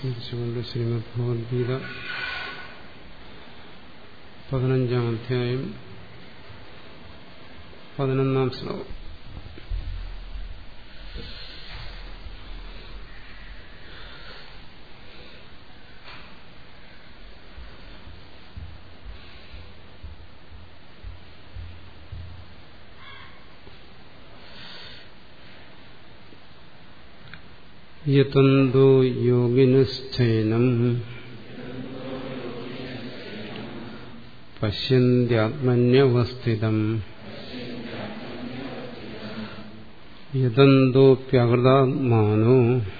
സ്മരിച്ചുകൊണ്ട് ശ്രീമദ് ഭഗവത്ഗീത പതിനഞ്ചാം അധ്യായം പതിനൊന്നാം ശ്ലോകം യതന്തോ യോഗിനശ്ചൈനം പശ്യന്ത്യാത്മന്യവസ്ഥിതം യതന്തോപ്യകൃതാത്മാനോ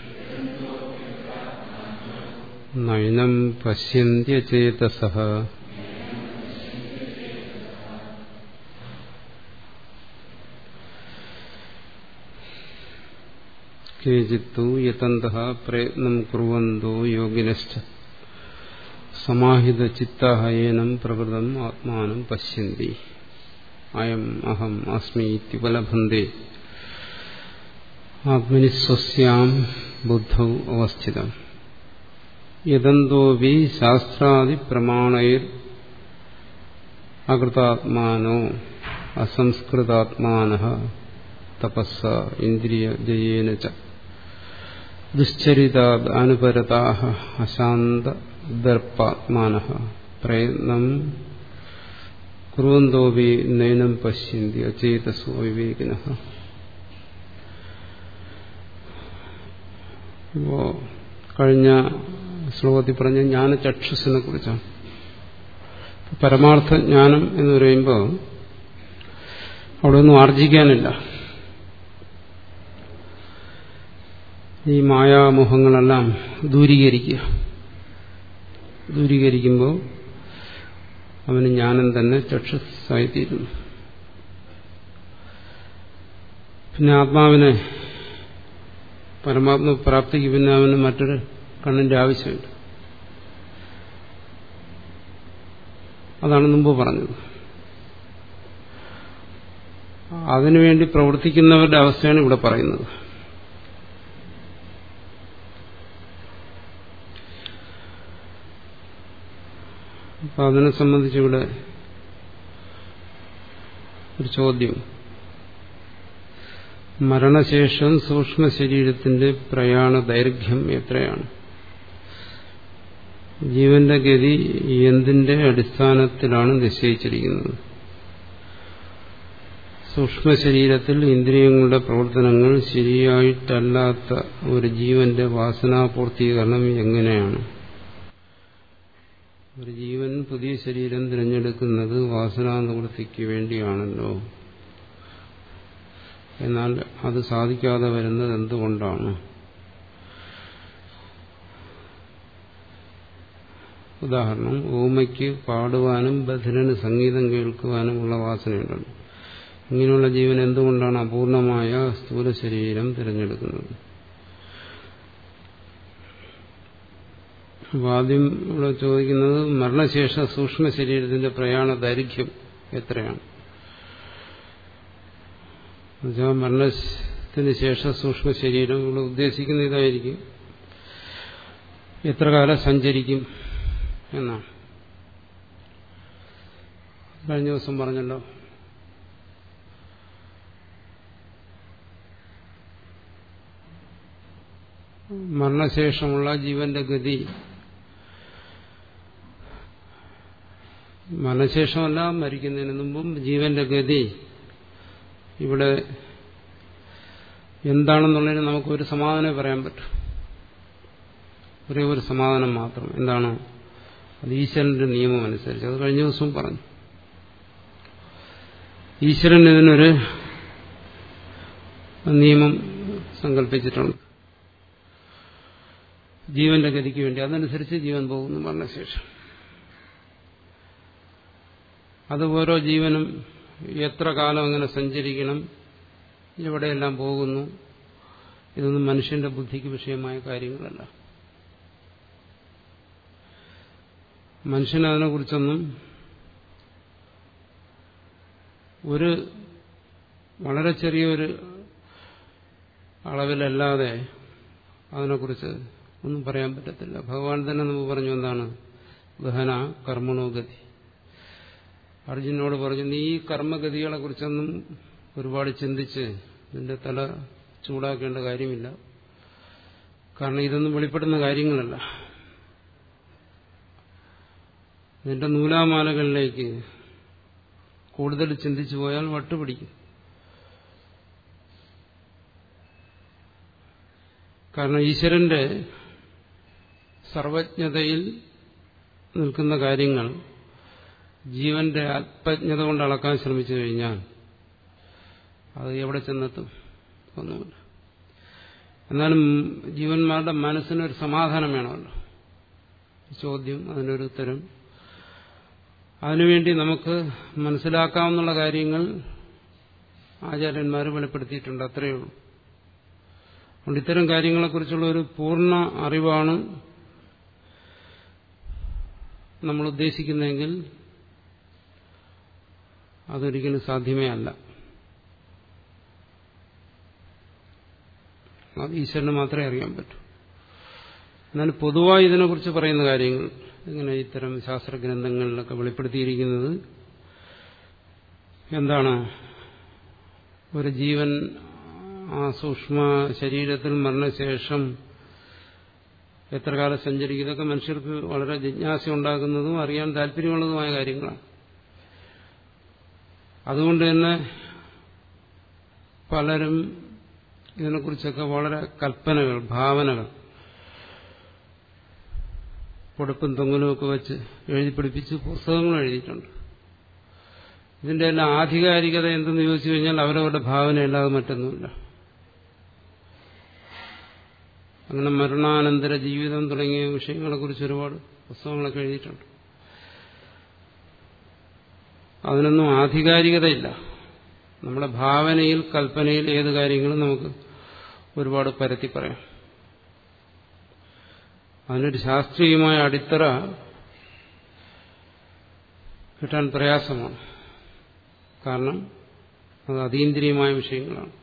നൈനം പശ്യന്ത്യചേതസ കേചിത്തു യതന്ത പ്രയത്നം കുറുവന്തോ യോഗിനശ്ച സമാഹിത ചിത്താഹയേനം പ്രകൃതം ആത്മാനം പശ്യന്തി അയം അഹം അസ്മി ഇത്യുപലഭന്തേ ആത്മനി സ്വസ്യാം ബുദ്ധൗ അവസ്ഥിതം യതന്തോപി ശാസ്ത്രാദി പ്രമാണൈർ അകൃതാത്മാനോ അസംസ്കൃതാത്മാന തപസ്സ ഇന്ദ്രിയജയേന ച ദുശ്ചരിതാനുപരതാ അശാന്ത ദർപ്പാത്മാന പ്രയത്നം കുറുവന്തോപി നയനം പശ്യന്തി അചേതസോ വിവേകിന ഇപ്പോ കഴിഞ്ഞ ശ്ലോകത്തിൽ പറഞ്ഞ ജ്ഞാനചക്ഷുസിനെ കുറിച്ചാണ് പരമാർത്ഥ ജ്ഞാനം എന്ന് പറയുമ്പോൾ അവിടെ ഒന്നും ആർജിക്കാനില്ല ഈ മായാമോഹങ്ങളെല്ലാം ദൂരീകരിക്കുക ദൂരീകരിക്കുമ്പോൾ അവന് ജ്ഞാനം തന്നെ ചക്ഷുസായിത്തീരുന്നു പിന്നെ ആത്മാവിനെ പരമാത്മ പ്രാപ്തിക്ക് പിന്നെ അവന് മറ്റൊരു കണ്ണിന്റെ ആവശ്യമുണ്ട് അതാണ് മുമ്പ് പറഞ്ഞത് അതിനുവേണ്ടി പ്രവർത്തിക്കുന്നവരുടെ അവസ്ഥയാണ് ഇവിടെ പറയുന്നത് അപ്പൊ അതിനെ സംബന്ധിച്ച് ഇവിടെ ഒരു ചോദ്യം മരണശേഷം സൂക്ഷ്മ ശരീരത്തിന്റെ പ്രയാണ ദൈർഘ്യം എത്രയാണ് ജീവന്റെ ഗതി എന്തിന്റെ അടിസ്ഥാനത്തിലാണ് നിശ്ചയിച്ചിരിക്കുന്നത് സൂക്ഷ്മ ശരീരത്തിൽ ഇന്ദ്രിയങ്ങളുടെ പ്രവർത്തനങ്ങൾ ശരിയായിട്ടല്ലാത്ത ഒരു ജീവന്റെ വാസനാപൂർത്തീകരണം എങ്ങനെയാണ് ഒരു ജീവൻ പുതിയ ശരീരം തിരഞ്ഞെടുക്കുന്നത് വാസനാനിവൃത്തിക്ക് വേണ്ടിയാണല്ലോ എന്നാൽ അത് സാധിക്കാതെ വരുന്നത് എന്തുകൊണ്ടാണ് ഉദാഹരണം ഓമയ്ക്ക് പാടുവാനും ബധിരന് സംഗീതം കേൾക്കുവാനുമുള്ള വാസനയുണ്ടല്ലോ ഇങ്ങനെയുള്ള ജീവൻ എന്തുകൊണ്ടാണ് അപൂർണമായ സ്ഥൂല ശരീരം തിരഞ്ഞെടുക്കുന്നത് ആദ്യം ഇവിടെ ചോദിക്കുന്നത് മരണശേഷ സൂക്ഷ്മ ശരീരത്തിന്റെ പ്രയാണ ദൈർഘ്യം എത്രയാണ് എന്നുവെച്ചാൽ മരണത്തിന് ശേഷം സൂക്ഷ്മ ശരീരം ഇവിടെ ഉദ്ദേശിക്കുന്ന ഇതായിരിക്കും എത്ര കാലം സഞ്ചരിക്കും എന്നാണ് കഴിഞ്ഞ ദിവസം പറഞ്ഞല്ലോ മരണശേഷമുള്ള ജീവന്റെ ഗതി മരണശേഷമല്ല മരിക്കുന്നതിന് മുമ്പും ജീവന്റെ ഗതി ഇവിടെ എന്താണെന്നുള്ളതിന് നമുക്കൊരു സമാധാനം പറയാൻ പറ്റും ഒരേ ഒരു സമാധാനം മാത്രം എന്താണ് അത് ഈശ്വരന്റെ നിയമം അനുസരിച്ച് അത് കഴിഞ്ഞ ദിവസവും പറഞ്ഞു ഈശ്വരൻ ഇതിനൊരു നിയമം സങ്കല്പിച്ചിട്ടുണ്ട് ജീവന്റെ ഗതിക്ക് വേണ്ടി അതനുസരിച്ച് ജീവൻ പോകുന്നു മരണശേഷം അത് ഓരോ ജീവനും എത്ര കാലം അങ്ങനെ സഞ്ചരിക്കണം എവിടെയെല്ലാം പോകുന്നു ഇതൊന്നും മനുഷ്യന്റെ ബുദ്ധിക്ക് വിഷയമായ കാര്യങ്ങളല്ല മനുഷ്യനതിനെക്കുറിച്ചൊന്നും ഒരു വളരെ ചെറിയൊരു അളവിലല്ലാതെ അതിനെക്കുറിച്ച് ഒന്നും പറയാൻ പറ്റത്തില്ല ഭഗവാൻ തന്നെ നമുക്ക് പറഞ്ഞു എന്താണ് ഗഹന കർമ്മണോഗതി അർജുനോട് പറഞ്ഞു നീ ഈ കർമ്മഗതികളെ കുറിച്ചൊന്നും ഒരുപാട് ചിന്തിച്ച് നിന്റെ തല ചൂടാക്കേണ്ട കാര്യമില്ല കാരണം ഇതൊന്നും വെളിപ്പെടുന്ന കാര്യങ്ങളല്ല നിന്റെ നൂലാമാലകളിലേക്ക് കൂടുതൽ ചിന്തിച്ചു പോയാൽ വട്ടുപിടിക്കും കാരണം ഈശ്വരന്റെ സർവജ്ഞതയിൽ നിൽക്കുന്ന കാര്യങ്ങൾ ജീവന്റെ ആത്മജ്ഞത കൊണ്ട് അളക്കാൻ ശ്രമിച്ചു കഴിഞ്ഞാൽ അത് എവിടെ ചെന്നെത്തും ഒന്നുമില്ല എന്നാലും ജീവന്മാരുടെ മനസ്സിനൊരു സമാധാനം വേണമല്ലോ ചോദ്യം അതിനൊരു ഉത്തരം അതിനുവേണ്ടി നമുക്ക് മനസ്സിലാക്കാവുന്ന കാര്യങ്ങൾ ആചാര്യന്മാർ വെളിപ്പെടുത്തിയിട്ടുണ്ട് അത്രയേ ഉള്ളൂ അതുകൊണ്ട് ഇത്തരം കാര്യങ്ങളെക്കുറിച്ചുള്ള ഒരു പൂർണ്ണ അറിവാണ് നമ്മൾ ഉദ്ദേശിക്കുന്നതെങ്കിൽ അതൊരിക്കലും സാധ്യമേ അല്ല അത് ഈശ്വരന് മാത്രമേ അറിയാൻ പറ്റൂ എന്നാൽ പൊതുവായി ഇതിനെക്കുറിച്ച് പറയുന്ന കാര്യങ്ങൾ ഇങ്ങനെ ഇത്തരം ശാസ്ത്രഗ്രന്ഥങ്ങളിലൊക്കെ വെളിപ്പെടുത്തിയിരിക്കുന്നത് എന്താണ് ഒരു ജീവൻ ആ സൂക്ഷ്മ ശരീരത്തിൽ മരണശേഷം എത്ര കാലം സഞ്ചരിക്കും ഇതൊക്കെ മനുഷ്യർക്ക് വളരെ ജിജ്ഞാസ ഉണ്ടാക്കുന്നതും അറിയാൻ താല്പര്യമുള്ളതുമായ കാര്യങ്ങളാണ് അതുകൊണ്ട് തന്നെ പലരും ഇതിനെക്കുറിച്ചൊക്കെ വളരെ കൽപ്പനകൾ ഭാവനകൾ പൊടുപ്പും തൊങ്ങലുമൊക്കെ വെച്ച് എഴുതി പിടിപ്പിച്ച് പുസ്തകങ്ങൾ എഴുതിയിട്ടുണ്ട് ഇതിന്റെ എല്ലാം ആധികാരികത എന്തെന്ന് ചോദിച്ചു കഴിഞ്ഞാൽ അവരവരുടെ ഭാവനയല്ലാതെ മറ്റൊന്നുമില്ല അങ്ങനെ മരണാനന്തര ജീവിതം തുടങ്ങിയ വിഷയങ്ങളെക്കുറിച്ച് ഒരുപാട് പുസ്തകങ്ങളൊക്കെ എഴുതിയിട്ടുണ്ട് അതിനൊന്നും ആധികാരികതയില്ല നമ്മുടെ ഭാവനയിൽ കൽപ്പനയിൽ ഏത് കാര്യങ്ങളും നമുക്ക് ഒരുപാട് പരത്തി പറയാം അതിനൊരു ശാസ്ത്രീയമായ അടിത്തറ കിട്ടാൻ പ്രയാസമാണ് കാരണം അത് അതീന്ദ്രിയമായ വിഷയങ്ങളാണ്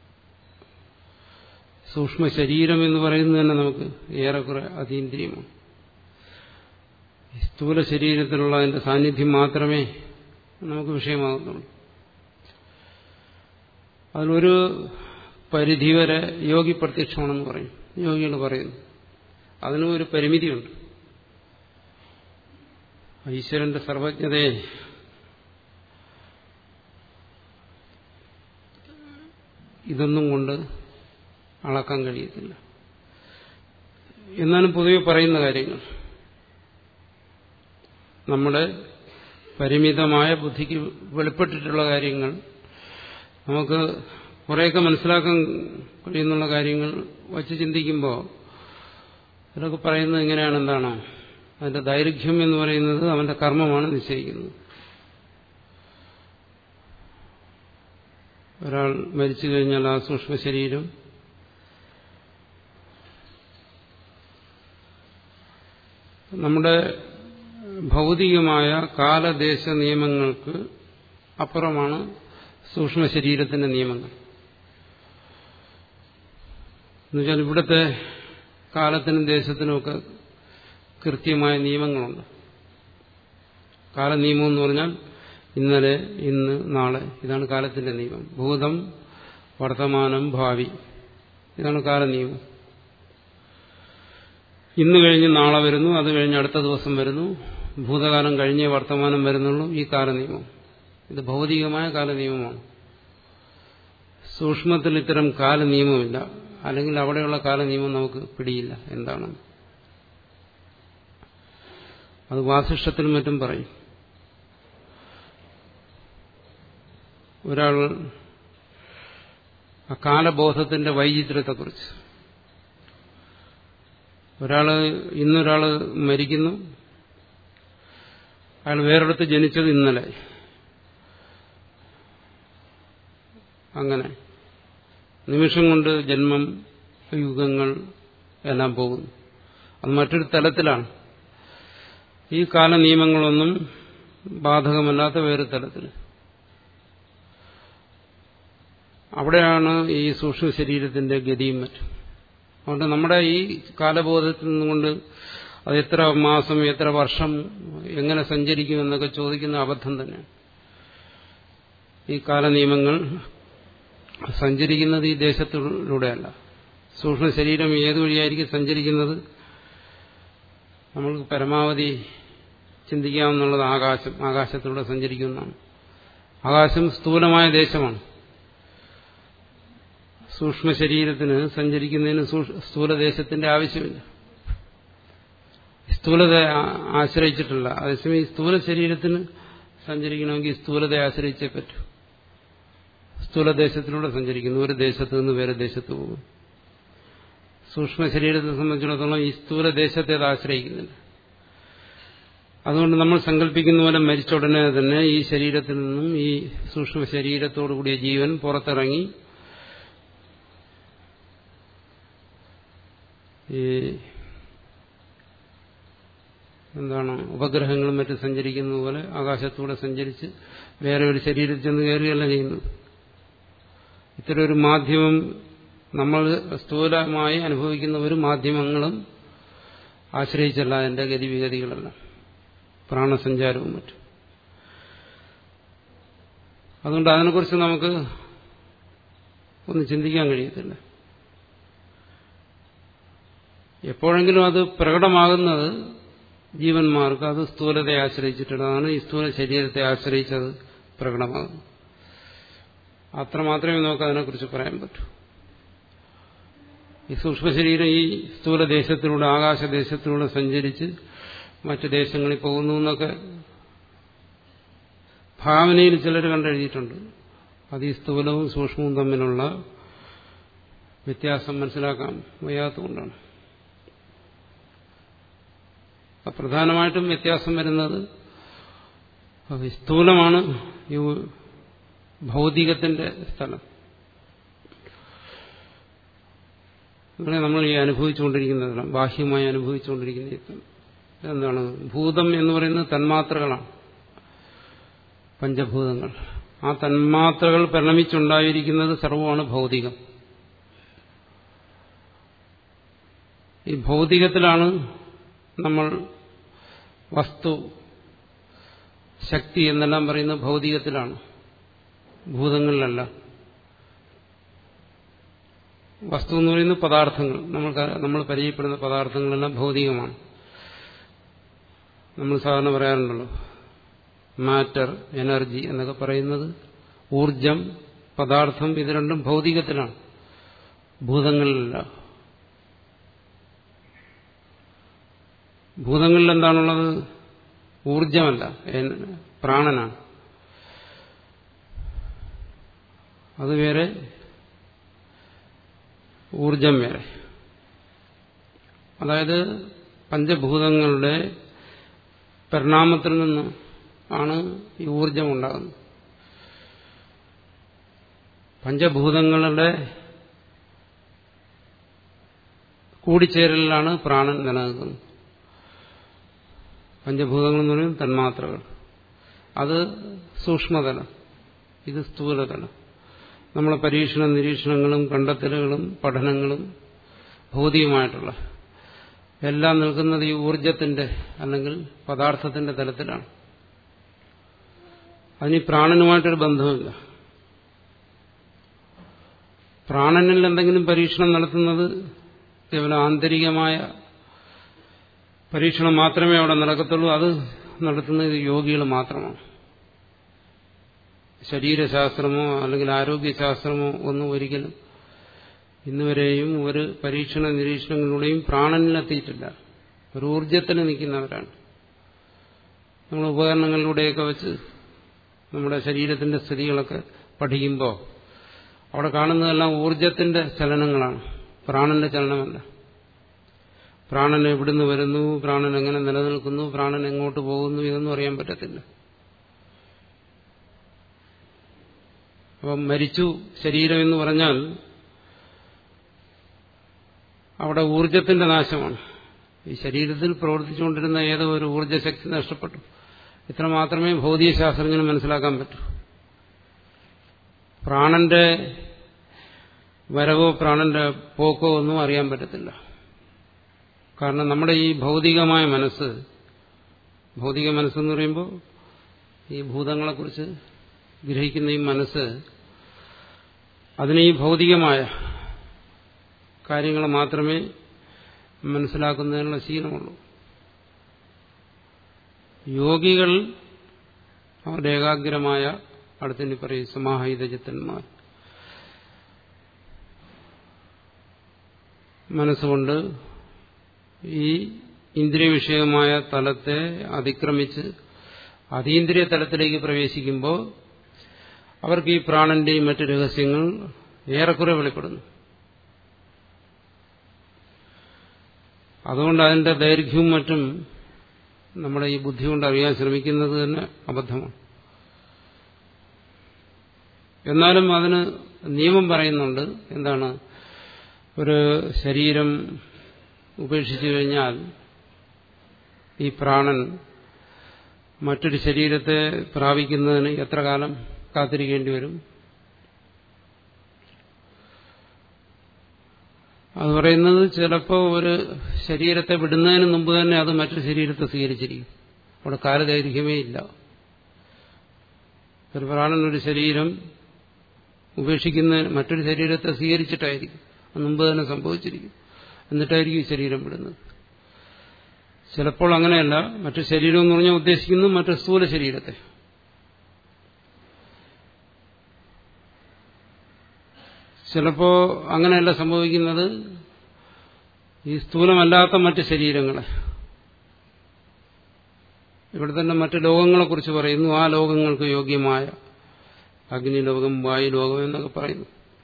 സൂക്ഷ്മ ശരീരം എന്ന് പറയുന്നത് തന്നെ നമുക്ക് ഏറെക്കുറെ അതീന്ദ്രിയമാണ് സ്ഥൂല ശരീരത്തിലുള്ള അതിന്റെ സാന്നിധ്യം മാത്രമേ നമുക്ക് വിഷയമാകുന്നുള്ളൂ അതിലൊരു പരിധിവരെ യോഗി പ്രത്യക്ഷമാണെന്ന് പറയും യോഗികൾ പറയുന്നു അതിനും ഒരു പരിമിതിയുണ്ട് ഈശ്വരന്റെ സർവജ്ഞതയെ ഇതൊന്നും കൊണ്ട് അളക്കാൻ കഴിയത്തില്ല എന്നാലും പൊതുവെ പറയുന്ന കാര്യങ്ങൾ നമ്മുടെ പരിമിതമായ ബുദ്ധിക്ക് വെളിപ്പെട്ടിട്ടുള്ള കാര്യങ്ങൾ നമുക്ക് കുറേയൊക്കെ മനസ്സിലാക്കാൻ കഴിയുന്നുള്ള കാര്യങ്ങൾ വച്ച് ചിന്തിക്കുമ്പോൾ ഇതൊക്കെ പറയുന്നത് എങ്ങനെയാണ് എന്താണ് അതിന്റെ ദൈർഘ്യം എന്ന് പറയുന്നത് അവന്റെ കർമ്മമാണ് നിശ്ചയിക്കുന്നത് ഒരാൾ മരിച്ചു കഴിഞ്ഞാൽ ആ സൂക്ഷ്മ ശരീരം നമ്മുടെ ഭൗതികമായ കാലദേശ നിയമങ്ങൾക്ക് അപ്പുറമാണ് സൂക്ഷ്മ ശരീരത്തിന്റെ നിയമങ്ങൾ എന്നുവെച്ചാൽ ഇവിടുത്തെ കാലത്തിനും ദേശത്തിനുമൊക്കെ കൃത്യമായ നിയമങ്ങളുണ്ട് കാലനിയമം എന്ന് പറഞ്ഞാൽ ഇന്നലെ ഇന്ന് നാളെ ഇതാണ് കാലത്തിന്റെ നിയമം ഭൂതം വർത്തമാനം ഭാവി ഇതാണ് കാലനിയമം ഇന്ന് കഴിഞ്ഞ് നാളെ വരുന്നു അത് കഴിഞ്ഞ് അടുത്ത ദിവസം വരുന്നു ഭൂതകാലം കഴിഞ്ഞേ വർത്തമാനം വരുന്നുള്ളൂ ഈ കാലനിയമം ഇത് ഭൗതികമായ കാലനിയമമാണ് സൂക്ഷ്മത്തിൽ ഇത്തരം കാലനിയമമില്ല അല്ലെങ്കിൽ അവിടെയുള്ള കാലനിയമം നമുക്ക് പിടിയില്ല എന്താണ് അത് വാസിഷ്ടത്തിനും മറ്റും പറയും ഒരാൾ ആ കാലബോധത്തിന്റെ വൈചിത്ര്യത്തെക്കുറിച്ച് ഒരാള് ഇന്നൊരാള് മരിക്കുന്നു അയാൾ വേറൊരിടത്ത് ജനിച്ചത് ഇന്നലെ അങ്ങനെ നിമിഷം കൊണ്ട് ജന്മം യുഗങ്ങൾ എല്ലാം പോകുന്നു അത് മറ്റൊരു തലത്തിലാണ് ഈ കാല നിയമങ്ങളൊന്നും ബാധകമല്ലാത്ത വേറെ തലത്തിൽ അവിടെയാണ് ഈ സൂക്ഷ്മ ശരീരത്തിന്റെ ഗതിയും മറ്റും അതുകൊണ്ട് നമ്മുടെ ഈ കാലബോധത്തിൽ നിന്നുകൊണ്ട് അത് എത്ര മാസം എത്ര വർഷം എങ്ങനെ സഞ്ചരിക്കും എന്നൊക്കെ ചോദിക്കുന്ന അബദ്ധം തന്നെ ഈ കാലനിയമങ്ങൾ സഞ്ചരിക്കുന്നത് ഈ ദേശത്തിലൂടെയല്ല സൂക്ഷ്മ ശരീരം ഏത് വഴിയായിരിക്കും സഞ്ചരിക്കുന്നത് നമ്മൾക്ക് പരമാവധി ചിന്തിക്കാവുന്നുള്ളത് ആകാശം ആകാശത്തിലൂടെ സഞ്ചരിക്കുന്നതാണ് ആകാശം സ്ഥൂലമായ ദേശമാണ് സൂക്ഷ്മ ശരീരത്തിന് സഞ്ചരിക്കുന്നതിന് സ്ഥൂലദേശത്തിന്റെ ആവശ്യമില്ല സ്ഥൂലതയെ ആശ്രയിച്ചിട്ടില്ല അതേസമയം ഈ സ്ഥൂല ശരീരത്തിന് സഞ്ചരിക്കണമെങ്കിൽ സ്ഥൂലതയെ ആശ്രയിച്ചേ പറ്റൂ സ്ഥൂലദേശത്തിലൂടെ സഞ്ചരിക്കുന്നു ഒരു ദേശത്ത് നിന്ന് വേറെ ദേശത്ത് പോകും സൂക്ഷ്മ ശരീരത്തെ സംബന്ധിച്ചിടത്തോളം ഈ സ്ഥൂലദേശത്തെ അത് ആശ്രയിക്കുന്നില്ല അതുകൊണ്ട് നമ്മൾ സങ്കല്പിക്കുന്ന പോലെ മരിച്ച ഉടനെ തന്നെ ഈ ശരീരത്തിൽ നിന്നും ഈ സൂക്ഷ്മ ശരീരത്തോടു കൂടിയ ജീവൻ പുറത്തിറങ്ങി ഈ എന്താണ് ഉപഗ്രഹങ്ങളും മറ്റും സഞ്ചരിക്കുന്നത് പോലെ ആകാശത്തൂടെ സഞ്ചരിച്ച് വേറെ ഒരു ശരീരത്തിൽ ചെന്ന് കയറുകയല്ല ചെയ്യുന്നത് ഇത്തരം ഒരു മാധ്യമം നമ്മൾ സ്ഥൂലമായി അനുഭവിക്കുന്ന ഒരു മാധ്യമങ്ങളും ആശ്രയിച്ചല്ല അതിന്റെ ഗതിവിഗതികളെല്ലാം പ്രാണസഞ്ചാരവും മറ്റും അതുകൊണ്ട് അതിനെക്കുറിച്ച് നമുക്ക് ഒന്ന് ചിന്തിക്കാൻ കഴിയത്തില്ല എപ്പോഴെങ്കിലും അത് പ്രകടമാകുന്നത് ജീവന്മാർക്ക് അത് സ്ഥൂലതയെ ആശ്രയിച്ചിട്ടുള്ളതാണ് ഈ സ്ഥൂല ശരീരത്തെ ആശ്രയിച്ചത് പ്രകടമാകുന്നു അത്രമാത്രമേ നമുക്ക് അതിനെക്കുറിച്ച് പറയാൻ പറ്റൂ ഈ സൂക്ഷ്മ ശരീരം ഈ സ്ഥൂലദേശത്തിലൂടെ ആകാശദേശത്തിലൂടെ സഞ്ചരിച്ച് മറ്റു ദേശങ്ങളിൽ പോകുന്നു എന്നൊക്കെ ഭാവനയിൽ ചിലർ കണ്ടെഴുതിയിട്ടുണ്ട് അത് ഈ സ്ഥൂലവും സൂക്ഷ്മവും തമ്മിലുള്ള വ്യത്യാസം മനസ്സിലാക്കാൻ വയ്യാത്തതുകൊണ്ടാണ് പ്രധാനമായിട്ടും വ്യത്യാസം വരുന്നത് സ്ഥൂലമാണ് ഈ ഭൗതികത്തിന്റെ സ്ഥലം ഇവിടെ നമ്മൾ ഈ അനുഭവിച്ചുകൊണ്ടിരിക്കുന്ന ബാഹ്യമായി അനുഭവിച്ചുകൊണ്ടിരിക്കുന്ന സ്ഥലം എന്താണ് ഭൂതം എന്ന് പറയുന്നത് തന്മാത്രകളാണ് പഞ്ചഭൂതങ്ങൾ ആ തന്മാത്രകൾ പരിണമിച്ചുണ്ടായിരിക്കുന്നത് സർവമാണ് ഭൗതികം ഈ ഭൗതികത്തിലാണ് നമ്മൾ വസ്തു ശക്തി എന്നെല്ലാം പറയുന്നത് ഭൗതികത്തിലാണ് ഭൂതങ്ങളിലല്ല വസ്തു എന്ന് പറയുന്നത് പദാർത്ഥങ്ങൾ നമ്മൾക്ക് നമ്മൾ പരിചയപ്പെടുന്ന പദാർത്ഥങ്ങളെല്ലാം ഭൗതികമാണ് നമ്മൾ സാധാരണ പറയാറുണ്ടല്ലോ മാറ്റർ എനർജി എന്നൊക്കെ പറയുന്നത് ഊർജം പദാർത്ഥം ഇത് രണ്ടും ഭൗതികത്തിലാണ് ഭൂതങ്ങളിലല്ല ഭൂതങ്ങളിൽ എന്താണുള്ളത് ഊർജമല്ല പ്രാണനാണ് അത് വേറെ ഊർജം വേറെ അതായത് പഞ്ചഭൂതങ്ങളുടെ പരിണാമത്തിൽ നിന്ന് ആണ് ഈ ഊർജം ഉണ്ടാകുന്നത് പഞ്ചഭൂതങ്ങളുടെ കൂടിച്ചേരലിലാണ് പ്രാണൻ നിലനിൽക്കുന്നത് പഞ്ചഭൂതങ്ങൾ എന്ന് പറയുന്നത് തന്മാത്രകൾ അത് സൂക്ഷ്മതലം ഇത് സ്ഥൂലതലം നമ്മളെ പരീക്ഷണ നിരീക്ഷണങ്ങളും കണ്ടെത്തലുകളും പഠനങ്ങളും ഭൗതികമായിട്ടുള്ള എല്ലാം നിൽക്കുന്നത് ഈ ഊർജത്തിന്റെ അല്ലെങ്കിൽ പദാർത്ഥത്തിന്റെ തലത്തിലാണ് അതിന് പ്രാണനുമായിട്ടൊരു ബന്ധമില്ല പ്രാണനിൽ എന്തെങ്കിലും പരീക്ഷണം നടത്തുന്നത് കേവലം ആന്തരികമായ പരീക്ഷണം മാത്രമേ അവിടെ നടക്കത്തുള്ളൂ അത് നടത്തുന്നത് യോഗികൾ മാത്രമാണ് ശരീരശാസ്ത്രമോ അല്ലെങ്കിൽ ആരോഗ്യശാസ്ത്രമോ ഒന്നും ഒരിക്കലും ഇന്നുവരെയും ഒരു പരീക്ഷണ നിരീക്ഷണങ്ങളിലൂടെയും പ്രാണനിലെത്തിയിട്ടില്ല ഒരു ഊർജത്തിൽ നിൽക്കുന്നവരാണ് നമ്മൾ ഉപകരണങ്ങളിലൂടെയൊക്കെ വെച്ച് നമ്മുടെ ശരീരത്തിന്റെ സ്ഥിതികളൊക്കെ പഠിക്കുമ്പോൾ അവിടെ കാണുന്നതെല്ലാം ഊർജത്തിന്റെ ചലനങ്ങളാണ് പ്രാണന്റെ ചലനമല്ല പ്രാണൻ എവിടുന്ന് വരുന്നു പ്രാണൻ എങ്ങനെ നിലനിൽക്കുന്നു പ്രാണൻ എങ്ങോട്ട് പോകുന്നു ഇതൊന്നും അറിയാൻ പറ്റത്തില്ല അപ്പം മരിച്ചു ശരീരം എന്ന് പറഞ്ഞാൽ അവിടെ ഊർജത്തിന്റെ നാശമാണ് ഈ ശരീരത്തിൽ പ്രവർത്തിച്ചുകൊണ്ടിരുന്ന ഏതോ ഒരു ഊർജ്ജശക്തി നഷ്ടപ്പെട്ടു ഇത്ര മാത്രമേ ഭൗതിക ശാസ്ത്രജ്ഞന് മനസ്സിലാക്കാൻ പറ്റൂ പ്രാണന്റെ വരവോ പ്രാണന്റെ പോക്കോ ഒന്നും അറിയാൻ പറ്റത്തില്ല കാരണം നമ്മുടെ ഈ ഭൗതികമായ മനസ്സ് ഭൗതിക മനസ്സെന്ന് പറയുമ്പോൾ ഈ ഭൂതങ്ങളെക്കുറിച്ച് ഗ്രഹിക്കുന്ന ഈ മനസ്സ് അതിന് ഈ ഭൗതികമായ കാര്യങ്ങൾ മാത്രമേ മനസ്സിലാക്കുന്നതിനുള്ള ശീലമുള്ളൂ യോഗികൾ അവരുടെ ഏകാഗ്രമായ അടുത്തിനി പറയും സമാഹിത ചിത്തന്മാർ മനസ്സുകൊണ്ട് ഈ ഇന്ദ്രിയ വിഷയമായ തലത്തെ അതിക്രമിച്ച് അതീന്ദ്രിയ തലത്തിലേക്ക് പ്രവേശിക്കുമ്പോൾ അവർക്ക് ഈ പ്രാണന്റെയും മറ്റു രഹസ്യങ്ങൾ ഏറെക്കുറെ വെളിപ്പെടുന്നു അതുകൊണ്ട് അതിന്റെ ദൈർഘ്യവും മറ്റും നമ്മുടെ ഈ ബുദ്ധി കൊണ്ട് അറിയാൻ ശ്രമിക്കുന്നത് തന്നെ അബദ്ധമാണ് എന്നാലും അതിന് നിയമം പറയുന്നുണ്ട് എന്താണ് ഒരു ശരീരം ഉപേക്ഷിച്ചു കഴിഞ്ഞാൽ ഈ പ്രാണൻ മറ്റൊരു ശരീരത്തെ പ്രാപിക്കുന്നതിന് എത്ര കാലം കാത്തിരിക്കേണ്ടി വരും അത് പറയുന്നത് ചിലപ്പോൾ ഒരു ശരീരത്തെ വിടുന്നതിന് മുമ്പ് തന്നെ അത് മറ്റൊരു ശരീരത്തെ സ്വീകരിച്ചിരിക്കും അവിടെ കാലദൈർഘ്യമേ ഇല്ല ഒരു പ്രാണൻ ഒരു ശരീരം ഉപേക്ഷിക്കുന്നതിന് മറ്റൊരു ശരീരത്തെ സ്വീകരിച്ചിട്ടായിരിക്കും അത് മുമ്പ് തന്നെ സംഭവിച്ചിരിക്കും എന്നിട്ടായിരിക്കും ഈ ശരീരം വിടുന്നത് ചിലപ്പോൾ അങ്ങനെയല്ല മറ്റു ശരീരം എന്ന് പറഞ്ഞാൽ ഉദ്ദേശിക്കുന്നു മറ്റു സ്ഥൂല ശരീരത്തെ ചിലപ്പോ അങ്ങനെയല്ല സംഭവിക്കുന്നത് ഈ സ്ഥൂലമല്ലാത്ത മറ്റ് ശരീരങ്ങളെ ഇവിടെ തന്നെ മറ്റ് ലോകങ്ങളെക്കുറിച്ച് പറയുന്നു ആ ലോകങ്ങൾക്ക് യോഗ്യമായ അഗ്നിലോകം വായുലോകം എന്നൊക്കെ പറയുന്നു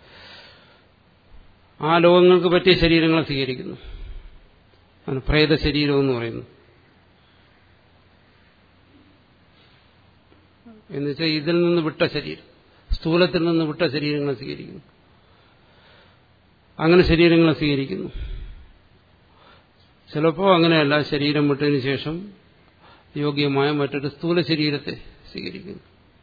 ആ ലോകങ്ങൾക്ക് പറ്റിയ ശരീരങ്ങളെ സ്വീകരിക്കുന്നു ആണ് പ്രേത ശരീരം എന്ന് പറയുന്നു എന്നുവെച്ചാൽ ഇതിൽ നിന്ന് വിട്ട ശരീരം സ്ഥൂലത്തിൽ നിന്ന് വിട്ട ശരീരങ്ങളെ സ്വീകരിക്കുന്നു അങ്ങനെ ശരീരങ്ങളെ സ്വീകരിക്കുന്നു ചിലപ്പോൾ അങ്ങനെയല്ല ശരീരം വിട്ടതിന് ശേഷം യോഗ്യമായ മറ്റൊരു സ്ഥൂല ശരീരത്തെ സ്വീകരിക്കുന്നു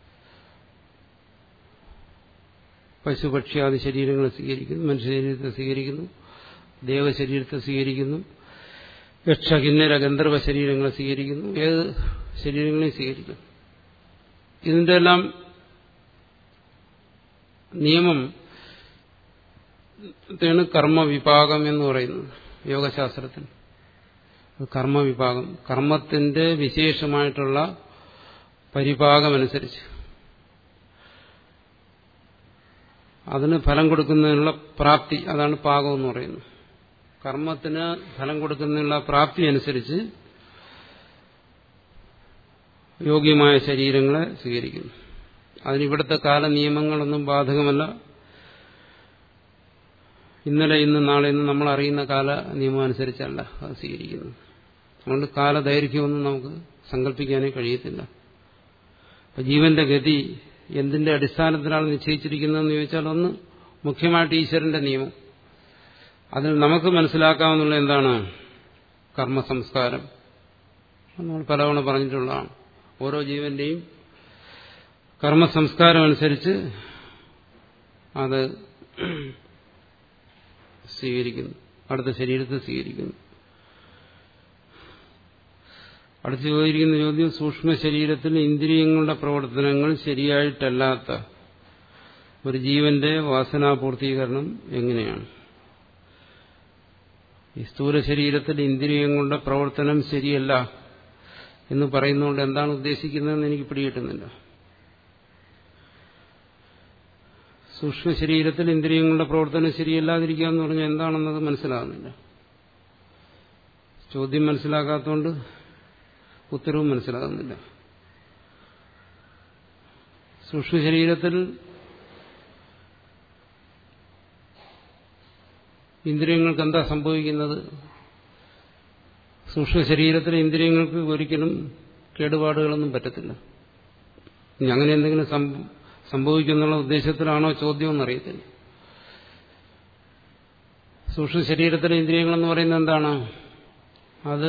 പശുപക്ഷ്യാദി ശരീരങ്ങളെ സ്വീകരിക്കുന്നു മനുഷ്യ ശരീരത്തെ സ്വീകരിക്കുന്നു ദേവശരീരത്തെ സ്വീകരിക്കുന്നു യക്ഷ കിന്നര ഗന്ധർവ ശരീരങ്ങളെ സ്വീകരിക്കുന്നു ഏത് ശരീരങ്ങളെയും സ്വീകരിക്കുന്നു ഇതിന്റെ എല്ലാം നിയമം ാണ് കർമ്മവിഭാഗം എന്ന് പറയുന്നത് യോഗശാസ്ത്രത്തിൽ കർമ്മവിഭാഗം കർമ്മത്തിന്റെ വിശേഷമായിട്ടുള്ള പരിഭാഗമനുസരിച്ച് അതിന് ഫലം കൊടുക്കുന്നതിനുള്ള പ്രാപ്തി അതാണ് പാകം എന്ന് പറയുന്നത് കർമ്മത്തിന് ഫലം കൊടുക്കുന്നതിനുള്ള പ്രാപ്തി അനുസരിച്ച് യോഗ്യമായ ശരീരങ്ങളെ സ്വീകരിക്കുന്നു അതിനിവിടുത്തെ കാല നിയമങ്ങളൊന്നും ബാധകമല്ല ഇന്നലെ ഇന്ന് നാളെ ഇന്ന് നമ്മൾ അറിയുന്ന കാല നിയമം അനുസരിച്ചല്ല അത് സ്വീകരിക്കുന്നത് അതുകൊണ്ട് കാലദൈർഘ്യമൊന്നും നമുക്ക് സങ്കല്പിക്കാനേ കഴിയത്തില്ല അപ്പൊ ജീവന്റെ ഗതി എന്തിന്റെ അടിസ്ഥാനത്തിലാണ് നിശ്ചയിച്ചിരിക്കുന്നതെന്ന് ചോദിച്ചാൽ ഒന്ന് മുഖ്യമായിട്ട് ഈശ്വരന്റെ നിയമം അതിൽ നമുക്ക് മനസ്സിലാക്കാവുന്ന എന്താണ് കർമ്മസംസ്കാരം നമ്മൾ പലവണ പറഞ്ഞിട്ടുള്ളതാണ് ഓരോ ജീവന്റെയും കർമ്മസംസ്കാരം അനുസരിച്ച് അത് സ്വീകരിക്കുന്നു അടുത്ത ശരീരത്തെ സ്വീകരിക്കുന്നു അടുത്ത് ചോദിച്ചിരിക്കുന്ന ചോദ്യം സൂക്ഷ്മ ശരീരത്തിൽ ഇന്ദ്രിയങ്ങളുടെ പ്രവർത്തനങ്ങൾ ശരിയായിട്ടല്ലാത്ത ഒരു ജീവന്റെ വാസനാപൂർത്തീകരണം എങ്ങനെയാണ് ഈ സ്ഥൂല ശരീരത്തിൽ ഇന്ദ്രിയങ്ങളുടെ പ്രവർത്തനം ശരിയല്ല എന്ന് പറയുന്നതുകൊണ്ട് എന്താണ് ഉദ്ദേശിക്കുന്നതെന്ന് എനിക്ക് പിടികിട്ടുന്നില്ല സൂക്ഷ്മ ശരീരത്തിൽ ഇന്ദ്രിയങ്ങളുടെ പ്രവർത്തനം ശരിയല്ലാതിരിക്കുക എന്ന് പറഞ്ഞാൽ എന്താണെന്നത് മനസ്സിലാകുന്നില്ല ചോദ്യം മനസ്സിലാക്കാത്തതുകൊണ്ട് ഉത്തരവും മനസ്സിലാകുന്നില്ല സൂക്ഷ്മ ശരീരത്തിൽ ഇന്ദ്രിയങ്ങൾക്ക് എന്താ സംഭവിക്കുന്നത് സൂക്ഷ്മ ശരീരത്തിലെ ഇന്ദ്രിയങ്ങൾക്ക് ഒരിക്കലും കേടുപാടുകളൊന്നും പറ്റത്തില്ല ഇനി അങ്ങനെ എന്തെങ്കിലും സംഭവിക്കുന്നുള്ള ഉദ്ദേശത്തിലാണോ ചോദ്യം എന്നറിയത്തില്ല സൂക്ഷ്മ ശരീരത്തിലെ ഇന്ദ്രിയങ്ങളെന്ന് പറയുന്നത് എന്താണ് അത്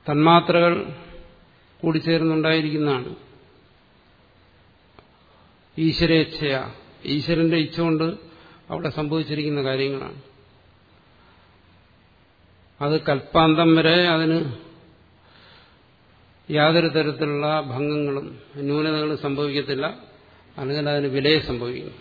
തന്മാത്രകൾ കൂടിച്ചേർന്നുണ്ടായിരിക്കുന്നതാണ് ഈശ്വരേച്ഛയ ഈശ്വരന്റെ ഇച്ഛ കൊണ്ട് അവിടെ സംഭവിച്ചിരിക്കുന്ന കാര്യങ്ങളാണ് അത് കൽപ്പാന്തം വരെ അതിന് യാതൊരു തരത്തിലുള്ള ഭംഗങ്ങളും ന്യൂനതകളും സംഭവിക്കത്തില്ല അല്ലെങ്കിൽ അതിന് വിലയെ സംഭവിക്കും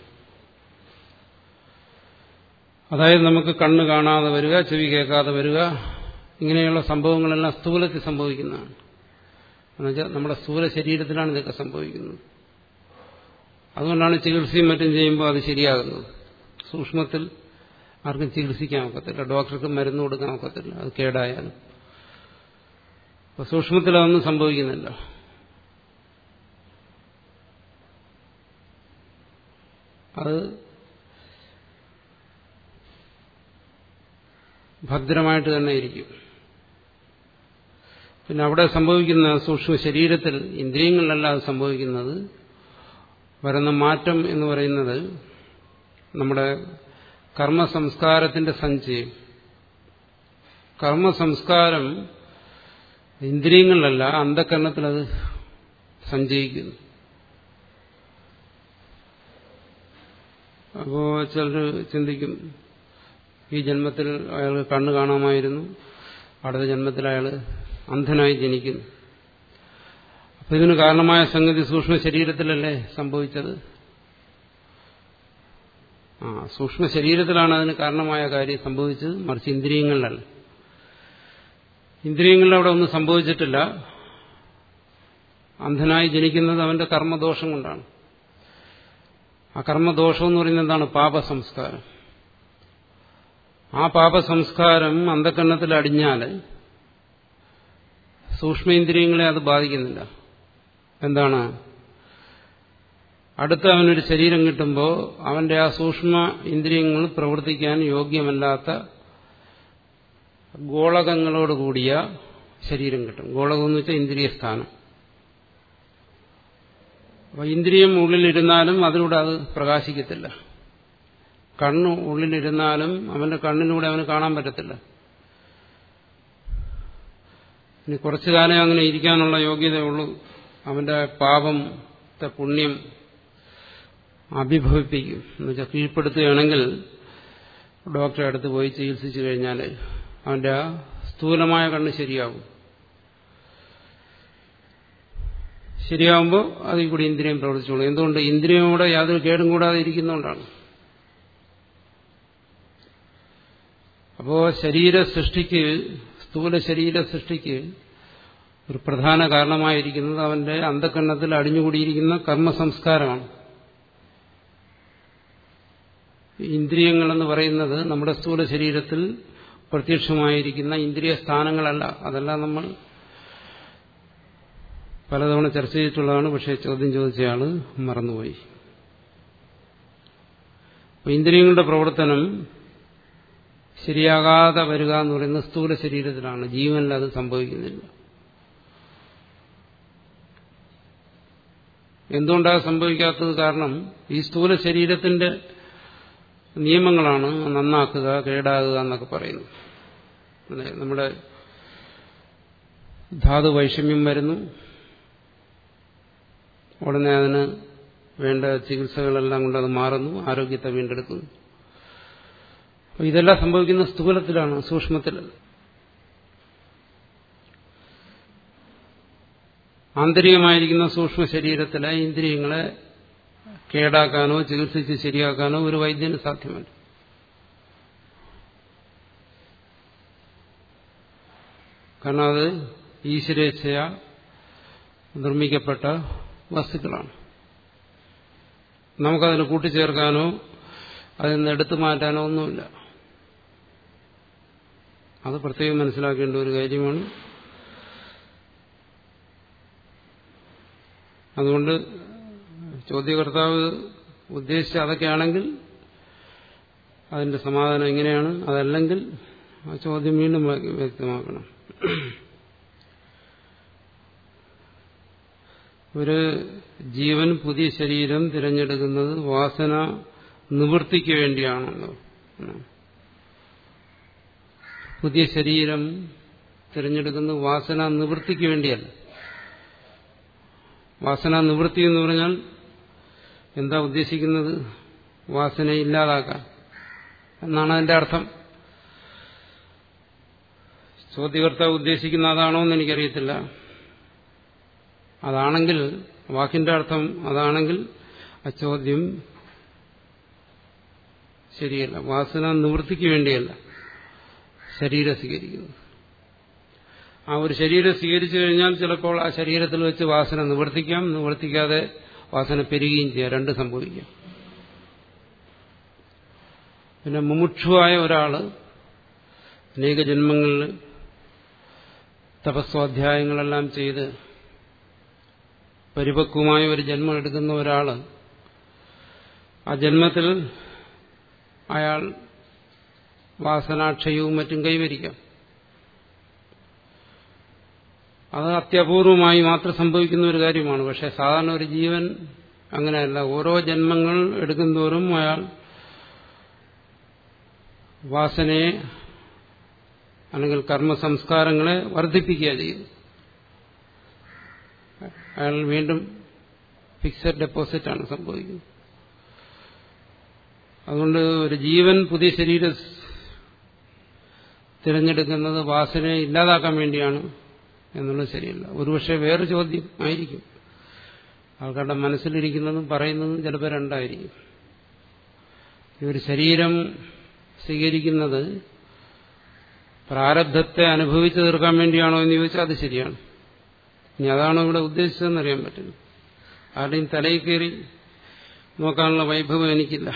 അതായത് നമുക്ക് കണ്ണ് കാണാതെ വരിക ചെവി കേൾക്കാതെ വരിക ഇങ്ങനെയുള്ള സംഭവങ്ങളെല്ലാം സ്ഥൂലത്തിൽ സംഭവിക്കുന്നതാണ് എന്നുവെച്ചാൽ നമ്മുടെ സ്ഥൂല ശരീരത്തിലാണ് ഇതൊക്കെ സംഭവിക്കുന്നത് അതുകൊണ്ടാണ് ചികിത്സയും മറ്റും ചെയ്യുമ്പോൾ അത് ശരിയാകുന്നത് സൂക്ഷ്മത്തിൽ ആർക്കും ചികിത്സിക്കാൻ ഒക്കത്തില്ല ഡോക്ടർക്ക് മരുന്ന് കൊടുക്കാൻ ഒക്കത്തില്ല അത് കേടായാലും അപ്പൊ സൂക്ഷ്മത്തിൽ അതൊന്നും സംഭവിക്കുന്നില്ല അത് ഭദ്രമായിട്ട് തന്നെ ഇരിക്കും പിന്നെ അവിടെ സംഭവിക്കുന്ന സൂക്ഷ്മ ശരീരത്തിൽ ഇന്ദ്രിയങ്ങളിലല്ല അത് സംഭവിക്കുന്നത് വരുന്ന മാറ്റം എന്ന് പറയുന്നത് നമ്മുടെ കർമ്മസംസ്കാരത്തിന്റെ സഞ്ചയം കർമ്മസംസ്കാരം ഇന്ദ്രിയങ്ങളിലല്ല അന്ധകരണത്തിൽ അത് സഞ്ചയിക്കുന്നു അപ്പോ ചിലർ ചിന്തിക്കും ഈ ജന്മത്തിൽ അയാൾ കണ്ണു കാണാമായിരുന്നു അടുത്ത ജന്മത്തിൽ അയാൾ അന്ധനായി ജനിക്കുന്നു അപ്പൊ ഇതിന് കാരണമായ സംഗതി സൂക്ഷ്മ ശരീരത്തിലല്ലേ സംഭവിച്ചത് ആ സൂക്ഷ്മ ശരീരത്തിലാണ് അതിന് കാരണമായ കാര്യം സംഭവിച്ചത് മറിച്ച് ഇന്ദ്രിയങ്ങളിലല്ല ഇന്ദ്രിയങ്ങളിൽ അവിടെ ഒന്നും സംഭവിച്ചിട്ടില്ല അന്ധനായി ജനിക്കുന്നത് അവന്റെ കർമ്മദോഷം കൊണ്ടാണ് ആ കർമ്മദോഷം എന്ന് പറയുന്നത് എന്താണ് പാപസംസ്കാരം ആ പാപസംസ്കാരം അന്ധകരണത്തിൽ അടിഞ്ഞാൽ സൂക്ഷ്മേന്ദ്രിയങ്ങളെ അത് ബാധിക്കുന്നില്ല എന്താണ് അടുത്ത അവനൊരു ശരീരം കിട്ടുമ്പോൾ അവന്റെ ആ സൂക്ഷ്മ ഇന്ദ്രിയങ്ങൾ പ്രവർത്തിക്കാൻ യോഗ്യമല്ലാത്ത ഗോളകങ്ങളോട് കൂടിയ ശരീരം കിട്ടും ഗോളകം എന്ന് വെച്ചാൽ ഇന്ദ്രിയസ്ഥാനം അപ്പൊ ഇന്ദ്രിയം ഉള്ളിലിരുന്നാലും അതിലൂടെ അത് പ്രകാശിക്കത്തില്ല കണ്ണ് ഉള്ളിലിരുന്നാലും അവന്റെ കണ്ണിലൂടെ അവന് കാണാൻ പറ്റത്തില്ല ഇനി കുറച്ചു കാലം അങ്ങനെ ഇരിക്കാനുള്ള യോഗ്യതയുള്ളൂ അവന്റെ പാപത്തെ പുണ്യം അഭിഭവിപ്പിക്കും എന്നുവെച്ചാൽ കീഴ്പ്പെടുത്തുകയാണെങ്കിൽ ഡോക്ടറെ അടുത്ത് പോയി ചികിത്സിച്ചു കഴിഞ്ഞാൽ അവന്റെ ആ സ്ഥൂലമായ കണ്ണ് ശരിയാവും ശരിയാവുമ്പോൾ അതിൽ കൂടി ഇന്ദ്രിയം പ്രവർത്തിച്ചോളൂ എന്തുകൊണ്ട് ഇന്ദ്രിയോടെ യാതൊരു കേടും കൂടാതെ ഇരിക്കുന്നതുകൊണ്ടാണ് അപ്പോ ശരീര സൃഷ്ടിക്ക് സ്ഥൂല ശരീര സൃഷ്ടിക്ക് ഒരു പ്രധാന കാരണമായിരിക്കുന്നത് അവന്റെ അന്ധകരണത്തിൽ അടിഞ്ഞുകൂടിയിരിക്കുന്ന കർമ്മസംസ്കാരമാണ് ഇന്ദ്രിയങ്ങളെന്ന് പറയുന്നത് നമ്മുടെ സ്ഥൂല ശരീരത്തിൽ പ്രത്യക്ഷമായിരിക്കുന്ന ഇന്ദ്രിയ സ്ഥാനങ്ങളല്ല അതെല്ലാം നമ്മൾ പലതവണ ചർച്ച ചെയ്തിട്ടുള്ളതാണ് പക്ഷേ ചോദ്യം ചോദിച്ചയാള് മറന്നുപോയി അപ്പൊ ഇന്ദ്രിയങ്ങളുടെ പ്രവർത്തനം ശരിയാകാതെ വരിക എന്ന് പറയുന്നത് സ്ഥൂല ശരീരത്തിലാണ് ജീവനിൽ അത് സംഭവിക്കുന്നില്ല എന്തുകൊണ്ടാണ് സംഭവിക്കാത്തത് കാരണം ഈ സ്ഥൂല ശരീരത്തിന്റെ നിയമങ്ങളാണ് നന്നാക്കുക കേടാകുക എന്നൊക്കെ പറയുന്നത് നമ്മുടെ ധാതു വൈഷമ്യം വരുന്നു ഉടനെ അതിന് വേണ്ട ചികിത്സകളെല്ലാം കൊണ്ട് അത് മാറുന്നു ആരോഗ്യത്തെ വീണ്ടെടുക്കുന്നു അപ്പൊ ഇതെല്ലാം സംഭവിക്കുന്ന സ്ഥൂലത്തിലാണ് സൂക്ഷ്മത്തിലല്ല ആന്തരികമായിരിക്കുന്ന സൂക്ഷ്മ ശരീരത്തിലെ ഇന്ദ്രിയങ്ങളെ കേടാക്കാനോ ചികിത്സിച്ച് ശരിയാക്കാനോ ഒരു വൈദ്യന് സാധ്യമല്ല കാരണം അത് ഈശ്വരേച്ഛയ നിർമ്മിക്കപ്പെട്ട വസ്തുക്കളാണ് നമുക്കതിന് കൂട്ടിച്ചേർക്കാനോ അതിൽ നിന്ന് എടുത്തു മാറ്റാനോ ഒന്നുമില്ല അത് പ്രത്യേകം മനസ്സിലാക്കേണ്ട ഒരു കാര്യമാണ് അതുകൊണ്ട് ചോദ്യകർത്താവ് ഉദ്ദേശിച്ച അതൊക്കെയാണെങ്കിൽ അതിന്റെ സമാധാനം എങ്ങനെയാണ് അതല്ലെങ്കിൽ ആ ചോദ്യം വീണ്ടും വ്യക്തമാക്കണം ഒരു ജീവൻ പുതിയ ശരീരം തിരഞ്ഞെടുക്കുന്നത് വാസന നിവൃത്തിക്ക് വേണ്ടിയാണല്ലോ പുതിയ ശരീരം തിരഞ്ഞെടുക്കുന്നത് വാസന നിവൃത്തിക്ക് വേണ്ടിയല്ല വാസന നിവൃത്തി എന്ന് പറഞ്ഞാൽ എന്താ ഉദ്ദേശിക്കുന്നത് വാസനയെ ഇല്ലാതാക്കാൻ എന്നാണ് അതിന്റെ അർത്ഥം ചോദ്യകർത്താവ് ഉദ്ദേശിക്കുന്ന അതാണോ എന്ന് എനിക്കറിയത്തില്ല അതാണെങ്കിൽ വാക്കിന്റെ അർത്ഥം അതാണെങ്കിൽ ആ ചോദ്യം ശരിയല്ല വാസന നിവൃത്തിക്ക് വേണ്ടിയല്ല ശരീരം സ്വീകരിക്കുന്നത് ആ ഒരു ശരീരം സ്വീകരിച്ചു കഴിഞ്ഞാൽ ചിലപ്പോൾ ആ ശരീരത്തിൽ വെച്ച് വാസന നിവർത്തിക്കാം നിവർത്തിക്കാതെ വാസന പെരുകുകയും ചെയ്യാം രണ്ട് സംഭവിക്കാം പിന്നെ മുമുക്ഷുവായ ഒരാള് അനേക ജന്മങ്ങളിൽ തപസ്വാധ്യായങ്ങളെല്ലാം ചെയ്ത് പരിപക്വമായ ഒരു ജന്മം എടുക്കുന്ന ഒരാള് ആ ജന്മത്തിൽ അയാൾ വാസനാക്ഷയവും മറ്റും കൈവരിക്കാം അത് അത്യപൂർവമായി മാത്രം സംഭവിക്കുന്ന ഒരു കാര്യമാണ് പക്ഷെ സാധാരണ ഒരു ജീവൻ അങ്ങനെയല്ല ഓരോ ജന്മങ്ങൾ എടുക്കുന്തോറും അയാൾ വാസനയെ അല്ലെങ്കിൽ കർമ്മ സംസ്കാരങ്ങളെ വർദ്ധിപ്പിക്കുക ചെയ്യും അയാൾ വീണ്ടും ഫിക്സഡ് ഡെപ്പോസിറ്റാണ് സംഭവിക്കുന്നത് അതുകൊണ്ട് ഒരു ജീവൻ പുതിയ ശരീരം തിരഞ്ഞെടുക്കുന്നത് വാസനയെ ഇല്ലാതാക്കാൻ വേണ്ടിയാണ് എന്നുള്ളത് ശരിയല്ല ഒരുപക്ഷെ വേറെ ചോദ്യം ആയിരിക്കും ആൾക്കാരുടെ മനസ്സിലിരിക്കുന്നതും പറയുന്നതും ചിലപ്പോൾ രണ്ടായിരിക്കും ഈ ഒരു ശരീരം സ്വീകരിക്കുന്നത് പ്രാരബ്ധത്തെ അനുഭവിച്ചു തീർക്കാൻ വേണ്ടിയാണോ എന്ന് ചോദിച്ചാൽ അത് ശരിയാണ് ഇനി അതാണോ ഇവിടെ ഉദ്ദേശിച്ചതെന്ന് അറിയാൻ പറ്റില്ല ആരുടെയും തലയിൽ കയറി നോക്കാനുള്ള വൈഭവം എനിക്കില്ല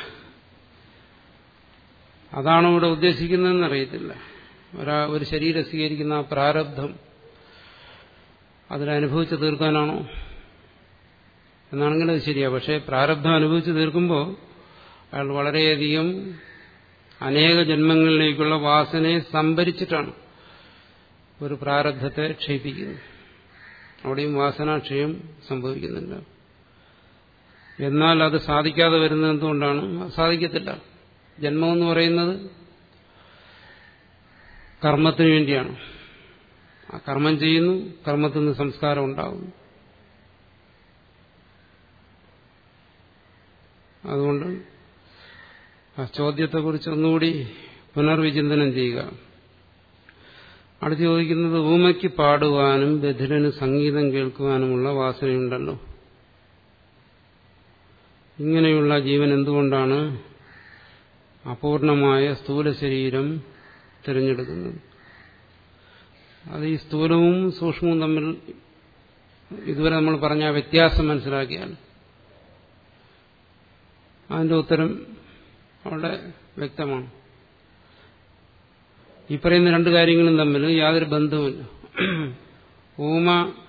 അതാണോ ഇവിടെ ഉദ്ദേശിക്കുന്നതെന്ന് അറിയത്തില്ല ഒരാ ഒരു ശരീരം സ്വീകരിക്കുന്ന ആ പ്രാരബ്ധം അതിനനുഭവിച്ച് തീർക്കാനാണോ എന്നാണെങ്കിൽ അത് ശരിയാ പക്ഷേ പ്രാരബ്ധം അനുഭവിച്ച് തീർക്കുമ്പോൾ അയാൾ വളരെയധികം അനേക ജന്മങ്ങളിലേക്കുള്ള വാസനയെ സംഭരിച്ചിട്ടാണ് ഒരു പ്രാരബ്ധത്തെ ക്ഷയിപ്പിക്കുന്നത് അവിടെയും വാസനാക്ഷയം സംഭവിക്കുന്നില്ല എന്നാൽ അത് സാധിക്കാതെ വരുന്നത് എന്തുകൊണ്ടാണ് സാധിക്കത്തില്ല ജന്മമെന്ന് പറയുന്നത് കർമ്മത്തിന് വേണ്ടിയാണ് ആ കർമ്മം ചെയ്യുന്നു കർമ്മത്തിൽ നിന്ന് സംസ്കാരം ഉണ്ടാകുന്നു അതുകൊണ്ട് ആ ചോദ്യത്തെക്കുറിച്ച് ഒന്നുകൂടി പുനർവിചിന്തനം ചെയ്യുക അടുത്ത് ചോദിക്കുന്നത് ഊമയ്ക്ക് പാടുവാനും ബധിരന് സംഗീതം കേൾക്കുവാനുമുള്ള വാസനയുണ്ടല്ലോ ഇങ്ങനെയുള്ള ജീവൻ എന്തുകൊണ്ടാണ് അപൂർണമായ സ്ഥൂല ശരീരം തിരഞ്ഞെടുക്കുന്നത് അത് ഈ സ്ഥൂലവും സൂക്ഷ്മവും തമ്മിൽ ഇതുവരെ നമ്മൾ പറഞ്ഞ ആ വ്യത്യാസം മനസ്സിലാക്കിയാൽ അതിന്റെ ഉത്തരം അവിടെ വ്യക്തമാണ് ഈ പറയുന്ന രണ്ട് കാര്യങ്ങളും തമ്മിൽ യാതൊരു ബന്ധവുമില്ല ഊമ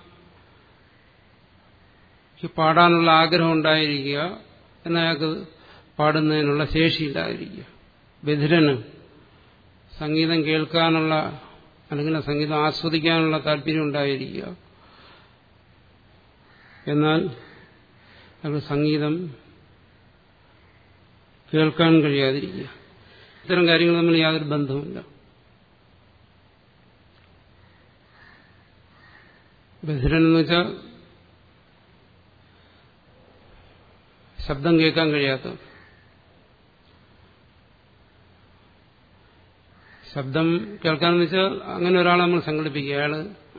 പാടാനുള്ള ആഗ്രഹം ഉണ്ടായിരിക്കുക എന്നയാൾക്ക് പാടുന്നതിനുള്ള ശേഷിയില്ലാതിരിക്കുക ബധിരന് സംഗീതം കേൾക്കാനുള്ള അല്ലെങ്കിൽ സംഗീതം ആസ്വദിക്കാനുള്ള താല്പര്യം ഉണ്ടായിരിക്കുക എന്നാൽ അയാൾക്ക് സംഗീതം കേൾക്കാൻ കഴിയാതിരിക്കുക ഇത്തരം കാര്യങ്ങൾ തമ്മിൽ യാതൊരു ബന്ധവുമില്ല ബധിരൻ എന്ന് വെച്ചാൽ ശബ്ദം കേൾക്കാൻ കഴിയാത്ത ശബ്ദം കേൾക്കാന്ന് വെച്ചാൽ അങ്ങനെ ഒരാളെ നമ്മൾ സങ്കല്പിക്കുക അയാള്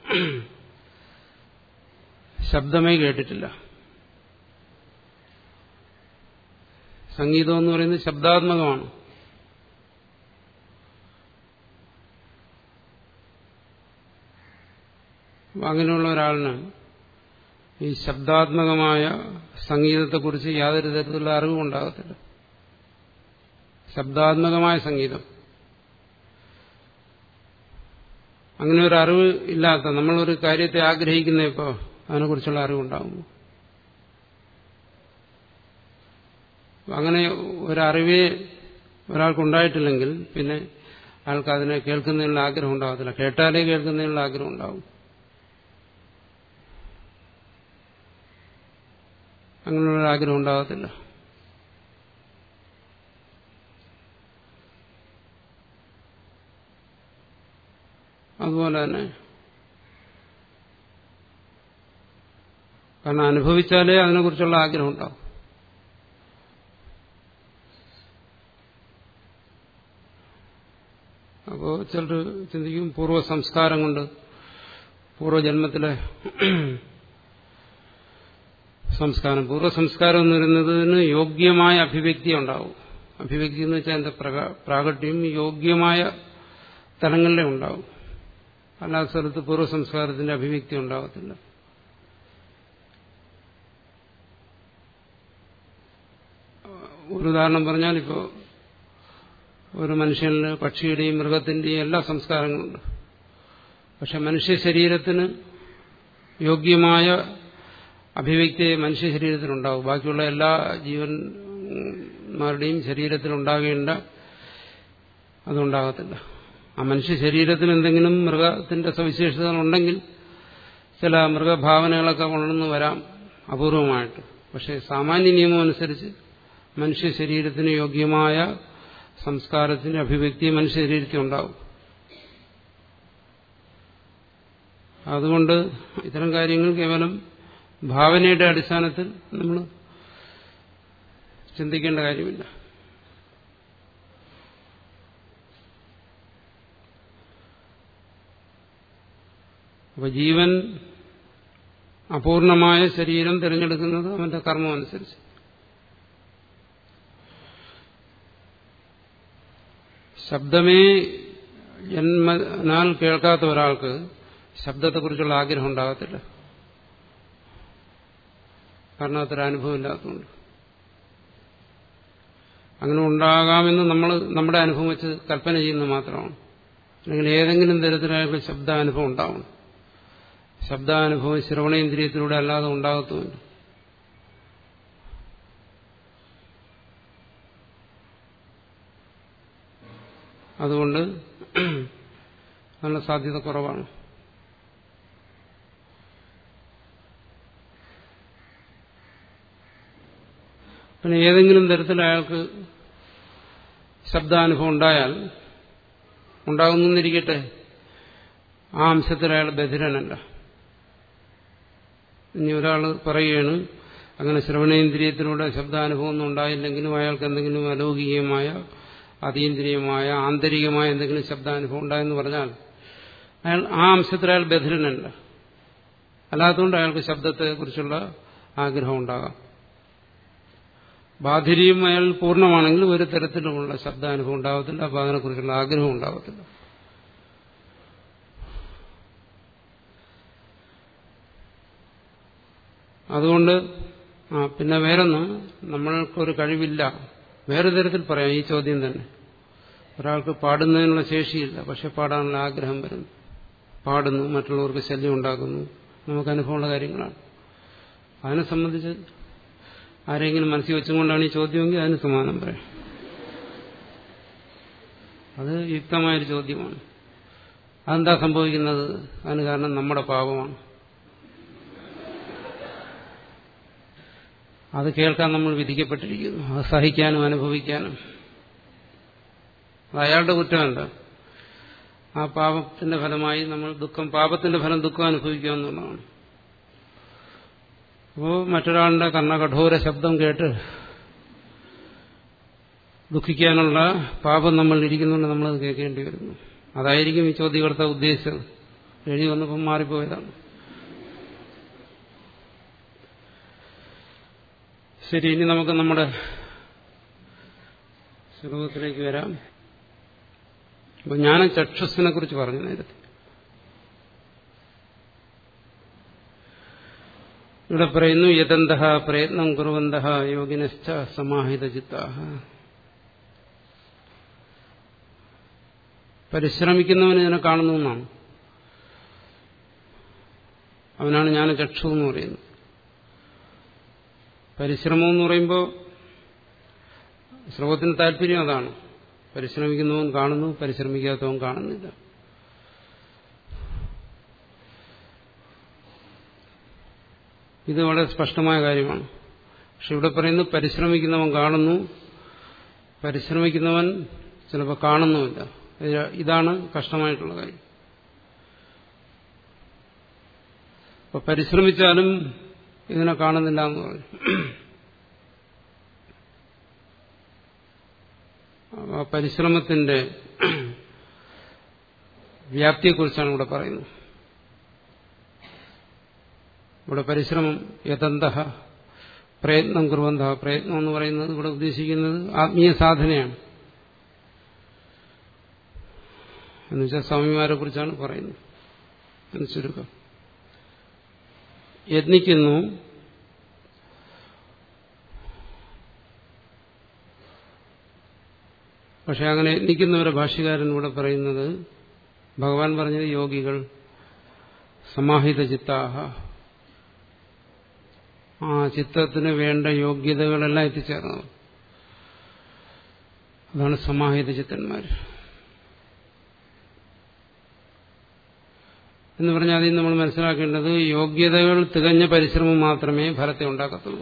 ശബ്ദമേ കേട്ടിട്ടില്ല സംഗീതം എന്ന് പറയുന്നത് ശബ്ദാത്മകമാണ് അങ്ങനെയുള്ള ഒരാളിന് ഈ ശബ്ദാത്മകമായ സംഗീതത്തെക്കുറിച്ച് യാതൊരു തരത്തിലുള്ള അറിവും ഉണ്ടാകത്തില്ല ശബ്ദാത്മകമായ സംഗീതം അങ്ങനെ ഒരു അറിവ് ഇല്ലാത്ത നമ്മളൊരു കാര്യത്തെ ആഗ്രഹിക്കുന്ന ഇപ്പോൾ അതിനെക്കുറിച്ചുള്ള അറിവുണ്ടാകുമ്പോൾ അങ്ങനെ ഒരറിവേ ഒരാൾക്കുണ്ടായിട്ടില്ലെങ്കിൽ പിന്നെ അയാൾക്ക് അതിനെ കേൾക്കുന്നതിനുള്ള ആഗ്രഹം ഉണ്ടാകത്തില്ല കേട്ടാലേ കേൾക്കുന്നതിനുള്ള ആഗ്രഹം ഉണ്ടാവും അങ്ങനെയുള്ള ആഗ്രഹം ഉണ്ടാകത്തില്ല അതുപോലെ തന്നെ കാരണം അനുഭവിച്ചാലേ അതിനെക്കുറിച്ചുള്ള ആഗ്രഹം ഉണ്ടാവും ചിലർ ചിന്തിക്കും പൂർവ്വ സംസ്കാരം കൊണ്ട് പൂർവ്വജന്മത്തിലെ സംസ്കാരം പൂർവ്വ സംസ്കാരം എന്ന് പറയുന്നതിന് യോഗ്യമായ അഭിവ്യക്തി ഉണ്ടാവും അഭിവ്യക്തി എന്ന് വെച്ചാൽ എന്താ പ്രാകട്യം യോഗ്യമായ തലങ്ങളിലേ ഉണ്ടാവും അല്ലാത്ത സ്ഥലത്ത് പൂർവ്വ സംസ്കാരത്തിന്റെ അഭിവ്യക്തി ഉണ്ടാകത്തില്ല ഒരു ഉദാഹരണം പറഞ്ഞാൽ ഇപ്പോൾ ഒരു മനുഷ്യനിൽ പക്ഷിയുടെയും മൃഗത്തിന്റെയും എല്ലാ സംസ്കാരങ്ങളുണ്ട് പക്ഷെ മനുഷ്യ ശരീരത്തിന് യോഗ്യമായ അഭിവ്യക്തി മനുഷ്യ ശരീരത്തിലുണ്ടാവും ബാക്കിയുള്ള എല്ലാ ജീവന്മാരുടെയും ശരീരത്തിലുണ്ടാകേണ്ട അതുണ്ടാകത്തില്ല ആ മനുഷ്യ ശരീരത്തിന് എന്തെങ്കിലും മൃഗത്തിന്റെ സവിശേഷതകൾ ഉണ്ടെങ്കിൽ ചില മൃഗഭാവനകളൊക്കെ വളർന്നു വരാം അപൂർവമായിട്ട് പക്ഷെ സാമാന്യ നിയമം അനുസരിച്ച് മനുഷ്യ ശരീരത്തിന് യോഗ്യമായ സംസ്കാരത്തിന്റെ അഭിവ്യക്തി മനുഷ്യ ശരീരത്തിൽ ഉണ്ടാവും അതുകൊണ്ട് ഇത്തരം കാര്യങ്ങൾ കേവലം ഭാവനയുടെ അടിസ്ഥാനത്തിൽ നമ്മൾ ചിന്തിക്കേണ്ട കാര്യമില്ല അപ്പൊ ജീവൻ അപൂർണമായ ശരീരം തിരഞ്ഞെടുക്കുന്നത് അവന്റെ കർമ്മം അനുസരിച്ച് ശബ്ദമേ ജന്മനാൽ കേൾക്കാത്ത ഒരാൾക്ക് ശബ്ദത്തെക്കുറിച്ചുള്ള ആഗ്രഹം ഉണ്ടാകത്തില്ല കാരണം അത്ര അനുഭവം ഇല്ലാത്തതുകൊണ്ട് അങ്ങനെ ഉണ്ടാകാമെന്ന് നമ്മൾ നമ്മുടെ അനുഭവം വെച്ച് കൽപ്പന ചെയ്യുന്നത് മാത്രമാണ് അല്ലെങ്കിൽ ഏതെങ്കിലും തരത്തിലായുള്ള ശബ്ദാനുഭവം ഉണ്ടാവണം ശബ്ദാനുഭവം ശ്രവണേന്ദ്രിയത്തിലൂടെ അല്ലാതെ ഉണ്ടാകത്തുമില്ല അതുകൊണ്ട് നല്ല സാധ്യത കുറവാണ് പിന്നെ ഏതെങ്കിലും തരത്തിൽ അയാൾക്ക് ശബ്ദാനുഭവം ഉണ്ടായാൽ ഉണ്ടാകുന്നിരിക്കട്ടെ ആ അംശത്തിൽ അയാൾ ബധിരനല്ല ഇനി ഒരാൾ പറയുകയാണ് അങ്ങനെ ശ്രവണേന്ദ്രിയത്തിലൂടെ ശബ്ദാനുഭവം ഒന്നും ഉണ്ടായില്ലെങ്കിലും അയാൾക്ക് എന്തെങ്കിലും അലൗകികമായ അതീന്ദ്രിയമായ ആന്തരികമായ എന്തെങ്കിലും ശബ്ദാനുഭവം ഉണ്ടായെന്ന് പറഞ്ഞാൽ അയാൾ ആ അംശത്തിൽ അയാൾ ബധിരനല്ല അല്ലാത്തതുകൊണ്ട് അയാൾക്ക് ശബ്ദത്തെക്കുറിച്ചുള്ള ആഗ്രഹം ഉണ്ടാകാം ബാധിരിയും അയാൾ പൂർണ്ണമാണെങ്കിൽ ഒരു തരത്തിലുമുള്ള ശബ്ദാനുഭവം ഉണ്ടാകത്തില്ല അപ്പോൾ അതിനെക്കുറിച്ചുള്ള ആഗ്രഹം ഉണ്ടാകത്തില്ല അതുകൊണ്ട് ആ പിന്നെ വേറൊന്ന് നമ്മൾക്കൊരു കഴിവില്ല വേറെ തരത്തിൽ പറയാം ഈ ചോദ്യം തന്നെ ഒരാൾക്ക് പാടുന്നതിനുള്ള ശേഷിയില്ല പക്ഷെ പാടാനുള്ള ആഗ്രഹം വരുന്നു പാടുന്നു മറ്റുള്ളവർക്ക് ശല്യം ഉണ്ടാക്കുന്നു നമുക്ക് അനുഭവമുള്ള കാര്യങ്ങളാണ് അതിനെ സംബന്ധിച്ച് ആരെങ്കിലും മനസ്സിൽ വെച്ചുകൊണ്ടാണ് ഈ ചോദ്യമെങ്കിൽ അതിന് സമാനം പറയാം അത് യുക്തമായൊരു ചോദ്യമാണ് അതെന്താ സംഭവിക്കുന്നത് അതിന് കാരണം നമ്മുടെ പാപമാണ് അത് കേൾക്കാൻ നമ്മൾ വിധിക്കപ്പെട്ടിരിക്കുന്നു അത് സഹിക്കാനും അനുഭവിക്കാനും അത് അയാളുടെ കുറ്റം എന്താ ആ പാപത്തിന്റെ ഫലമായി നമ്മൾ ദുഃഖം പാപത്തിന്റെ ഫലം ദുഃഖം അനുഭവിക്കുക എന്നുള്ളതാണ് അപ്പോൾ മറ്റൊരാളുടെ കർണകഠോര ശബ്ദം കേട്ട് ദുഃഖിക്കാനുള്ള പാപം നമ്മൾ ഇരിക്കുന്നുണ്ട് നമ്മളത് കേൾക്കേണ്ടി വരുന്നു അതായിരിക്കും ഈ ചോദ്യകർത്ത ഉദ്ദേശിച്ചത് എഴുതി വന്നപ്പം മാറിപ്പോയതാണ് ശരി ഇനി നമുക്ക് നമ്മുടെ ശ്ലോകത്തിലേക്ക് വരാം അപ്പൊ ജ്ഞാന ചക്ഷുസിനെ കുറിച്ച് പറഞ്ഞു നേരത്തെ ഇവിടെ പറയുന്നു യതന്ത പ്രയത്നം കുറുവന്ത യോഗിനശ്ച സമാഹിത ചിത്ത പരിശ്രമിക്കുന്നവന് ഇതിനെ കാണുന്നു എന്നാണ് അവനാണ് ജ്ഞാന ചക്ഷു എന്ന് പറയുന്നത് പരിശ്രമം എന്ന് പറയുമ്പോൾ ശ്രമത്തിന് താല്പര്യം അതാണ് പരിശ്രമിക്കുന്നവൻ കാണുന്നു പരിശ്രമിക്കാത്തവൻ കാണുന്നില്ല ഇത് വളരെ സ്പഷ്ടമായ കാര്യമാണ് പക്ഷെ ഇവിടെ പറയുന്നു പരിശ്രമിക്കുന്നവൻ കാണുന്നു പരിശ്രമിക്കുന്നവൻ ചിലപ്പോൾ കാണുന്നുമില്ല ഇതാണ് കഷ്ടമായിട്ടുള്ള കാര്യം അപ്പൊ പരിശ്രമിച്ചാലും ഇതിനെ കാണുന്നില്ല എന്ന് പറഞ്ഞു പരിശ്രമത്തിന്റെ വ്യാപ്തിയെക്കുറിച്ചാണ് ഇവിടെ പറയുന്നത് ഇവിടെ പരിശ്രമം യതന്ത പ്രയത്നം കുറുവന്ത പ്രയത്നം എന്ന് പറയുന്നത് ഇവിടെ ഉദ്ദേശിക്കുന്നത് ആത്മീയ സാധനയാണ് എന്നുവെച്ചാൽ സ്വാമിമാരെ കുറിച്ചാണ് പറയുന്നത് എന്ന് ചുരുക്കം യത്നിക്കുന്നു പക്ഷെ അങ്ങനെ യത്നിക്കുന്നവരെ ഭാഷ്യകാരൻ ഇവിടെ പറയുന്നത് ഭഗവാൻ പറഞ്ഞത് യോഗികൾ സമാഹിത ചിത്താഹ ആ ചിത്തത്തിന് വേണ്ട യോഗ്യതകളെല്ലാം എത്തിച്ചേർന്നത് അതാണ് സമാഹിത ചിത്തന്മാർ എന്ന് പറഞ്ഞാൽ അതിൽ നമ്മൾ മനസ്സിലാക്കേണ്ടത് യോഗ്യതകൾ തികഞ്ഞ പരിശ്രമം മാത്രമേ ഫലത്തെ ഉണ്ടാക്കത്തുള്ളൂ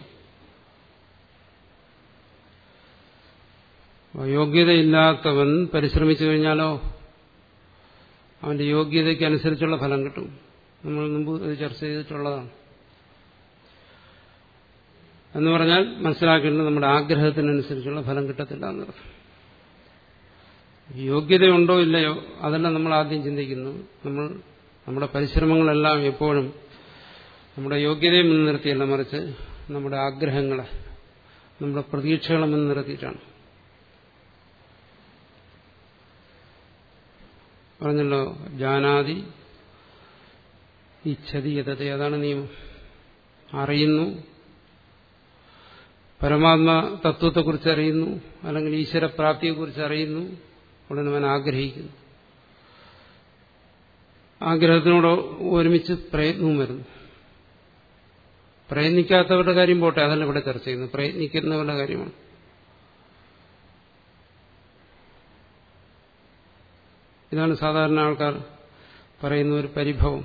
യോഗ്യതയില്ലാത്തവൻ പരിശ്രമിച്ചു കഴിഞ്ഞാലോ അവന്റെ യോഗ്യതയ്ക്ക് അനുസരിച്ചുള്ള ഫലം കിട്ടും നമ്മൾ മുമ്പ് ഇത് ചർച്ച ചെയ്തിട്ടുള്ളതാണ് എന്ന് പറഞ്ഞാൽ മനസ്സിലാക്കേണ്ടത് നമ്മുടെ ആഗ്രഹത്തിനനുസരിച്ചുള്ള ഫലം കിട്ടത്തില്ല എന്നർത്ഥം യോഗ്യതയുണ്ടോ ഇല്ലയോ അതെല്ലാം നമ്മൾ ആദ്യം ചിന്തിക്കുന്നു നമ്മൾ നമ്മുടെ പരിശ്രമങ്ങളെല്ലാം എപ്പോഴും നമ്മുടെ യോഗ്യതയെ മുൻനിർത്തിയല്ല മറിച്ച് നമ്മുടെ ആഗ്രഹങ്ങളെ നമ്മുടെ പ്രതീക്ഷകളെ മുൻനിർത്തിയിട്ടാണ് പറഞ്ഞല്ലോ ജാനാതി ഇച്ഛതി യഥത അതാണ് നിയമം അറിയുന്നു പരമാത്മ തത്വത്തെക്കുറിച്ച് അറിയുന്നു അല്ലെങ്കിൽ ഈശ്വരപ്രാപ്തിയെക്കുറിച്ച് അറിയുന്നു ഉടനെ അവൻ ആഗ്രഹിക്കുന്നു ആഗ്രഹത്തിനോട് ഒരുമിച്ച് പ്രയത്നവും വരുന്നു പ്രയത്നിക്കാത്തവരുടെ കാര്യം പോട്ടെ അതല്ല ഇവിടെ ചർച്ച ചെയ്യുന്നത് പ്രയത്നിക്കുന്നവരുടെ കാര്യമാണ് ഇതാണ് സാധാരണ ആൾക്കാർ പറയുന്ന ഒരു പരിഭവം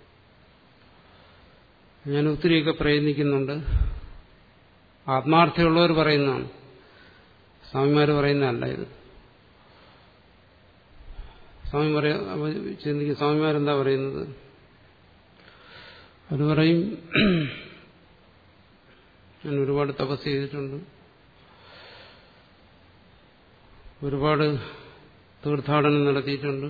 ഞാൻ ഒത്തിരിയൊക്കെ പ്രയത്നിക്കുന്നുണ്ട് ആത്മാർത്ഥമുള്ളവർ പറയുന്നതാണ് സ്വാമിമാർ പറയുന്നതല്ല ഇത് സ്വാമി പറയാ ചിന്തിക്കും സ്വാമിമാരെന്താ പറയുന്നത് അത് പറയും ഞാൻ ഒരുപാട് തപസ് ചെയ്തിട്ടുണ്ട് ഒരുപാട് തീർത്ഥാടനം നടത്തിയിട്ടുണ്ട്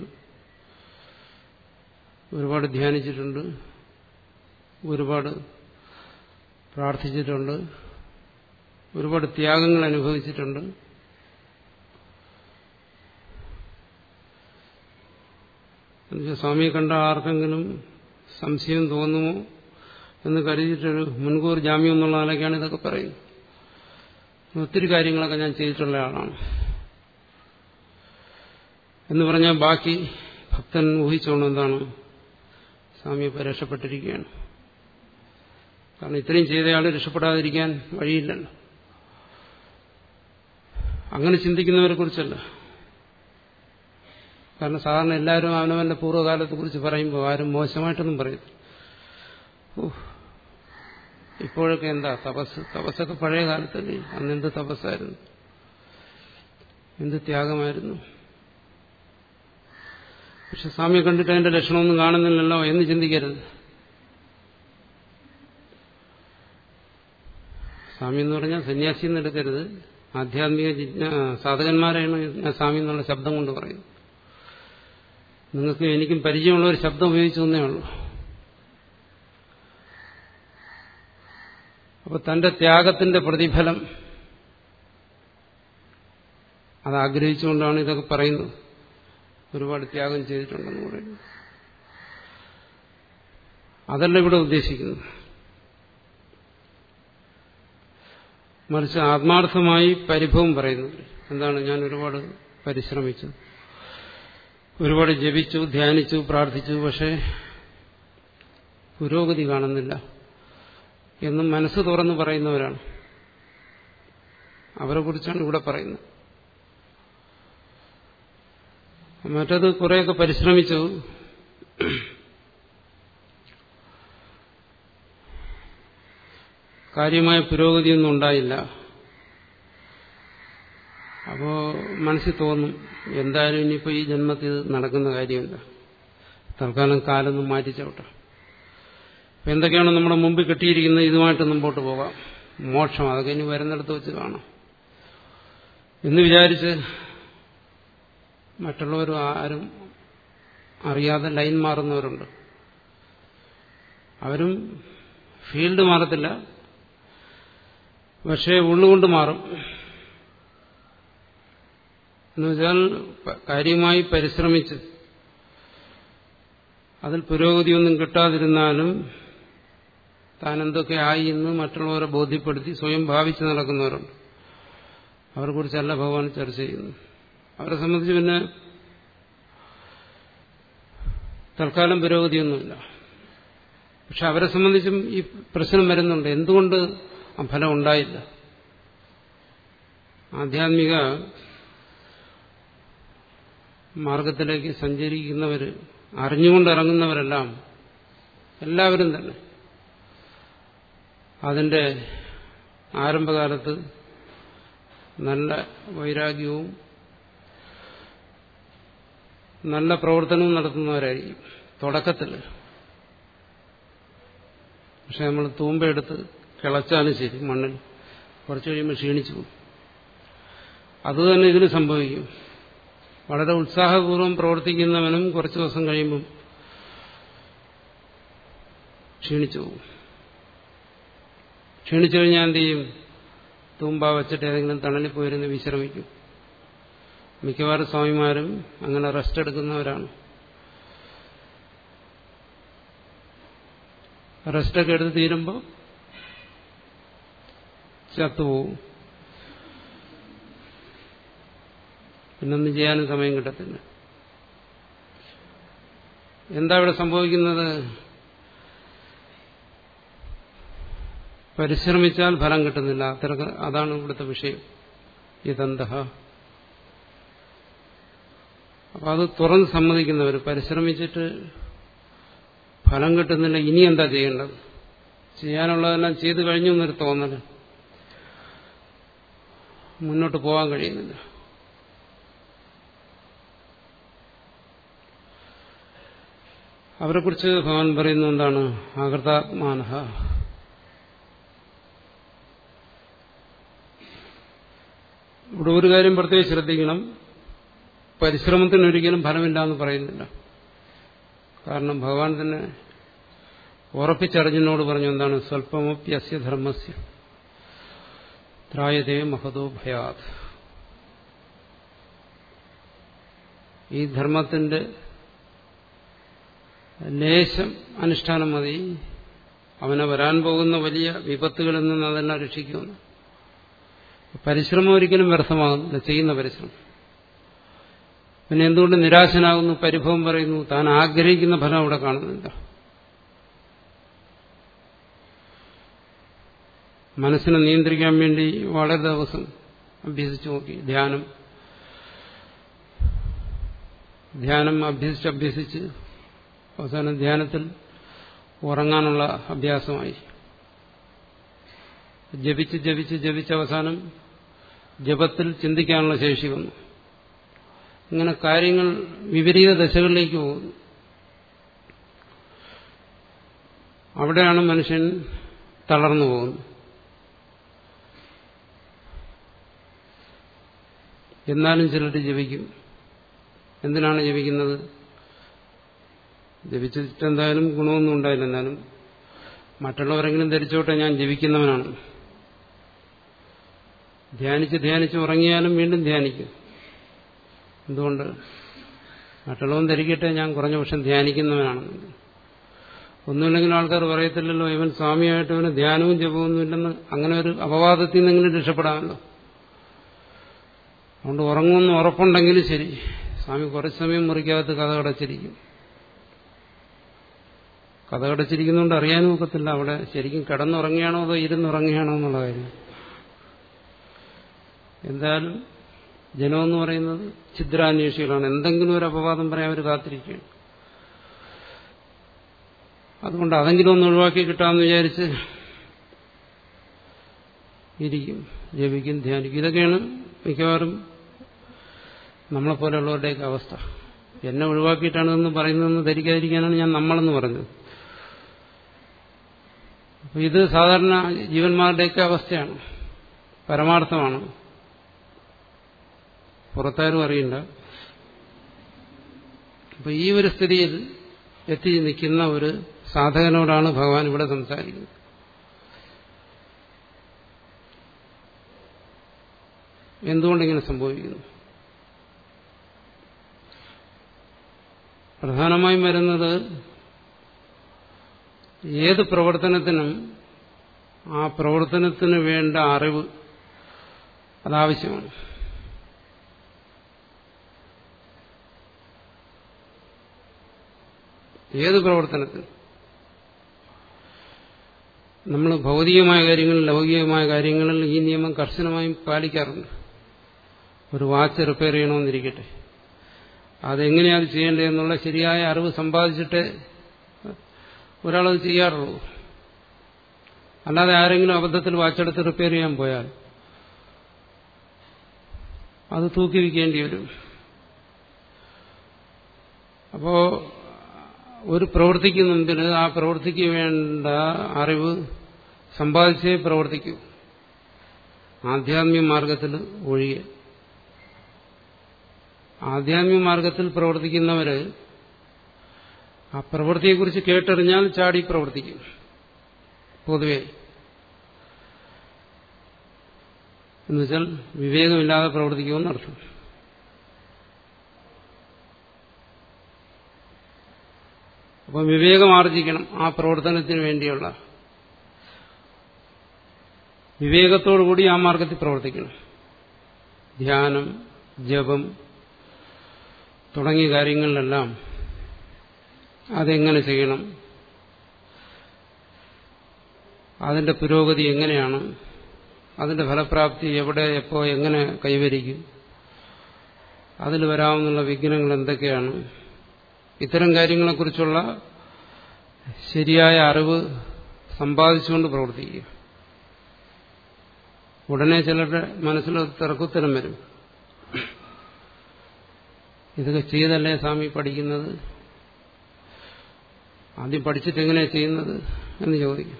ഒരുപാട് ധ്യാനിച്ചിട്ടുണ്ട് ഒരുപാട് പ്രാർത്ഥിച്ചിട്ടുണ്ട് ഒരുപാട് ത്യാഗങ്ങൾ അനുഭവിച്ചിട്ടുണ്ട് എന്നുവെച്ചാൽ സ്വാമിയെ കണ്ട ആർക്കെങ്കിലും സംശയം തോന്നുമോ എന്ന് കരുതിയിട്ടൊരു മുൻകൂർ ജാമ്യം എന്നുള്ള ആളൊക്കെയാണ് ഇതൊക്കെ പറയുന്നത് ഒത്തിരി കാര്യങ്ങളൊക്കെ ഞാൻ ചെയ്തിട്ടുള്ള ആളാണ് എന്ന് പറഞ്ഞാൽ ബാക്കി ഭക്തൻ ഊഹിച്ചോണം എന്താണ് സ്വാമി ഇപ്പം രക്ഷപ്പെട്ടിരിക്കുകയാണ് കാരണം ഇത്രയും ചെയ്തയാൾ രക്ഷപ്പെടാതിരിക്കാൻ വഴിയില്ലല്ലോ അങ്ങനെ ചിന്തിക്കുന്നവരെ കുറിച്ചല്ല കാരണം സാധാരണ എല്ലാവരും അവനവന്റെ പൂർവ്വകാലത്തെ കുറിച്ച് പറയുമ്പോൾ ആരും മോശമായിട്ടൊന്നും പറയും ഇപ്പോഴൊക്കെ എന്താ തപസ് തപസ്സൊക്കെ പഴയ കാലത്തല്ലേ അന്നെന്ത് തപസ്സായിരുന്നു എന്ത് ത്യാഗമായിരുന്നു പക്ഷെ സ്വാമിയെ കണ്ടിട്ട് അതിന്റെ ലക്ഷണമൊന്നും കാണുന്നില്ലല്ലോ എന്ന് ചിന്തിക്കരുത് സ്വാമി എന്ന് പറഞ്ഞാൽ സന്യാസി എന്ന് എടുക്കരുത് ആധ്യാത്മിക ജിജ്ഞ സാധകന്മാരെയാണ് ഞാൻ സ്വാമി എന്നുള്ള ശബ്ദം കൊണ്ട് പറയുന്നത് നിങ്ങൾക്ക് എനിക്കും പരിചയമുള്ള ഒരു ശബ്ദം ഉപയോഗിച്ചു തന്നേ ഉള്ളൂ അപ്പൊ തന്റെ ത്യാഗത്തിന്റെ പ്രതിഫലം അത് ആഗ്രഹിച്ചുകൊണ്ടാണ് ഇതൊക്കെ പറയുന്നത് ഒരുപാട് ത്യാഗം ചെയ്തിട്ടുണ്ടെന്ന് പറയുന്നു അതല്ല ഇവിടെ ഉദ്ദേശിക്കുന്നത് മറിച്ച് ആത്മാർത്ഥമായി പരിഭവം പറയുന്നത് എന്താണ് ഞാൻ ഒരുപാട് പരിശ്രമിച്ചു ഒരുപാട് ജപിച്ചു ധ്യാനിച്ചു പ്രാർത്ഥിച്ചു പക്ഷേ പുരോഗതി കാണുന്നില്ല എന്നും മനസ്സ് തുറന്ന് പറയുന്നവരാണ് അവരെ കുറിച്ചാണ് ഇവിടെ പറയുന്നത് മറ്റത് കുറെയൊക്കെ പരിശ്രമിച്ചു കാര്യമായ പുരോഗതിയൊന്നും ഉണ്ടായില്ല അപ്പോ മനസ്സിൽ തോന്നും എന്തായാലും ഇനിയിപ്പോൾ ഈ ജന്മത്തിൽ നടക്കുന്ന കാര്യമില്ല തൽക്കാലം കാലൊന്നും മാറ്റിച്ചോട്ടെ അപ്പം എന്തൊക്കെയാണ് നമ്മുടെ മുമ്പിൽ കിട്ടിയിരിക്കുന്നത് ഇതുമായിട്ട് മുമ്പോട്ട് പോകാം മോക്ഷം അതൊക്കെ ഇനി വരുന്നിടത്ത് വെച്ച് കാണാം എന്ന് വിചാരിച്ച് മറ്റുള്ളവരും ആരും അറിയാതെ ലൈൻ മാറുന്നവരുണ്ട് അവരും ഫീൽഡ് മാറത്തില്ല പക്ഷേ ഉള്ളുകൊണ്ട് മാറും എന്നുവെച്ചാൽ കാര്യമായി പരിശ്രമിച്ച് അതിൽ പുരോഗതിയൊന്നും കിട്ടാതിരുന്നാലും താൻ എന്തൊക്കെ ആയി എന്ന് മറ്റുള്ളവരെ ബോധ്യപ്പെടുത്തി സ്വയം ഭാവിച്ച് നടക്കുന്നവരുണ്ട് അവരെക്കുറിച്ചല്ല ഭഗവാൻ ചർച്ച ചെയ്യുന്നു അവരെ സംബന്ധിച്ച് പിന്നെ തൽക്കാലം പുരോഗതിയൊന്നുമില്ല പക്ഷെ അവരെ സംബന്ധിച്ചും ഈ പ്രശ്നം വരുന്നുണ്ട് എന്തുകൊണ്ട് ആ ഫലം ഉണ്ടായില്ല ആധ്യാത്മിക മാർഗത്തിലേക്ക് സഞ്ചരിക്കുന്നവർ അറിഞ്ഞുകൊണ്ട് ഇറങ്ങുന്നവരെല്ലാം എല്ലാവരും തന്നെ അതിന്റെ ആരംഭകാലത്ത് നല്ല വൈരാഗ്യവും നല്ല പ്രവർത്തനവും നടത്തുന്നവരായിരിക്കും തുടക്കത്തിൽ പക്ഷെ നമ്മൾ തൂമ്പയെടുത്ത് കിളച്ചാലും ശരി മണ്ണിൽ കുറച്ച് കഴിയുമ്പോൾ ക്ഷീണിച്ചു പോകും അതുതന്നെ ഇതിന് സംഭവിക്കും വളരെ ഉത്സാഹപൂർവ്വം പ്രവർത്തിക്കുന്നവനും കുറച്ച് ദിവസം കഴിയുമ്പം ക്ഷീണിച്ചു പോകും ക്ഷീണിച്ചു കഴിഞ്ഞാൽ എന്ത് ചെയ്യും തൂമ്പ വെച്ചിട്ട് ഏതെങ്കിലും തണലിൽ പോയിരുന്ന് വിശ്രമിക്കും മിക്കവാറും സ്വാമിമാരും അങ്ങനെ റെസ്റ്റ് എടുക്കുന്നവരാണ് റെസ്റ്റൊക്കെ എടുത്ത് തീരുമ്പോൾ ചത്തുപോകും പിന്നൊന്നും ചെയ്യാനും സമയം കിട്ടത്തില്ല എന്താ ഇവിടെ സംഭവിക്കുന്നത് പരിശ്രമിച്ചാൽ ഫലം കിട്ടുന്നില്ല അത്ര അതാണ് ഇവിടുത്തെ വിഷയം ഇതന്ത അപ്പൊ അത് തുറന്ന് സമ്മതിക്കുന്നവർ പരിശ്രമിച്ചിട്ട് ഫലം കിട്ടുന്നില്ല ഇനി എന്താ ചെയ്യേണ്ടത് ചെയ്യാനുള്ളതെല്ലാം ചെയ്തു കഴിഞ്ഞു എന്നൊരു തോന്നല് മുന്നോട്ട് പോകാൻ കഴിയുന്നില്ല അവരെക്കുറിച്ച് ഭഗവാൻ പറയുന്നത് എന്താണ് ആകൃതാത്മാനഹ ഇവിടെ ഒരു കാര്യം പ്രത്യേകം ശ്രദ്ധിക്കണം പരിശ്രമത്തിന് ഒരിക്കലും ഫലമില്ല എന്ന് പറയുന്നില്ല കാരണം ഭഗവാൻ തന്നെ ഉറപ്പിച്ചറിഞ്ഞിനോട് പറഞ്ഞു എന്താണ് സ്വല്പമപ്യസ്യ ധർമ്മസ്യ ത്രായതേ മഹതോ ഭയാത് ഈ ധർമ്മത്തിന്റെ ലേശം അനുഷ്ഠാനം മതി അവനെ വരാൻ പോകുന്ന വലിയ വിപത്തുകളിൽ നിന്ന് അതെല്ലാം രക്ഷിക്കുമെന്ന് പരിശ്രമം ഒരിക്കലും വ്യർത്ഥമാകുന്നില്ല ചെയ്യുന്ന പരിശ്രമം പിന്നെ എന്തുകൊണ്ട് നിരാശനാകുന്നു പരിഭവം പറയുന്നു താൻ ആഗ്രഹിക്കുന്ന ഫലം അവിടെ കാണുന്നില്ല മനസ്സിനെ നിയന്ത്രിക്കാൻ വേണ്ടി വളരെ ദിവസം അഭ്യസിച്ചു നോക്കി ധ്യാനം ധ്യാനം അഭ്യസിച്ച് അഭ്യസിച്ച് അവസാനം ധ്യാനത്തിൽ ഉറങ്ങാനുള്ള അഭ്യാസമായി ജപിച്ച് ജപിച്ച് ജപിച്ച് അവസാനം ജപത്തിൽ ചിന്തിക്കാനുള്ള ശേഷി വന്നു ഇങ്ങനെ കാര്യങ്ങൾ വിപരീത ദശകളിലേക്ക് പോകുന്നു അവിടെയാണ് മനുഷ്യൻ തളർന്നു പോകുന്നത് എന്നാലും ചിലർ ജപിക്കും എന്തിനാണ് ജപിക്കുന്നത് ജപിച്ചിട്ട് എന്തായാലും ഗുണമൊന്നും ഉണ്ടായില്ല എന്നാലും മറ്റുള്ളവരെങ്കിലും ധരിച്ചോട്ടെ ഞാൻ ജപിക്കുന്നവനാണ് ധ്യാനിച്ച് ധ്യാനിച്ച് ഉറങ്ങിയാലും വീണ്ടും ധ്യാനിക്കും എന്തുകൊണ്ട് മറ്റുള്ളവൻ ധരിക്കട്ടെ ഞാൻ കുറഞ്ഞ പക്ഷം ധ്യാനിക്കുന്നവനാണെന്ന് ഒന്നുമില്ലെങ്കിലും ആൾക്കാർ പറയത്തില്ലല്ലോ ഇവൻ സ്വാമിയായിട്ട് ഇവന് ധ്യാനവും ജപമൊന്നുമില്ലെന്ന് അങ്ങനെ ഒരു അപവാദത്തിൽ നിന്നെങ്കിലും രക്ഷപ്പെടാമല്ലോ അതുകൊണ്ട് ഉറങ്ങുമെന്ന് ഉറപ്പുണ്ടെങ്കിലും ശരി സ്വാമി കുറച്ച് സമയം മുറിക്കകത്ത് കഥ കടച്ചിരിക്കും കഥ കടച്ചിരിക്കുന്നതുകൊണ്ട് അറിയാനും ഒക്കത്തില്ല അവിടെ ശരിക്കും കിടന്നുറങ്ങിയാണോ അതോ ഇരുന്നുറങ്ങിയാണോ എന്നുള്ള കാര്യം എന്തായാലും ജനമെന്ന് പറയുന്നത് ഛിദ്രാന്വേഷികളാണ് എന്തെങ്കിലും ഒരു അപവാദം പറയാൻ അവർ കാത്തിരിക്കുകയാണ് അതുകൊണ്ട് അതെങ്കിലും ഒന്ന് ഒഴിവാക്കി കിട്ടാമെന്ന് വിചാരിച്ച് ഇരിക്കും ജപിക്കും ധ്യാനിക്കും ഇതൊക്കെയാണ് മിക്കവാറും നമ്മളെപ്പോലെയുള്ളവരുടെയൊക്കെ അവസ്ഥ എന്നെ ഒഴിവാക്കിയിട്ടാണ് എന്ന് പറയുന്നതെന്ന് ധരിക്കാതിരിക്കാനാണ് ഞാൻ നമ്മളെന്ന് പറഞ്ഞത് അപ്പൊ ഇത് സാധാരണ ജീവന്മാരുടെയൊക്കെ അവസ്ഥയാണ് പരമാർത്ഥമാണ് പുറത്താരും അറിയണ്ട അപ്പൊ ഈ ഒരു സ്ഥിതിയിൽ എത്തി നിൽക്കുന്ന ഒരു സാധകനോടാണ് ഭഗവാൻ ഇവിടെ സംസാരിക്കുന്നത് എന്തുകൊണ്ടിങ്ങനെ സംഭവിക്കുന്നു പ്രധാനമായും വരുന്നത് ഏത് പ്രവർത്തനത്തിനും ആ പ്രവർത്തനത്തിന് വേണ്ട അറിവ് അതാവശ്യമാണ് ഏത് പ്രവർത്തനത്തിനും നമ്മൾ ഭൗതികമായ കാര്യങ്ങളിൽ ലൗകികമായ കാര്യങ്ങളിൽ ഈ നിയമം കർശനമായും പാലിക്കാറുണ്ട് ഒരു വാച്ച് റിപ്പയർ ചെയ്യണമെന്നിരിക്കട്ടെ അതെങ്ങനെയാണ് ചെയ്യേണ്ടതെന്നുള്ള ശരിയായ അറിവ് സമ്പാദിച്ചിട്ട് ഒരാളത് ചെയ്യാറുള്ളൂ അല്ലാതെ ആരെങ്കിലും അബദ്ധത്തിൽ വാച്ചെടുത്ത് റിപ്പയർ ചെയ്യാൻ പോയാൽ അത് തൂക്കി വയ്ക്കേണ്ടി വരും അപ്പോ ഒരു പ്രവൃത്തിക്ക് മുമ്പിൽ ആ പ്രവൃത്തിക്ക് വേണ്ട അറിവ് സമ്പാദിച്ചേ പ്രവർത്തിക്കൂ ആധ്യാത്മിക മാർഗത്തിൽ ഒഴികെ ആധ്യാത്മിക മാർഗത്തിൽ പ്രവർത്തിക്കുന്നവര് ആ പ്രവൃത്തിയെക്കുറിച്ച് കേട്ടറിഞ്ഞാൽ ചാടി പ്രവർത്തിക്കും പൊതുവെ എന്നുവെച്ചാൽ വിവേകമില്ലാതെ പ്രവർത്തിക്കുമെന്നർത്ഥം അപ്പം വിവേകം ആർജിക്കണം ആ പ്രവർത്തനത്തിന് വേണ്ടിയുള്ള വിവേകത്തോടുകൂടി ആ മാർഗത്തിൽ പ്രവർത്തിക്കണം ധ്യാനം ജപം തുടങ്ങിയ കാര്യങ്ങളിലെല്ലാം അതെങ്ങനെ ചെയ്യണം അതിന്റെ പുരോഗതി എങ്ങനെയാണ് അതിന്റെ ഫലപ്രാപ്തി എവിടെ എപ്പോ എങ്ങനെ കൈവരിക്കും അതിൽ വരാവുന്ന വിഘ്നങ്ങൾ എന്തൊക്കെയാണ് ഇത്തരം കാര്യങ്ങളെക്കുറിച്ചുള്ള ശരിയായ അറിവ് സമ്പാദിച്ചുകൊണ്ട് പ്രവർത്തിക്കുക ഉടനെ ചിലരുടെ മനസ്സിൽ തിറക്കുത്തരം വരും ഇതൊക്കെ ചെയ്തല്ലേ സ്വാമി പഠിക്കുന്നത് ആദ്യം പഠിച്ചിട്ട് എങ്ങനെയാ ചെയ്യുന്നത് എന്ന് ചോദിക്കും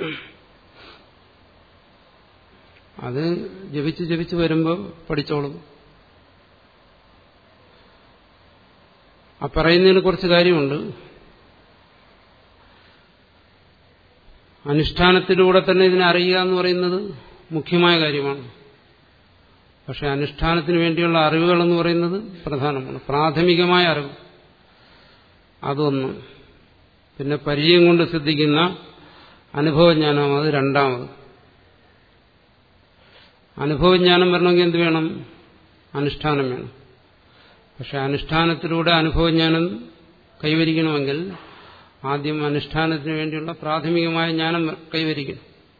അത് ജപിച്ച് ജപിച്ച് വരുമ്പോൾ പഠിച്ചോളും ആ പറയുന്നതിന് കുറച്ച് കാര്യമുണ്ട് അനുഷ്ഠാനത്തിലൂടെ തന്നെ ഇതിനെ അറിയുക എന്ന് പറയുന്നത് മുഖ്യമായ കാര്യമാണ് പക്ഷെ അനുഷ്ഠാനത്തിന് വേണ്ടിയുള്ള അറിവുകൾ എന്ന് പറയുന്നത് പ്രധാനമാണ് പ്രാഥമികമായ അറിവ് അതൊന്ന് പിന്നെ പരിചയം കൊണ്ട് സിദ്ധിക്കുന്ന അനുഭവജ്ഞാനം അത് രണ്ടാമത് അനുഭവജ്ഞാനം വരണമെങ്കിൽ എന്ത് വേണം അനുഷ്ഠാനം വേണം പക്ഷെ അനുഷ്ഠാനത്തിലൂടെ അനുഭവജ്ഞാനം കൈവരിക്കണമെങ്കിൽ ആദ്യം അനുഷ്ഠാനത്തിന് വേണ്ടിയുള്ള പ്രാഥമികമായ ജ്ഞാനം കൈവരിക്കണം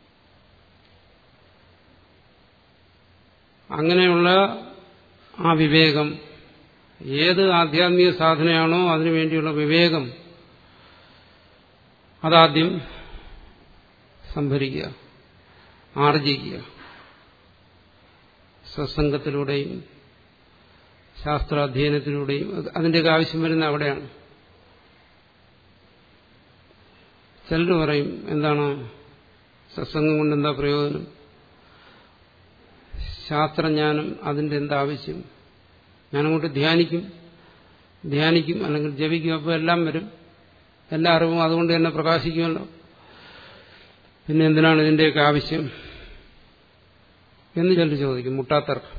അങ്ങനെയുള്ള ആ വിവേകം ഏത് ആധ്യാത്മിക സാധനയാണോ അതിനുവേണ്ടിയുള്ള വിവേകം അതാദ്യം സംഭരിക്കുക ആർജിക്കുക സത്സംഗത്തിലൂടെയും ശാസ്ത്രാധ്യയനത്തിലൂടെയും അതിൻ്റെയൊക്കെ ആവശ്യം വരുന്ന അവിടെയാണ് ചിലർ പറയും എന്താണ് സത്സംഗം കൊണ്ട് എന്താ പ്രയോജനം ശാസ്ത്രജ്ഞാനം അതിൻ്റെ എന്താ ആവശ്യം ഞാനങ്ങോട്ട് ധ്യാനിക്കും ധ്യാനിക്കും അല്ലെങ്കിൽ ജപിക്കും അപ്പോൾ എല്ലാം വരും എല്ലാ അറിവും അതുകൊണ്ട് തന്നെ പ്രകാശിക്കുമല്ലോ പിന്നെ എന്തിനാണ് ഇതിൻ്റെയൊക്കെ ആവശ്യം എന്ന് ചിലർ ചോദിക്കും മുട്ടാത്തർക്കം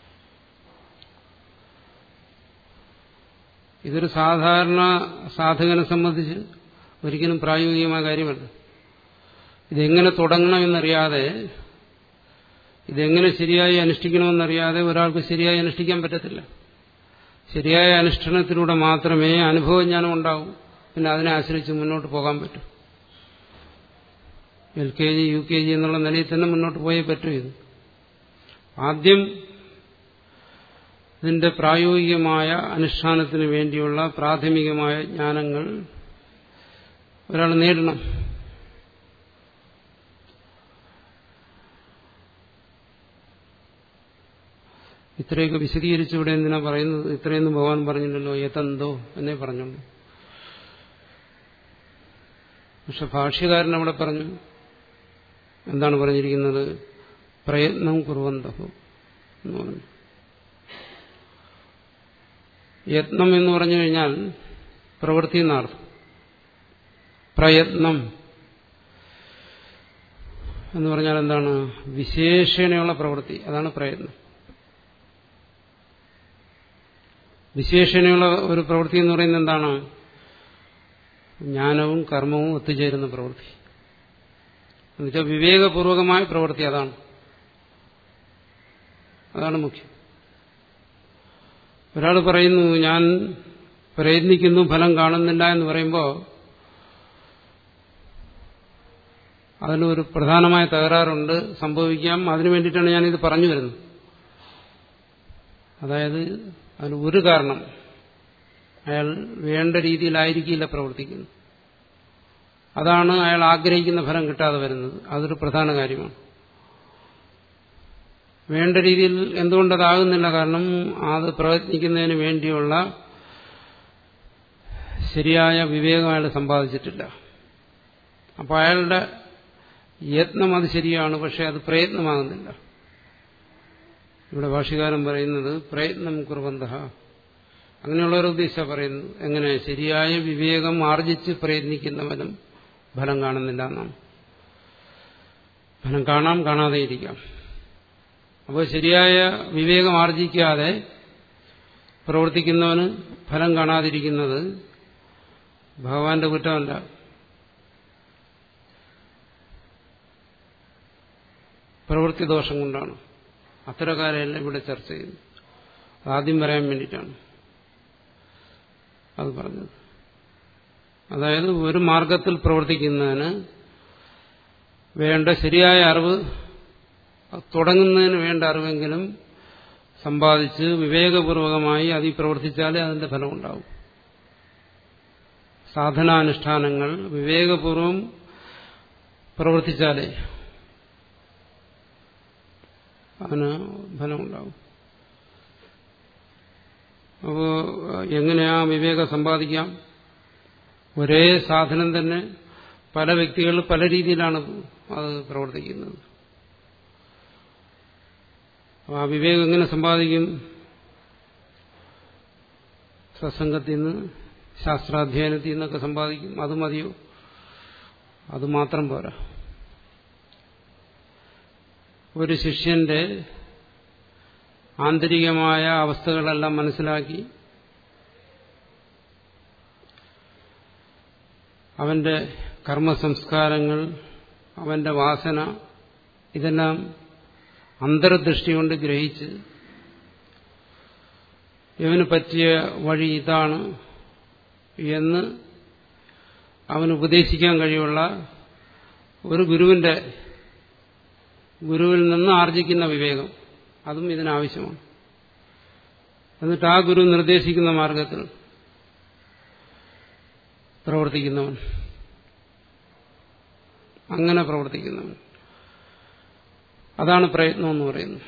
ഇതൊരു സാധാരണ സാധകനെ സംബന്ധിച്ച് ഒരിക്കലും പ്രായോഗികമായ കാര്യമല്ല ഇതെങ്ങനെ തുടങ്ങണമെന്നറിയാതെ ഇതെങ്ങനെ ശരിയായി അനുഷ്ഠിക്കണമെന്നറിയാതെ ഒരാൾക്ക് ശരിയായി അനുഷ്ഠിക്കാൻ പറ്റത്തില്ല ശരിയായ അനുഷ്ഠാനത്തിലൂടെ മാത്രമേ അനുഭവജ്ഞാനം ഉണ്ടാവൂ പിന്നെ അതിനെ ആശ്രയിച്ച് മുന്നോട്ട് പോകാൻ പറ്റും L K G U K G എന്നുള്ള നിലയിൽ തന്നെ മുന്നോട്ട് പോയേ പറ്റൂ ഇത് ആദ്യം ഇതിന്റെ പ്രായോഗികമായ അനുഷ്ഠാനത്തിന് വേണ്ടിയുള്ള പ്രാഥമികമായ ജ്ഞാനങ്ങൾ ഒരാൾ നേടണം ഇത്രയൊക്കെ വിശദീകരിച്ച് ഇവിടെ എന്തിനാ പറയുന്നത് ഇത്രയൊന്നും ഭഗവാൻ പറഞ്ഞില്ലല്ലോ ഏതെന്തോ എന്നേ പറഞ്ഞുള്ളൂ പക്ഷെ ഭാഷ്യകാരൻ അവിടെ പറഞ്ഞു എന്താണ് പറഞ്ഞിരിക്കുന്നത് പ്രയത്നം കുറവന്തഹോ എന്ന് പറഞ്ഞു യത്നം എന്ന് പറഞ്ഞു കഴിഞ്ഞാൽ പ്രവൃത്തി എന്നർത്ഥം പ്രയത്നം എന്ന് പറഞ്ഞാൽ എന്താണ് വിശേഷണയുള്ള പ്രവൃത്തി അതാണ് പ്രയത്നം വിശേഷണയുള്ള ഒരു പ്രവൃത്തി എന്ന് പറയുന്നത് എന്താണ് ജ്ഞാനവും കർമ്മവും ഒത്തുചേരുന്ന പ്രവൃത്തി എന്നുവെച്ചാൽ വിവേകപൂർവകമായ പ്രവൃത്തി അതാണ് അതാണ് മുഖ്യം ഒരാൾ പറയുന്നു ഞാൻ പ്രയത്നിക്കുന്നു ഫലം കാണുന്നില്ല എന്ന് പറയുമ്പോൾ അതിനൊരു പ്രധാനമായ തകരാറുണ്ട് സംഭവിക്കാം അതിനു വേണ്ടിയിട്ടാണ് ഞാനിത് പറഞ്ഞു വരുന്നത് അതായത് അതിന് ഒരു കാരണം അയാൾ വേണ്ട രീതിയിലായിരിക്കില്ല പ്രവർത്തിക്കുന്നത് അതാണ് അയാൾ ആഗ്രഹിക്കുന്ന ഫലം കിട്ടാതെ വരുന്നത് അതൊരു പ്രധാന കാര്യമാണ് വേണ്ട രീതിയിൽ എന്തുകൊണ്ടതാകുന്നില്ല കാരണം അത് പ്രയത്നിക്കുന്നതിന് വേണ്ടിയുള്ള ശരിയായ വിവേകം അയാൾ സമ്പാദിച്ചിട്ടില്ല അപ്പോൾ അയാളുടെ യത്നം അത് ശരിയാണ് പക്ഷെ അത് പ്രയത്നമാകുന്നില്ല ഇവിടെ ഭാഷകാരൻ പറയുന്നത് പ്രയത്നം കുറുബന്ധ അങ്ങനെയുള്ളവരെ ഉദ്ദേശിച്ച പറയുന്നത് എങ്ങനെ ശരിയായ വിവേകം ആർജിച്ച് പ്രയത്നിക്കുന്നവനും ഫലം കാണുന്നില്ല എന്നാണ് ഫലം കാണാം കാണാതെ ഇരിക്കാം അപ്പോൾ ശരിയായ വിവേകം ആർജിക്കാതെ പ്രവർത്തിക്കുന്നവന് ഫലം കാണാതിരിക്കുന്നത് ഭഗവാന്റെ കുറ്റമല്ല പ്രവൃത്തി ദോഷം കൊണ്ടാണ് അത്തരക്കാരെല്ലാം ഇവിടെ ചർച്ച ചെയ്യുന്നു ആദ്യം പറയാൻ വേണ്ടിയിട്ടാണ് അത് പറഞ്ഞത് അതായത് ഒരു മാർഗത്തിൽ പ്രവർത്തിക്കുന്നതിന് വേണ്ട ശരിയായ അറിവ് തുടങ്ങുന്നതിന് വേണ്ട അറിവെങ്കിലും സമ്പാദിച്ച് വിവേകപൂർവകമായി അതിൽ പ്രവർത്തിച്ചാലേ അതിന്റെ ഫലമുണ്ടാവും സാധനാനുഷ്ഠാനങ്ങൾ വിവേകപൂർവം പ്രവർത്തിച്ചാലേ അതിന് ഫലമുണ്ടാവും അപ്പോൾ എങ്ങനെയാ വിവേകം സമ്പാദിക്കാം ഒരേ സാധനം തന്നെ പല വ്യക്തികൾ പല രീതിയിലാണ് അത് പ്രവർത്തിക്കുന്നത് ആ വിവേകം എങ്ങനെ സമ്പാദിക്കും സത്സംഗത്തിൽ നിന്ന് ശാസ്ത്രാധ്യയനത്തിൽ നിന്നൊക്കെ സമ്പാദിക്കും അത് മതിയോ അത് മാത്രം പോരാ ഒരു ശിഷ്യന്റെ ആന്തരികമായ അവസ്ഥകളെല്ലാം മനസ്സിലാക്കി അവന്റെ കർമ്മസംസ്കാരങ്ങൾ അവന്റെ വാസന ഇതെല്ലാം അന്തർദൃഷ്ടി കൊണ്ട് ഗ്രഹിച്ച് ഇവന് പറ്റിയ വഴി ഇതാണ് എന്ന് അവന് ഉപദേശിക്കാൻ കഴിയുള്ള ഒരു ഗുരുവിന്റെ ഗുരുവിൽ നിന്ന് ആർജിക്കുന്ന വിവേകം അതും ഇതിനാവശ്യമാണ് എന്നിട്ട് ആ ഗുരു നിർദ്ദേശിക്കുന്ന മാർഗത്തിൽ പ്രവർത്തിക്കുന്നവൻ അങ്ങനെ പ്രവർത്തിക്കുന്നവൻ അതാണ് പ്രയത്നം എന്ന് പറയുന്നത്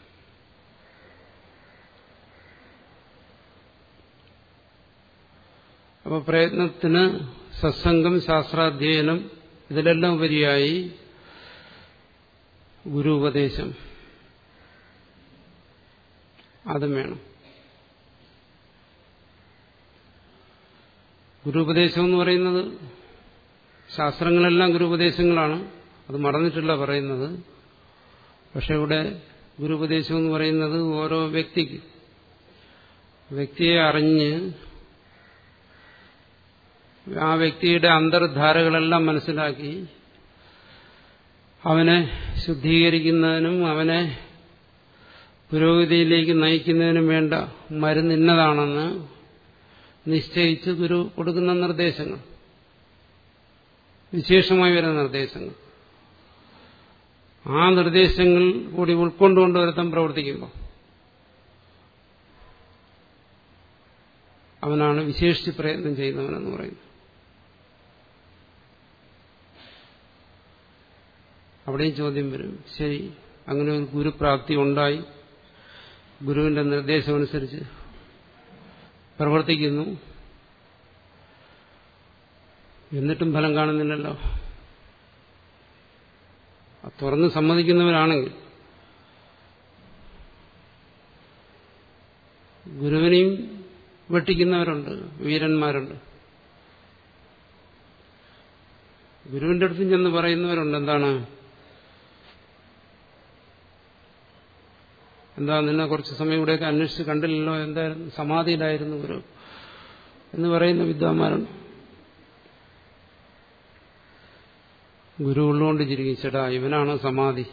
അപ്പോൾ പ്രയത്നത്തിന് സത്സംഗം ശാസ്ത്രാധ്യയനം ഇതിലെല്ലാം ഉപരിയായി ഗുരു ഉപദേശം അതും വേണം ഗുരുപദേശം എന്ന് പറയുന്നത് ശാസ്ത്രങ്ങളെല്ലാം ഗുരുപദേശങ്ങളാണ് അത് മറന്നിട്ടില്ല പറയുന്നത് പക്ഷെ ഇവിടെ ഗുരുപദേശം എന്ന് പറയുന്നത് ഓരോ വ്യക്തിക്ക് വ്യക്തിയെ അറിഞ്ഞ് ആ വ്യക്തിയുടെ അന്തർധാരകളെല്ലാം മനസ്സിലാക്കി അവനെ ശുദ്ധീകരിക്കുന്നതിനും അവനെ പുരോഗതിയിലേക്ക് നയിക്കുന്നതിനും വേണ്ട മരുന്ന് ഇന്നതാണെന്ന് നിശ്ചയിച്ച് ഗുരു കൊടുക്കുന്ന നിർദ്ദേശങ്ങൾ വിശേഷമായി വരുന്ന നിർദ്ദേശങ്ങൾ ആ നിർദ്ദേശങ്ങൾ കൂടി ഉൾക്കൊണ്ടുകൊണ്ട് ഒരുത്തം പ്രവർത്തിക്കുമ്പോൾ അവനാണ് വിശേഷിച്ച് പ്രയത്നം ചെയ്യുന്നവനെന്ന് പറയുന്നത് അവിടെയും ചോദ്യം വരും ശരി അങ്ങനെ ഒരു ഗുരുപ്രാപ്തി ഉണ്ടായി ഗുരുവിന്റെ നിർദ്ദേശമനുസരിച്ച് പ്രവർത്തിക്കുന്നു എന്നിട്ടും ഫലം കാണുന്നില്ലല്ലോ തുറന്ന് സമ്മതിക്കുന്നവരാണെങ്കിൽ ഗുരുവിനെയും വെട്ടിക്കുന്നവരുണ്ട് വീരന്മാരുണ്ട് ഗുരുവിന്റെ അടുത്തും ചെന്ന് പറയുന്നവരുണ്ട് എന്താണ് എന്താ നിന്നെ കുറച്ച് സമയം ഇവിടെയൊക്കെ അന്വേഷിച്ച് കണ്ടില്ലല്ലോ എന്തായിരുന്നു സമാധിയിലായിരുന്നു ഗുരു എന്ന് പറയുന്ന വിദ്വാന്മാരുണ്ട് ഗുരു ഉള്ളുകൊണ്ട് ചിരിക്കും ചേട്ടാ ഇവനാണ് സമാധി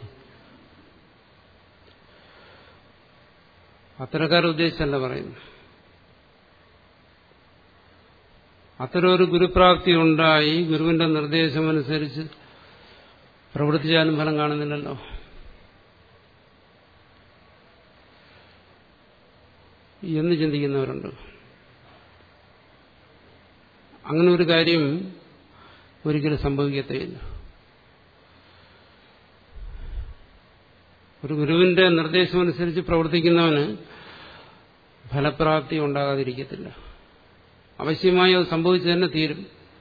അത്തരക്കാരെ ഉദ്ദേശിച്ചല്ല പറയുന്നു അത്തരം ഒരു ഗുരുപ്രാപ്തി ഉണ്ടായി ഗുരുവിന്റെ നിർദ്ദേശമനുസരിച്ച് പ്രവർത്തിച്ചാലും ഫലം കാണുന്നില്ലല്ലോ എന്ന് ചിന്തിക്കുന്നവരുണ്ട് അങ്ങനെ ഒരു കാര്യം ഒരിക്കലും സംഭവിക്കത്തേയില്ല ഒരു ഗുരുവിന്റെ നിർദ്ദേശമനുസരിച്ച് പ്രവർത്തിക്കുന്നവന് ഫലപ്രാപ്തി ഉണ്ടാകാതിരിക്കത്തില്ല അവശ്യമായി അത് സംഭവിച്ചു തന്നെ തീരും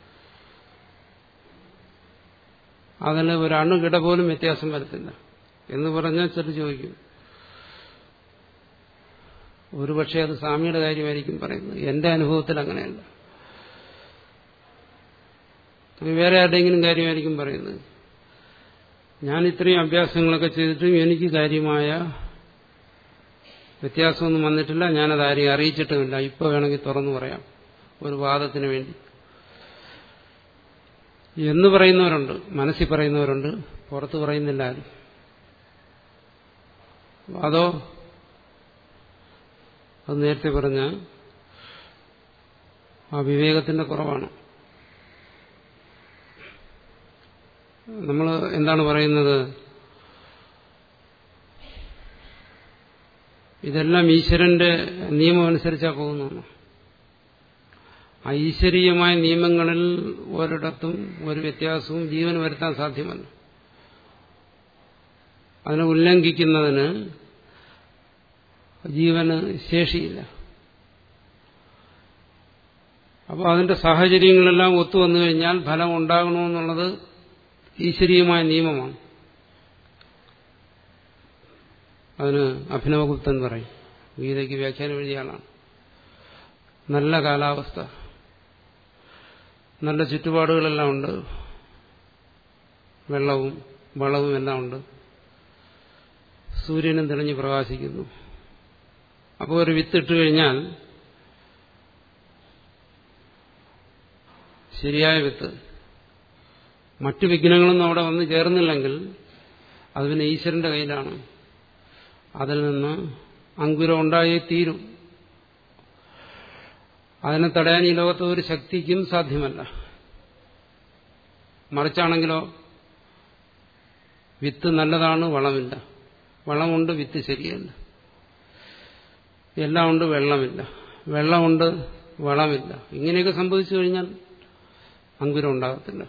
അതിൽ ഒരു അണുകിട പോലും വ്യത്യാസം വരത്തില്ല എന്ന് പറഞ്ഞാൽ ചെറു ചോദിക്കും ഒരുപക്ഷെ അത് സ്വാമിയുടെ കാര്യമായിരിക്കും പറയുന്നത് എന്റെ അനുഭവത്തിൽ അങ്ങനെയല്ല വേറെ ആരുടെയെങ്കിലും കാര്യമായിരിക്കും പറയുന്നത് ഞാൻ ഇത്രയും അഭ്യാസങ്ങളൊക്കെ ചെയ്തിട്ടും എനിക്ക് കാര്യമായ വ്യത്യാസമൊന്നും വന്നിട്ടില്ല ഞാനത് ആരെയും അറിയിച്ചിട്ടുമില്ല ഇപ്പൊ വേണമെങ്കിൽ തുറന്നു പറയാം ഒരു വാദത്തിന് വേണ്ടി എന്ന് പറയുന്നവരുണ്ട് മനസ്സിൽ പറയുന്നവരുണ്ട് പുറത്ത് പറയുന്നില്ല ആരും അതോ അത് നേരത്തെ പറഞ്ഞ ആ വിവേകത്തിന്റെ കുറവാണ് നമ്മൾ എന്താണ് പറയുന്നത് ഇതെല്ലാം ഈശ്വരന്റെ നിയമം അനുസരിച്ചാ പോകുന്നതാണ് ആ ഈശ്വരീയമായ നിയമങ്ങളിൽ ഒരിടത്തും ഒരു വ്യത്യാസവും ജീവന് വരുത്താൻ സാധ്യമല്ല അതിനെ ഉല്ലംഘിക്കുന്നതിന് ജീവന് ശേഷിയില്ല അപ്പോൾ അതിന്റെ സാഹചര്യങ്ങളെല്ലാം ഒത്തുവന്നു കഴിഞ്ഞാൽ ഫലം ഉണ്ടാകണമെന്നുള്ളത് ഈശ്വരീയമായ നിയമമാണ് അതിന് അഭിനവഗുപ്തൻ പറയും ഗീതയ്ക്ക് വ്യാഖ്യാനം എഴുതിയ ആളാണ് നല്ല കാലാവസ്ഥ നല്ല ചുറ്റുപാടുകളെല്ലാം ഉണ്ട് വെള്ളവും വളവും എല്ലാം ഉണ്ട് സൂര്യനും തെളിഞ്ഞ് പ്രകാശിക്കുന്നു അപ്പോൾ ഒരു വിത്തിട്ട് കഴിഞ്ഞാൽ ശരിയായ വിത്ത് മറ്റു വിഘ്നങ്ങളൊന്നും അവിടെ വന്ന് ചേർന്നില്ലെങ്കിൽ അത് പിന്നെ ഈശ്വരന്റെ കയ്യിലാണ് അതിൽ നിന്ന് അങ്കുരം ഉണ്ടായേ തീരും അതിനെ തടയാൻ ഈ ലോകത്ത് ഒരു ശക്തിക്കും സാധ്യമല്ല മറിച്ചാണെങ്കിലോ വിത്ത് നല്ലതാണ് വളമില്ല വളമുണ്ട് വിത്ത് ശരിയല്ല എല്ലാം ഉണ്ട് വെള്ളമില്ല വെള്ളമുണ്ട് വളമില്ല ഇങ്ങനെയൊക്കെ സംഭവിച്ചു കഴിഞ്ഞാൽ അങ്കുരം ഉണ്ടാകത്തില്ല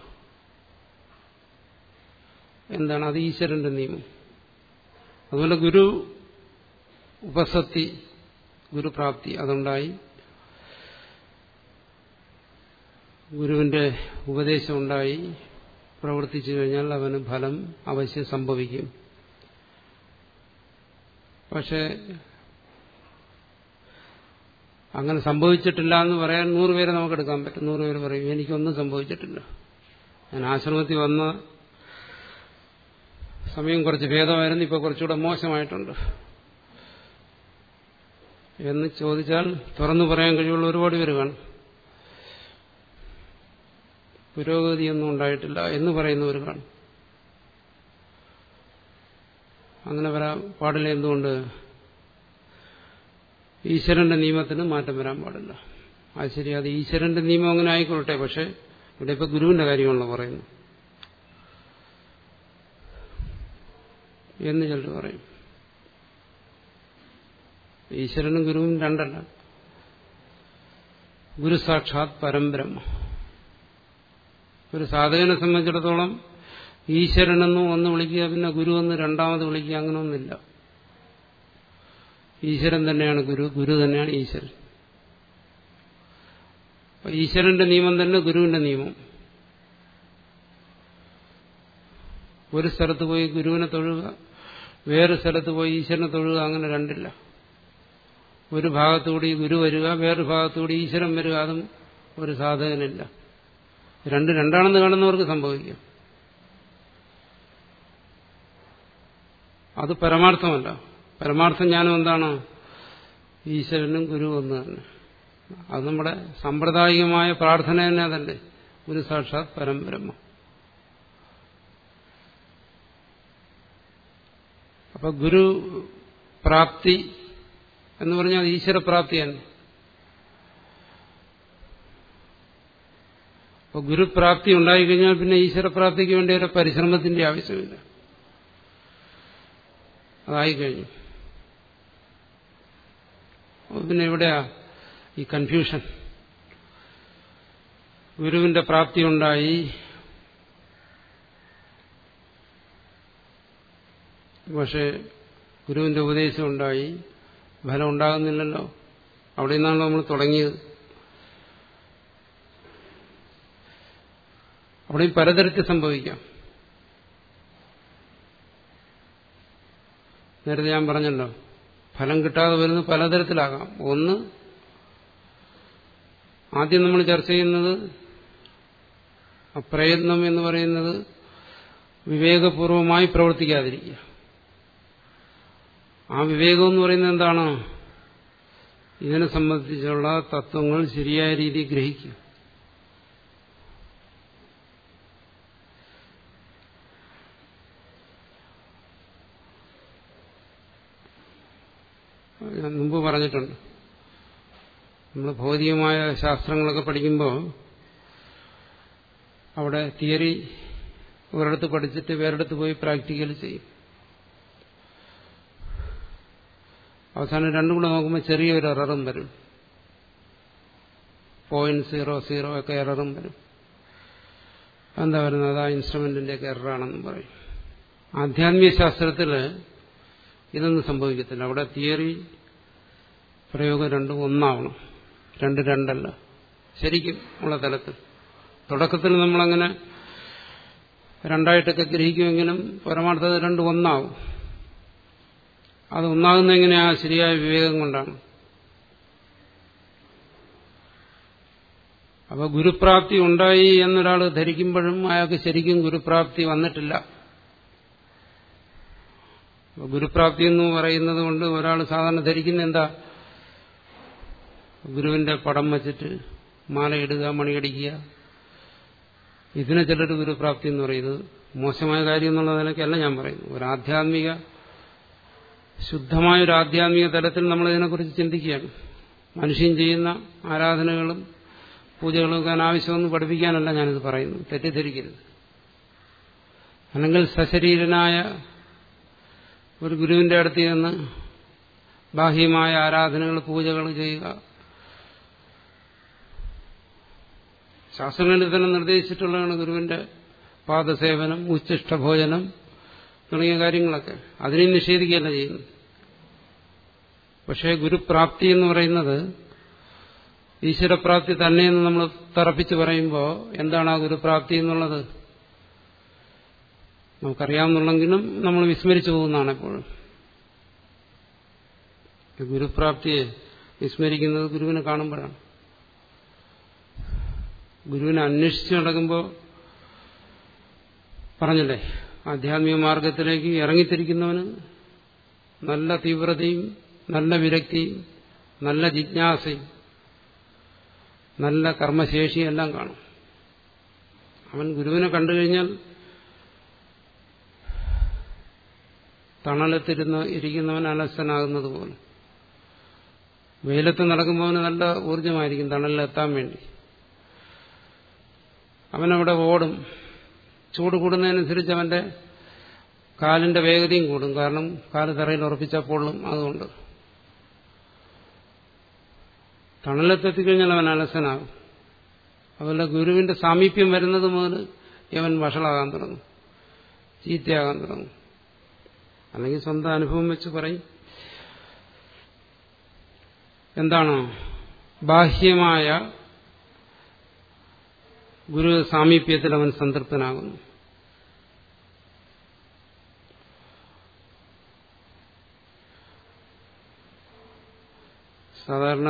എന്താണ് അത് ഈശ്വരന്റെ നിയമം അതുപോലെ ഗുരു ഉപസത്തി ഗുരുപ്രാപ്തി അതുണ്ടായി ഗുരുവിന്റെ ഉപദേശം ഉണ്ടായി പ്രവർത്തിച്ചു കഴിഞ്ഞാൽ അവന് ഫലം അവശ്യം സംഭവിക്കും പക്ഷെ അങ്ങനെ സംഭവിച്ചിട്ടില്ല എന്ന് പറയാൻ നൂറുപേരെ നമുക്ക് എടുക്കാൻ പറ്റും നൂറുപേര് പറയും എനിക്കൊന്നും സംഭവിച്ചിട്ടില്ല ഞാൻ ആശ്രമത്തിൽ വന്ന സമയം കുറച്ച് ഭേദമായിരുന്നു ഇപ്പോൾ കുറച്ചുകൂടെ മോശമായിട്ടുണ്ട് എന്ന് ചോദിച്ചാൽ തുറന്നു പറയാൻ കഴിവുള്ള ഒരുപാട് പേര് കാണും പുരോഗതിയൊന്നും ഉണ്ടായിട്ടില്ല എന്ന് പറയുന്നവർ കാണും അങ്ങനെ വരാൻ പാടില്ല എന്തുകൊണ്ട് ഈശ്വരന്റെ നിയമത്തിന് മാറ്റം വരാൻ പാടില്ല അത് ശരി അത് ഈശ്വരന്റെ നിയമം അങ്ങനെ ആയിക്കൊള്ളട്ടെ പക്ഷെ ഇവിടെ ഇപ്പൊ ഗുരുവിന്റെ കാര്യമാണല്ലോ പറയുന്നു എന്ന് ചിലർ പറയും ഈശ്വരനും ഗുരുവും രണ്ടല്ല ഗുരു സാക്ഷാത് പരംബ്രഹ്മ ഒരു സാധകനെ സംബന്ധിച്ചിടത്തോളം ഈശ്വരനെന്നും ഒന്ന് വിളിക്കുക പിന്നെ ഗുരു എന്ന് രണ്ടാമത് വിളിക്കുക അങ്ങനെ ഒന്നില്ല ഈശ്വരൻ തന്നെയാണ് ഗുരു ഗുരു തന്നെയാണ് ഈശ്വരൻ ഈശ്വരന്റെ നിയമം തന്നെ ഗുരുവിന്റെ നിയമം ഒരു സ്ഥലത്ത് പോയി ഗുരുവിനെ തൊഴുക വേറെ സ്ഥലത്ത് പോയി ഈശ്വരനെ തൊഴുക അങ്ങനെ രണ്ടില്ല ഒരു ഭാഗത്തുകൂടി ഗുരു വരിക വേറൊരു ഭാഗത്തുകൂടി ഈശ്വരൻ വരിക അതും ഒരു സാധകനില്ല രണ്ട് രണ്ടാണെന്ന് കാണുന്നവർക്ക് സംഭവിക്കും അത് പരമാർത്ഥമല്ല പരമാർത്ഥ ജ്ഞാനം എന്താണ് ഈശ്വരനും ഗുരു ഒന്ന് തന്നെ അത് നമ്മുടെ സാമ്പ്രദായികമായ പ്രാർത്ഥന തന്നെ അതല്ലേ ഗുരു സാക്ഷാത് പരമ്പരമ്മ അപ്പൊ ഗുരു പ്രാപ്തി എന്ന് പറഞ്ഞാൽ ഈശ്വരപ്രാപ്തി തന്നെ അപ്പൊ ഗുരുപ്രാപ്തി ഉണ്ടായിക്കഴിഞ്ഞാൽ പിന്നെ ഈശ്വരപ്രാപ്തിക്ക് വേണ്ടി ഒരു പരിശ്രമത്തിന്റെ ആവശ്യമില്ല അതായിക്കഴിഞ്ഞു പിന്നെ എവിടെയാ ഈ കൺഫ്യൂഷൻ ഗുരുവിന്റെ പ്രാപ്തി ഉണ്ടായി പക്ഷെ ഗുരുവിന്റെ ഉപദേശം ഉണ്ടായി ഫലം ഉണ്ടാകുന്നില്ലല്ലോ അവിടെ നിന്നാണല്ലോ നമ്മൾ തുടങ്ങിയത് അവിടെയും പലതരത്തിൽ സംഭവിക്കാം നേരത്തെ ഞാൻ പറഞ്ഞല്ലോ ഫലം കിട്ടാതെ വരുന്നത് പലതരത്തിലാകാം ഒന്ന് ആദ്യം നമ്മൾ ചർച്ച ചെയ്യുന്നത് പ്രയത്നം എന്ന് പറയുന്നത് വിവേകപൂർവമായി പ്രവർത്തിക്കാതിരിക്കുക ആ വിവേകം എന്ന് പറയുന്നത് എന്താണ് ഇതിനെ സംബന്ധിച്ചുള്ള തത്വങ്ങൾ ശരിയായ രീതിയിൽ ഗ്രഹിക്കുക ഞാൻ മുമ്പ് പറഞ്ഞിട്ടുണ്ട് നമ്മൾ ഭൗതികമായ ശാസ്ത്രങ്ങളൊക്കെ പഠിക്കുമ്പോൾ അവിടെ തിയറി ഒരിടത്ത് പഠിച്ചിട്ട് വേറെടുത്ത് പോയി പ്രാക്ടിക്കൽ ചെയ്യും അവസാനം രണ്ടും കൂടെ നോക്കുമ്പോൾ ചെറിയൊരു എററും വരും പോയിന്റ് സീറോ സീറോ ഒക്കെ എററും വരും എന്താ പറയുന്നത് ആ ഇൻസ്ട്രുമെന്റിന്റെയൊക്കെ എററാണെന്ന് പറയും ആധ്യാത്മിക ശാസ്ത്രത്തിൽ ഇതൊന്നും സംഭവിക്കത്തില്ല അവിടെ തിയറി പ്രയോഗം രണ്ടും ഒന്നാവണം രണ്ട് രണ്ടല്ല ശരിക്കും ഉള്ള തലത്തിൽ തുടക്കത്തിൽ നമ്മളങ്ങനെ രണ്ടായിട്ടൊക്കെ ഗ്രഹിക്കുമെങ്കിലും പരമാർത്ഥത രണ്ടും ഒന്നാവും അത് ഒന്നാകുന്ന എങ്ങനെയാ ശരിയായ വിവേകം കൊണ്ടാണ് അപ്പൊ ഗുരുപ്രാപ്തി ഉണ്ടായി എന്നൊരാൾ ധരിക്കുമ്പോഴും അയാൾക്ക് ശരിക്കും ഗുരുപ്രാപ്തി വന്നിട്ടില്ല ഗുരുപ്രാപ്തി എന്ന് പറയുന്നത് കൊണ്ട് ഒരാൾ സാധാരണ ധരിക്കുന്ന എന്താ ഗുരുവിന്റെ പടം വച്ചിട്ട് മാലയിടുക മണിയടിക്കുക ഇതിനെ ചിലർ ഗുരുപ്രാപ്തി എന്ന് പറയുന്നത് മോശമായ കാര്യം എന്നുള്ള നിലയ്ക്കല്ല ഞാൻ പറയുന്നു ഒരു ആധ്യാത്മിക ശുദ്ധമായ ഒരു ആധ്യാത്മിക തലത്തിൽ നമ്മൾ ഇതിനെക്കുറിച്ച് ചിന്തിക്കുകയാണ് മനുഷ്യൻ ചെയ്യുന്ന ആരാധനകളും പൂജകളും ഒക്കെ അനാവശ്യമെന്ന് പഠിപ്പിക്കാനല്ല ഞാനിത് പറയുന്നു തെറ്റിദ്ധരിക്കരുത് അല്ലെങ്കിൽ സശരീരനായ ഒരു ഗുരുവിന്റെ അടുത്ത് ചെന്ന് ബാഹ്യമായ ആരാധനകൾ പൂജകൾ ചെയ്യുക ശാസ്ത്രങ്ങളിൽ തന്നെ നിർദ്ദേശിച്ചിട്ടുള്ളതാണ് ഗുരുവിന്റെ പാദസേവനം ഉച്ചിഷ്ടഭോജനം തുടങ്ങിയ കാര്യങ്ങളൊക്കെ അതിനെയും നിഷേധിക്കുകയല്ല ചെയ്യുന്നു പക്ഷേ ഗുരുപ്രാപ്തി എന്ന് പറയുന്നത് ഈശ്വരപ്രാപ്തി തന്നെയെന്ന് നമ്മൾ തറപ്പിച്ച് പറയുമ്പോൾ എന്താണ് ആ ഗുരുപ്രാപ്തി എന്നുള്ളത് നമുക്കറിയാമെന്നുള്ളെങ്കിലും നമ്മൾ വിസ്മരിച്ചു പോകുന്നതാണ് എപ്പോഴും ഗുരുപ്രാപ്തിയെ വിസ്മരിക്കുന്നത് ഗുരുവിനെ കാണുമ്പോഴാണ് ഗുരുവിനെ അന്വേഷിച്ച് നടക്കുമ്പോൾ പറഞ്ഞല്ലേ ആധ്യാത്മിക മാർഗത്തിലേക്ക് ഇറങ്ങിത്തിരിക്കുന്നവന് നല്ല തീവ്രതയും നല്ല വിരക്തിയും നല്ല ജിജ്ഞാസയും നല്ല കർമ്മശേഷിയും എല്ലാം കാണും അവൻ ഗുരുവിനെ കണ്ടു കഴിഞ്ഞാൽ തണലത്തിരുന്ന് ഇരിക്കുന്നവൻ അലസനാകുന്നത് പോലെ വെയിലത്ത് നടക്കുമ്പോൾ അവന് നല്ല ഊർജമായിരിക്കും തണലിലെത്താൻ വേണ്ടി അവനവിടെ ഓടും ചൂട് കൂടുന്നതിനനുസരിച്ച് അവന്റെ കാലിന്റെ വേഗതയും കൂടും കാരണം കാല് തറയിൽ ഉറപ്പിച്ചാൽ പൊള്ളും അതുകൊണ്ട് തണലത്തെത്തിക്കഴിഞ്ഞാൽ അവൻ അലസനാകും അതുപോലെ ഗുരുവിന്റെ സാമീപ്യം വരുന്നത് മുതൽ ഇവൻ വഷളാകാൻ തുടങ്ങും ചീത്തയാകാൻ തുടങ്ങും അല്ലെങ്കിൽ സ്വന്തം അനുഭവം വെച്ച് പറയും എന്താണ് ബാഹ്യമായ ഗുരു സാമീപ്യത്തിൽ അവൻ സംതൃപ്തനാകുന്നു സാധാരണ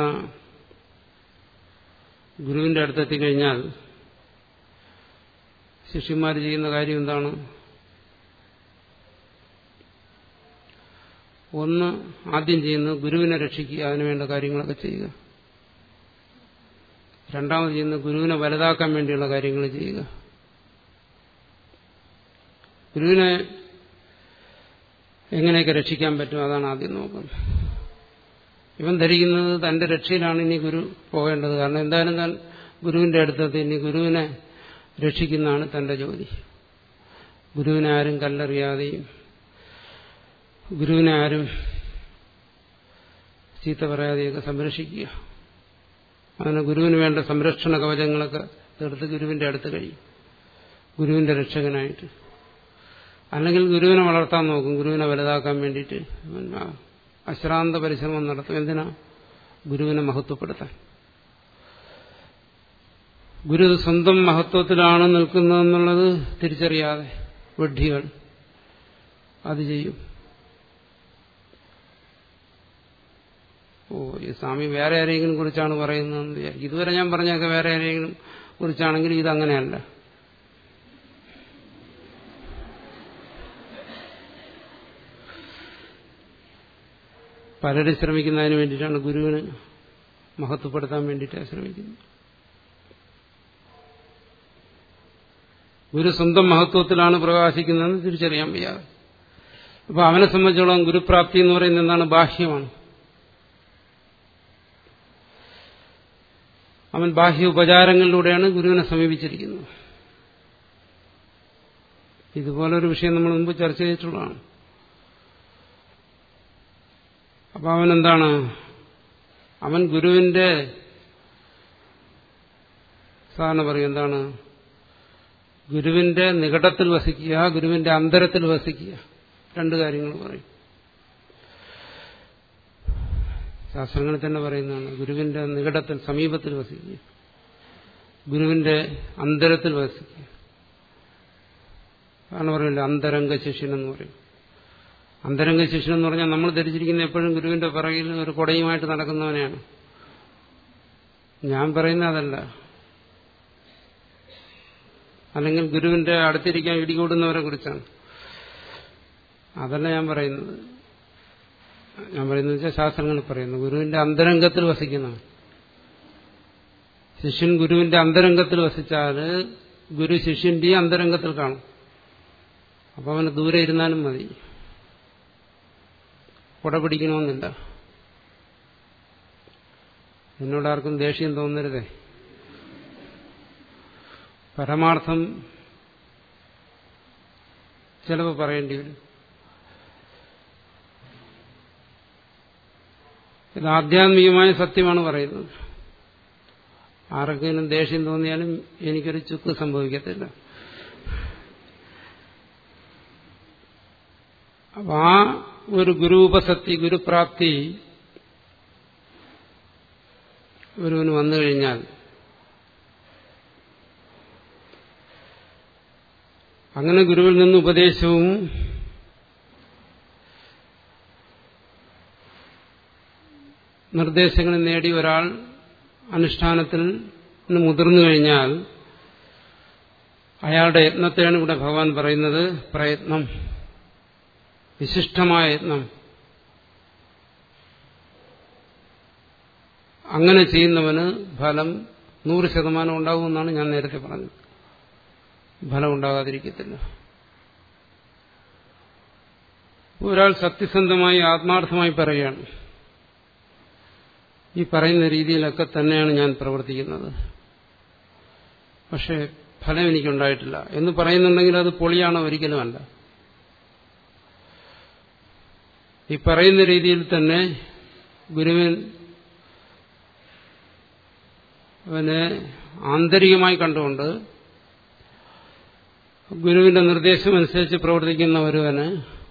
ഗുരുവിന്റെ അടുത്തെത്തിക്കഴിഞ്ഞാൽ ശിഷ്യന്മാർ ചെയ്യുന്ന കാര്യം എന്താണ് ഒന്ന് ആദ്യം ചെയ്യുന്നത് ഗുരുവിനെ രക്ഷിക്കുക അതിനുവേണ്ട കാര്യങ്ങളൊക്കെ ചെയ്യുക രണ്ടാമത് ചെയ്യുന്നത് ഗുരുവിനെ വലുതാക്കാൻ വേണ്ടിയുള്ള കാര്യങ്ങൾ ചെയ്യുക ഗുരുവിനെ എങ്ങനെയൊക്കെ രക്ഷിക്കാൻ പറ്റും അതാണ് ആദ്യം നോക്കുന്നത് ഇവൻ ധരിക്കുന്നത് തന്റെ രക്ഷയിലാണ് ഇനി ഗുരു പോകേണ്ടത് കാരണം എന്തായാലും താൻ ഗുരുവിന്റെ അടുത്തെത്തി ഇനി ഗുരുവിനെ രക്ഷിക്കുന്നതാണ് തന്റെ ജോലി ഗുരുവിനെ ആരും കല്ലെറിയാതെയും ഗുരുവിനെ ആരും ചീത്ത പറയാതെയൊക്കെ സംരക്ഷിക്കുക അങ്ങനെ ഗുരുവിന് വേണ്ട സംരക്ഷണ കവചങ്ങളൊക്കെ തീർത്ത് ഗുരുവിന്റെ അടുത്ത് കഴിയും ഗുരുവിന്റെ രക്ഷകനായിട്ട് അല്ലെങ്കിൽ ഗുരുവിനെ വളർത്താൻ നോക്കും ഗുരുവിനെ വലുതാക്കാൻ വേണ്ടിയിട്ട് അശ്രാന്ത പരിശ്രമം നടത്തും എന്തിനാ ഗുരുവിനെ മഹത്വപ്പെടുത്താൻ ഗുരു സ്വന്തം മഹത്വത്തിലാണ് നിൽക്കുന്നതെന്നുള്ളത് തിരിച്ചറിയാതെ വിഡ്ഢികൾ അത് ചെയ്യും ഓ ഈ സ്വാമി വേറെ ആരെങ്കിലും കുറിച്ചാണ് പറയുന്നതെന്ന് വിചാരിക്കും ഇതുവരെ ഞാൻ പറഞ്ഞൊക്കെ വേറെ ആരെങ്കിലും കുറിച്ചാണെങ്കിൽ ഇതങ്ങനെയല്ല പലരും ശ്രമിക്കുന്നതിന് വേണ്ടിയിട്ടാണ് ഗുരുവിന് മഹത്വപ്പെടുത്താൻ വേണ്ടിയിട്ടാണ് ശ്രമിക്കുന്നത് ഗുരു സ്വന്തം മഹത്വത്തിലാണ് പ്രകാശിക്കുന്നതെന്ന് തിരിച്ചറിയാൻ വയ്യാതെ അപ്പൊ അവനെ സംബന്ധിച്ചോളം ഗുരുപ്രാപ്തി എന്ന് പറയുന്നത് എന്താണ് ബാഹ്യമാണ് അവൻ ബാഹ്യ ഉപചാരങ്ങളിലൂടെയാണ് ഗുരുവിനെ സമീപിച്ചിരിക്കുന്നത് ഇതുപോലൊരു വിഷയം നമ്മൾ മുമ്പ് ചർച്ച ചെയ്തിട്ടുള്ളതാണ് അപ്പൊ അവൻ എന്താണ് അവൻ ഗുരുവിന്റെ സാധാരണ പറയും എന്താണ് ഗുരുവിന്റെ നികടത്തിൽ വസിക്കുക ഗുരുവിന്റെ അന്തരത്തിൽ വസിക്കുക രണ്ട് കാര്യങ്ങൾ പറയും ശാസ്ത്രങ്ങളിൽ തന്നെ പറയുന്നതാണ് ഗുരുവിന്റെ നികടത്തിൽ സമീപത്തിൽ വസിക്കുക ഗുരുവിന്റെ അന്തരത്തിൽ വസിക്കുക അതാണ് പറയില്ല അന്തരംഗ ശിഷ്യൻ എന്ന് പറയും അന്തരംഗ ശിഷ്യൻ എന്ന് പറഞ്ഞാൽ നമ്മൾ ധരിച്ചിരിക്കുന്ന എപ്പോഴും ഗുരുവിന്റെ പിറകിൽ ഒരു കൊടയുമായിട്ട് നടക്കുന്നവനെയാണ് ഞാൻ പറയുന്ന അതല്ല അല്ലെങ്കിൽ ഗുരുവിന്റെ അടുത്തിരിക്കാൻ ഇടികൂടുന്നവരെ കുറിച്ചാണ് അതല്ല ഞാൻ പറയുന്നത് ഞാൻ പറയുന്നത് വെച്ചാൽ ശാസ്ത്രങ്ങളിൽ പറയുന്നു ഗുരുവിന്റെ അന്തരംഗത്തിൽ വസിക്കുന്നവൻ ശിഷ്യൻ ഗുരുവിന്റെ അന്തരംഗത്തിൽ വസിച്ചാൽ ഗുരു ശിഷ്യന്റെ അന്തരംഗത്തിൽ കാണും അപ്പൊ അവന് ദൂരെ ഇരുന്നാലും മതി കുട പിടിക്കണമെന്നില്ല എന്നോട് ആർക്കും ദേഷ്യം തോന്നരുതേ പരമാർത്ഥം ചിലപ്പോൾ പറയേണ്ടി വരും ഇത് ആധ്യാത്മികമായ സത്യമാണ് പറയുന്നത് ആർക്കെങ്കിലും ദേഷ്യം തോന്നിയാലും എനിക്കൊരു ചുക്ക് സംഭവിക്കത്തില്ല അപ്പൊ ആ ഒരു ഗുരുപസക്തി ഗുരുപ്രാപ്തി ഒരുവന് വന്നു കഴിഞ്ഞാൽ അങ്ങനെ ഗുരുവിൽ നിന്ന് ഉപദേശവും നിർദ്ദേശങ്ങൾ നേടി ഒരാൾ അനുഷ്ഠാനത്തിൽ മുതിർന്നു കഴിഞ്ഞാൽ അയാളുടെ യത്നത്തെയാണ് ഇവിടെ ഭഗവാൻ പറയുന്നത് പ്രയത്നം വിശിഷ്ടമായ യത്നം അങ്ങനെ ചെയ്യുന്നവന് ഫലം നൂറ് ശതമാനം ഉണ്ടാകുമെന്നാണ് ഞാൻ നേരത്തെ പറഞ്ഞത് ഫലം ഉണ്ടാകാതിരിക്കത്തില്ല ഒരാൾ സത്യസന്ധമായി ആത്മാർത്ഥമായി പറയുകയാണ് ഈ പറയുന്ന രീതിയിലൊക്കെ തന്നെയാണ് ഞാൻ പ്രവർത്തിക്കുന്നത് പക്ഷെ ഫലം എനിക്കുണ്ടായിട്ടില്ല എന്ന് പറയുന്നുണ്ടെങ്കിൽ അത് പൊളിയാണോ ഒരിക്കലുമല്ല ഈ പറയുന്ന രീതിയിൽ തന്നെ ഗുരുവൻ അവനെ ആന്തരികമായി കണ്ടുകൊണ്ട് ഗുരുവിന്റെ നിർദ്ദേശമനുസരിച്ച് പ്രവർത്തിക്കുന്ന ഒരുവന്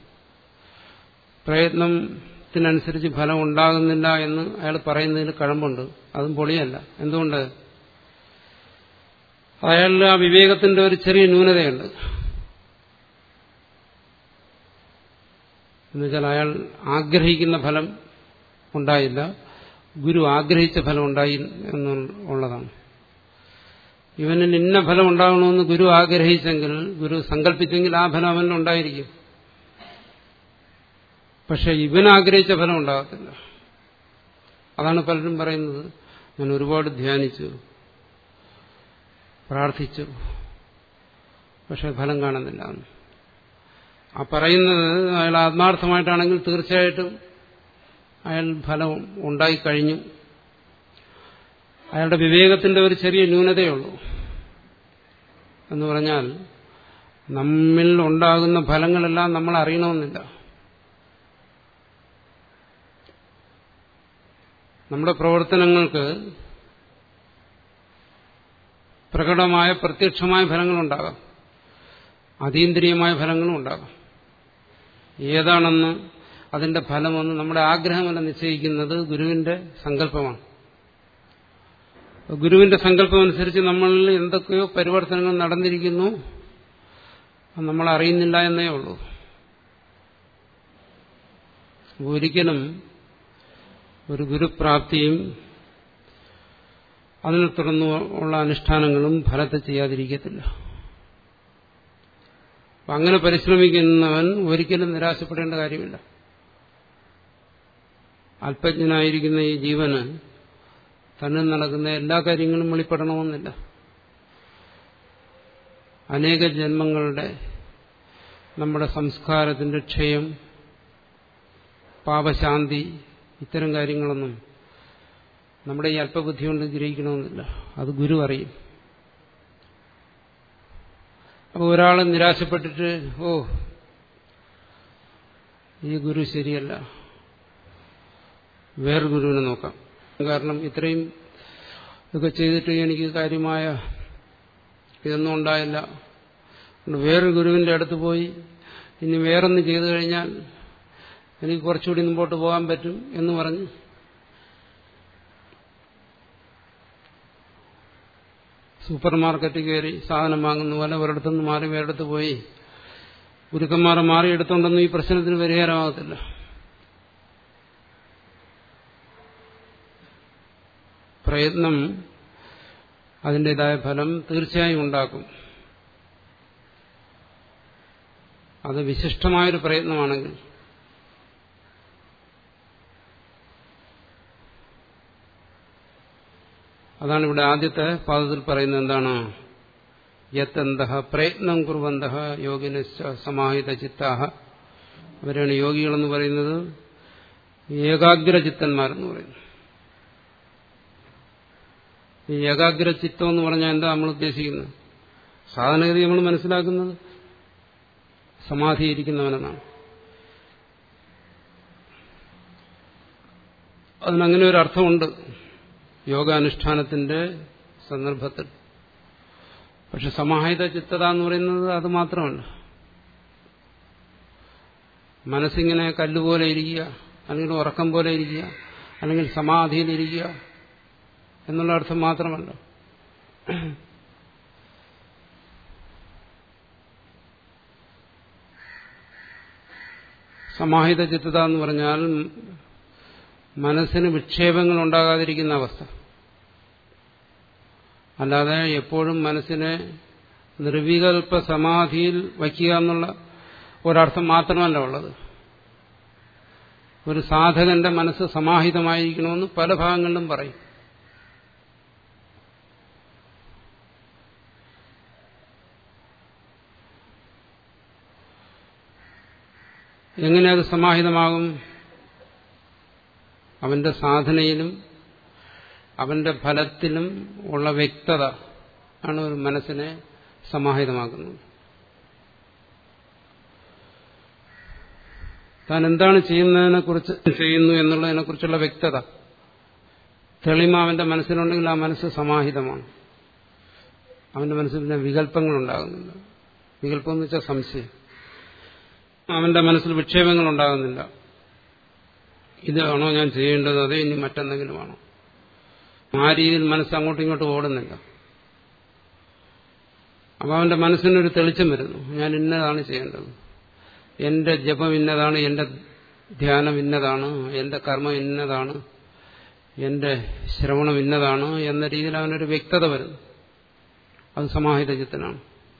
പ്രയത്നത്തിനനുസരിച്ച് ഫലം ഉണ്ടാകുന്നില്ല എന്ന് അയാൾ പറയുന്നതിൽ കഴമ്പുണ്ട് അതും പൊളിയല്ല എന്തുകൊണ്ട് അയാളുടെ ആ വിവേകത്തിന്റെ ഒരു ചെറിയ ന്യൂനതയുണ്ട് എന്നുവെച്ചാൽ അയാൾ ആഗ്രഹിക്കുന്ന ഫലം ഉണ്ടായില്ല ഗുരു ആഗ്രഹിച്ച ഫലം ഉണ്ടായി എന്നുള്ളതാണ് ഇവന് ഇന്ന ഫലം ഉണ്ടാകണമെന്ന് ഗുരു ആഗ്രഹിച്ചെങ്കിൽ ഗുരു സങ്കല്പിച്ചെങ്കിൽ ആ ഫലം അവന് ഉണ്ടായിരിക്കും പക്ഷെ ഇവൻ ആഗ്രഹിച്ച ഫലം ഉണ്ടാകത്തില്ല അതാണ് പലരും പറയുന്നത് ഞാൻ ഒരുപാട് ധ്യാനിച്ചു പ്രാർത്ഥിച്ചു പക്ഷെ ഫലം കാണുന്നില്ല ആ പറയുന്നത് അയാൾ ആത്മാർത്ഥമായിട്ടാണെങ്കിൽ തീർച്ചയായിട്ടും അയാൾ ഫലം ഉണ്ടായിക്കഴിഞ്ഞു അയാളുടെ വിവേകത്തിന്റെ ഒരു ചെറിയ ന്യൂനതയുള്ളൂ എന്ന് പറഞ്ഞാൽ നമ്മിൽ ഉണ്ടാകുന്ന ഫലങ്ങളെല്ലാം നമ്മൾ അറിയണമെന്നില്ല നമ്മുടെ പ്രവർത്തനങ്ങൾക്ക് പ്രകടമായ പ്രത്യക്ഷമായ ഫലങ്ങളുണ്ടാകാം അതീന്ദ്രിയമായ ഫലങ്ങളും ഉണ്ടാകാം ഏതാണെന്ന് അതിന്റെ ഫലമെന്ന് നമ്മുടെ ആഗ്രഹമല്ല നിശ്ചയിക്കുന്നത് ഗുരുവിന്റെ സങ്കല്പമാണ് ഗുരുവിന്റെ സങ്കല്പം അനുസരിച്ച് നമ്മളിൽ എന്തൊക്കെയോ പരിവർത്തനങ്ങൾ നടന്നിരിക്കുന്നു നമ്മൾ അറിയുന്നില്ല എന്നേ ഉള്ളൂ ഒരിക്കലും ഒരു ഗുരുപ്രാപ്തിയും അതിനെ തുടർന്ന് ഉള്ള അനുഷ്ഠാനങ്ങളും ഫലത്തെ ചെയ്യാതിരിക്കത്തില്ല അങ്ങനെ പരിശ്രമിക്കുന്നവൻ ഒരിക്കലും നിരാശപ്പെടേണ്ട കാര്യമില്ല അല്പജ്ഞനായിരിക്കുന്ന ഈ ജീവന് തന്നിൽ നടക്കുന്ന എല്ലാ കാര്യങ്ങളും വെളിപ്പെടണമെന്നില്ല അനേക ജന്മങ്ങളുടെ നമ്മുടെ സംസ്കാരത്തിന്റെ ക്ഷയം പാപശാന്തി ഇത്തരം കാര്യങ്ങളൊന്നും നമ്മുടെ ഈ അല്പബുദ്ധി കൊണ്ട് ഗ്രഹിക്കണമെന്നില്ല അത് ഗുരു അറിയും അപ്പോൾ ഒരാൾ നിരാശപ്പെട്ടിട്ട് ഓ ഈ ഗുരു ശരിയല്ല വേറെ ഗുരുവിനെ നോക്കാം കാരണം ഇത്രയും ഇതൊക്കെ ചെയ്തിട്ട് എനിക്ക് കാര്യമായ ഇതൊന്നും ഉണ്ടായില്ല വേറൊരു ഗുരുവിന്റെ അടുത്ത് പോയി ഇനി വേറൊന്ന് ചെയ്തു കഴിഞ്ഞാൽ എനിക്ക് കുറച്ചുകൂടി മുമ്പോട്ട് പോകാൻ പറ്റും എന്ന് പറഞ്ഞ് സൂപ്പർ മാർക്കറ്റിൽ കയറി സാധനം വാങ്ങുന്ന പോലെ ഒരിടത്തുനിന്ന് മാറി വേറെടുത്ത് പോയി ഗുരുക്കന്മാർ മാറി എടുത്തോണ്ടൊന്നും ഈ പ്രശ്നത്തിന് പരിഹാരമാകത്തില്ല പ്രയത്നം അതിൻ്റെതായ ഫലം തീർച്ചയായും ഉണ്ടാക്കും അത് വിശിഷ്ടമായൊരു പ്രയത്നമാണെങ്കിൽ അതാണ് ഇവിടെ ആദ്യത്തെ പാദത്തിൽ പറയുന്നത് എന്താണ് യത്തന്ത പ്രയത്നം കുറുവന്ത യോഗിനശ്ച സമാഹിത ചിത്താഹ അവരാണ് യോഗികളെന്ന് പറയുന്നത് ഏകാഗ്രചിത്തന്മാരെന്ന് പറയുന്നു ഈ ഏകാഗ്ര ചിത്തം എന്ന് പറഞ്ഞാൽ എന്താ നമ്മൾ ഉദ്ദേശിക്കുന്നത് സാധാരണഗതി നമ്മൾ മനസ്സിലാക്കുന്നത് സമാധിയിരിക്കുന്നവനെന്നാണ് അതിനങ്ങനെ ഒരു അർത്ഥമുണ്ട് യോഗാനുഷ്ഠാനത്തിന്റെ സന്ദർഭത്തിൽ പക്ഷെ സമാഹിത ചിത്തത എന്ന് പറയുന്നത് അത് മാത്രമല്ല മനസ്സിങ്ങനെ കല്ലുപോലെ ഇരിക്കുക അല്ലെങ്കിൽ ഉറക്കം പോലെ ഇരിക്കുക അല്ലെങ്കിൽ സമാധിയിലിരിക്കുക എന്നുള്ള അർത്ഥം മാത്രമല്ല സമാഹിത ചിത്തത എന്ന് പറഞ്ഞാൽ മനസ്സിന് വിക്ഷേപങ്ങൾ ഉണ്ടാകാതിരിക്കുന്ന അവസ്ഥ അല്ലാതെ എപ്പോഴും മനസ്സിനെ നിർവികൽപ്പ സമാധിയിൽ വയ്ക്കുക എന്നുള്ള ഒരർത്ഥം മാത്രമല്ല ഉള്ളത് ഒരു സാധകന്റെ മനസ്സ് സമാഹിതമായിരിക്കണമെന്ന് പല ഭാഗങ്ങളിലും പറയും എങ്ങനെ അത് സമാഹിതമാകും അവന്റെ സാധനയിലും അവന്റെ ഫലത്തിലും ഉള്ള വ്യക്തത ആണ് ഒരു മനസ്സിനെ സമാഹിതമാക്കുന്നത് താൻ എന്താണ് ചെയ്യുന്നതിനെ കുറിച്ച് ചെയ്യുന്നു എന്നുള്ളതിനെ കുറിച്ചുള്ള വ്യക്തത തെളിമ അവന്റെ മനസ്സിലുണ്ടെങ്കിൽ ആ മനസ്സ് സമാഹിതമാണ് അവന്റെ മനസ്സിൽ പിന്നെ വികല്പങ്ങൾ ഉണ്ടാകുന്നില്ല വികല്പം എന്ന് വെച്ചാൽ സംശയം അവന്റെ മനസ്സിൽ വിക്ഷേപങ്ങൾ ഉണ്ടാകുന്നില്ല ഇതാണോ ഞാൻ ചെയ്യേണ്ടത് അതേ ഇനി മറ്റെന്തെങ്കിലും ആണോ ആ രീതിയിൽ മനസ്സ് അങ്ങോട്ടും ഇങ്ങോട്ടും ഓടുന്നില്ല അപ്പൊ അവന്റെ മനസ്സിനൊരു തെളിച്ചം വരുന്നു ഞാൻ ഇന്നതാണ് ചെയ്യേണ്ടത് എന്റെ ജപം ഇന്നതാണ് എന്റെ ധ്യാനം ഇന്നതാണ് എന്റെ കർമ്മം ഇന്നതാണ് എന്റെ ശ്രവണം ഇന്നതാണ് എന്ന രീതിയിൽ അവനൊരു വ്യക്തത വരുന്നു അത് സമാഹിത ചിത്തനാണ്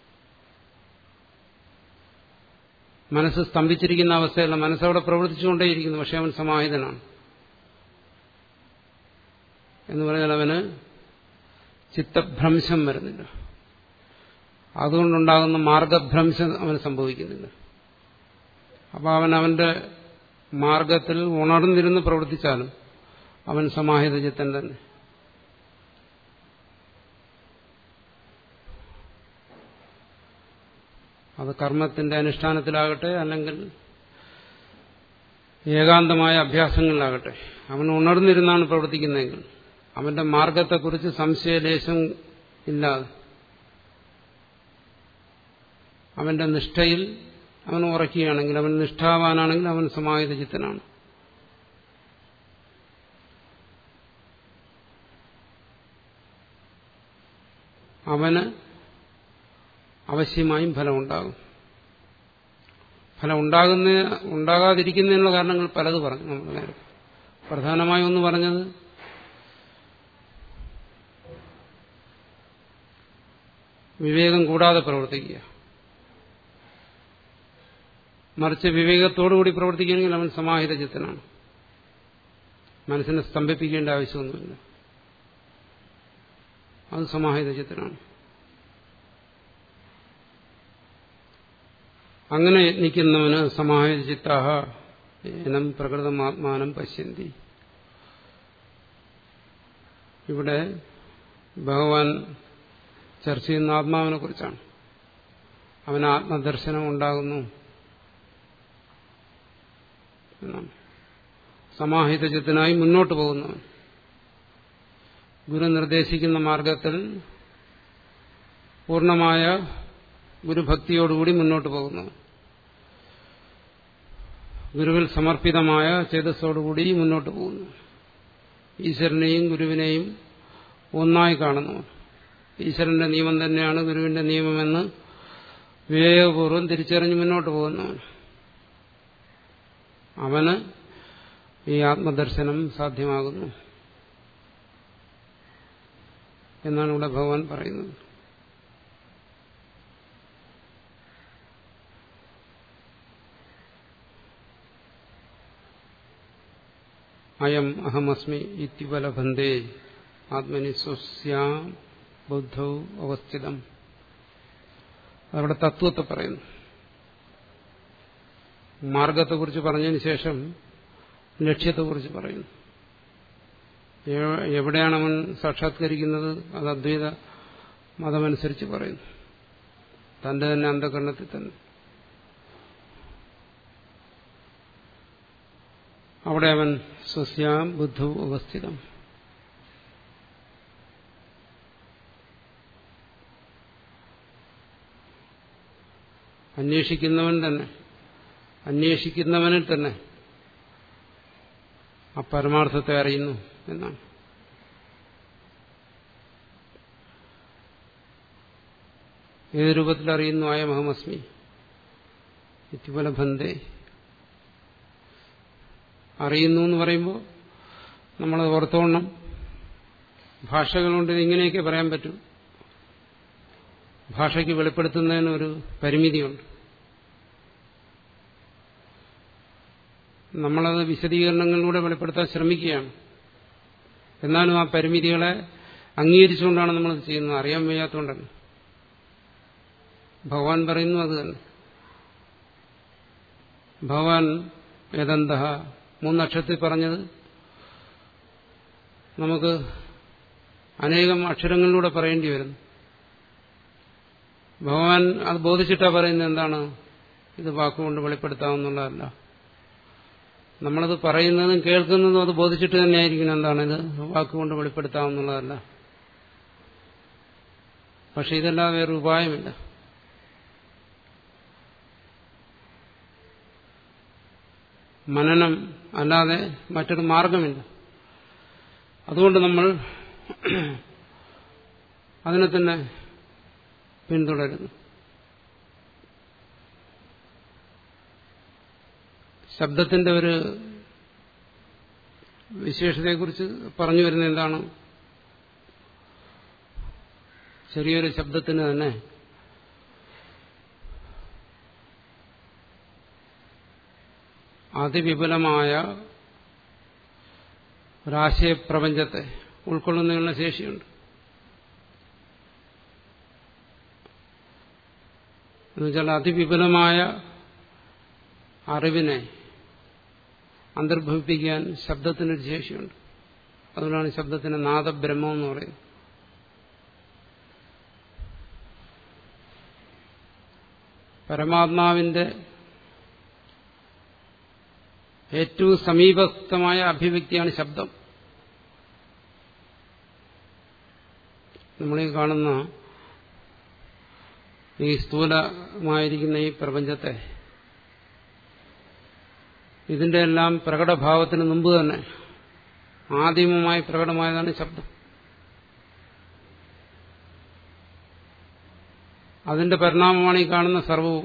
മനസ്സ് സ്തംഭിച്ചിരിക്കുന്ന അവസ്ഥയല്ല മനസ്സവിടെ പ്രവർത്തിച്ചുകൊണ്ടേയിരിക്കുന്നു പക്ഷെ അവൻ സമാഹിതനാണ് എന്ന് പറഞ്ഞാൽ അവന് ചിത്തഭ്രംശം വരുന്നില്ല അതുകൊണ്ടുണ്ടാകുന്ന മാർഗഭ്രംശം അവന് സംഭവിക്കുന്നില്ല അപ്പൊ അവൻ അവന്റെ മാർഗത്തിൽ ഉണർന്നിരുന്ന് പ്രവർത്തിച്ചാലും അവൻ സമാഹിത ചിത്തൻ തന്നെ അത് കർമ്മത്തിന്റെ അനുഷ്ഠാനത്തിലാകട്ടെ അല്ലെങ്കിൽ ഏകാന്തമായ അഭ്യാസങ്ങളിലാകട്ടെ അവൻ ഉണർന്നിരുന്നാണ് പ്രവർത്തിക്കുന്നതെങ്കിൽ അവന്റെ മാർഗത്തെക്കുറിച്ച് സംശയലേശം ഇല്ലാതെ അവന്റെ നിഷ്ഠയിൽ അവൻ ഉറക്കുകയാണെങ്കിൽ അവൻ നിഷ്ഠാവാനാണെങ്കിൽ അവൻ സമാഹിത ചിത്തനാണ് അവന് അവശ്യമായും ഫലം ഉണ്ടാകും ഫലം ഉണ്ടാകുന്ന ഉണ്ടാകാതിരിക്കുന്നതിനുള്ള കാരണങ്ങൾ പലത് പറഞ്ഞു നമ്മൾ നേരെ പ്രധാനമായും ഒന്ന് പറഞ്ഞത് വിവേകം കൂടാതെ പ്രവർത്തിക്കുക മറിച്ച് വിവേകത്തോടുകൂടി പ്രവർത്തിക്കുകയാണെങ്കിൽ അവൻ സമാഹിത ചിത്തനാണ് മനസ്സിനെ സ്തംഭിപ്പിക്കേണ്ട ആവശ്യമൊന്നുമില്ല അത് സമാഹിത ചിത്തനാണ് അങ്ങനെ യത്നിക്കുന്നവന് സമാഹിത ചിത്താഹ ഇനം പ്രകൃതമാത്മാനം പശ്യന്തി ഇവിടെ ഭഗവാൻ ചർച്ച ചെയ്യുന്ന ആത്മാവിനെ കുറിച്ചാണ് അവന് ആത്മദർശനം ഉണ്ടാകുന്നു എന്നാണ് സമാഹിത ചിത്തനായി മുന്നോട്ട് പോകുന്നവൻ ഗുരു നിർദ്ദേശിക്കുന്ന മാർഗത്തിൽ പൂർണ്ണമായ ഗുരുഭക്തിയോടുകൂടി മുന്നോട്ട് പോകുന്നവൻ ഗുരുവിൽ സമർപ്പിതമായ ചേതസ്സോടുകൂടി മുന്നോട്ട് പോകുന്നു ഈശ്വരനെയും ഗുരുവിനെയും ഒന്നായി കാണുന്നവൻ ഈശ്വരന്റെ നിയമം തന്നെയാണ് ഗുരുവിന്റെ നിയമമെന്ന് വിവേകപൂർവ്വം തിരിച്ചറിഞ്ഞ് മുന്നോട്ട് പോകുന്നവൻ അവന് ഈ ആത്മദർശനം സാധ്യമാകുന്നു എന്നാണ് ഇവിടെ ഭഗവാൻ പറയുന്നത് അയം അഹമസ്മി ഇത്യുപലബന്ധേ ആത്മനി സ്വസ്യാം ബുദ്ധൗ അവസ്ഥിതം അവിടെ തത്വത്തെ പറയുന്നു മാർഗത്തെക്കുറിച്ച് പറഞ്ഞതിന് ശേഷം ലക്ഷ്യത്തെക്കുറിച്ച് പറയുന്നു എവിടെയാണ് അവൻ സാക്ഷാത്കരിക്കുന്നത് അത് അദ്വൈത മതമനുസരിച്ച് പറയുന്നു തന്റെ തന്നെ അന്ധകരണത്തിൽ തന്നെ അവിടെ അവൻ സ്വസ്യാം ബുദ്ധു അവസ്ഥിതം അന്വേഷിക്കുന്നവൻ തന്നെ അന്വേഷിക്കുന്നവനിൽ തന്നെ ആ പരമാർത്ഥത്തെ അറിയുന്നു എന്നാണ് ഏത് രൂപത്തിൽ അറിയുന്നു ആയ മഹമസ്മി ഇത്യുപലബന്ധേ അറിയുന്നു എന്ന് പറയുമ്പോൾ നമ്മൾ ഓർത്തോണം ഭാഷകളുണ്ട് ഇങ്ങനെയൊക്കെ പറയാൻ പറ്റും ഭാഷയ്ക്ക് വെളിപ്പെടുത്തുന്നതിന് ഒരു പരിമിതിയുണ്ട് നമ്മളത് വിശദീകരണങ്ങളിലൂടെ വെളിപ്പെടുത്താൻ ശ്രമിക്കുകയാണ് എന്നാലും ആ പരിമിതികളെ അംഗീകരിച്ചുകൊണ്ടാണ് നമ്മൾ ചെയ്യുന്നത് അറിയാൻ വയ്യാത്തതുകൊണ്ടല്ല ഭഗവാൻ പറയുന്നു അത് തന്നെ ഭഗവാൻ ഏതന്ത മൂന്നക്ഷരത്തിൽ പറഞ്ഞത് നമുക്ക് അനേകം അക്ഷരങ്ങളിലൂടെ പറയേണ്ടി വരുന്നു ഭഗവാൻ അത് ബോധിച്ചിട്ടാ പറയുന്നത് എന്താണ് ഇത് വാക്കുകൊണ്ട് വെളിപ്പെടുത്താവുന്നുള്ളതല്ല നമ്മളത് പറയുന്നതും കേൾക്കുന്നതും അത് ബോധിച്ചിട്ട് തന്നെയായിരിക്കണം എന്താണ് ഇത് വാക്കുകൊണ്ട് വെളിപ്പെടുത്താവുന്നുള്ളതല്ല പക്ഷെ ഇതല്ലാതെ വേറെ ഉപായമില്ല മനനം അല്ലാതെ മറ്റൊരു മാർഗമില്ല അതുകൊണ്ട് നമ്മൾ അതിനെ തന്നെ പിന്തുടരുന്നു ശബ്ദത്തിന്റെ ഒരു വിശേഷതയെക്കുറിച്ച് പറഞ്ഞു വരുന്നത് എന്താണ് ചെറിയൊരു ശബ്ദത്തിന് തന്നെ അതിവിപുലമായ ഒരാശയപ്രപഞ്ചത്തെ ഉൾക്കൊള്ളുന്നതിനുള്ള ശേഷിയുണ്ട് എന്നുവെച്ചാൽ അതിവിപുലമായ അറിവിനെ അന്തർഭവിപ്പിക്കാൻ ശബ്ദത്തിനൊരു ശേഷിയുണ്ട് അതുകൊണ്ടാണ് ശബ്ദത്തിന് നാദബ്രഹ്മം എന്ന് പറയുന്നത് പരമാത്മാവിന്റെ ഏറ്റവും സമീപസ്ഥമായ അഭിവ്യക്തിയാണ് ശബ്ദം നമ്മളീ കാണുന്ന ഈ സ്ഥൂലമായിരിക്കുന്ന ഈ പ്രപഞ്ചത്തെ ഇതിന്റെ എല്ലാം പ്രകടഭാവത്തിന് മുമ്പ് തന്നെ ആദിമമായി പ്രകടമായതാണ് ശബ്ദം അതിന്റെ പരിണാമമാണ് ഈ കാണുന്ന സർവവും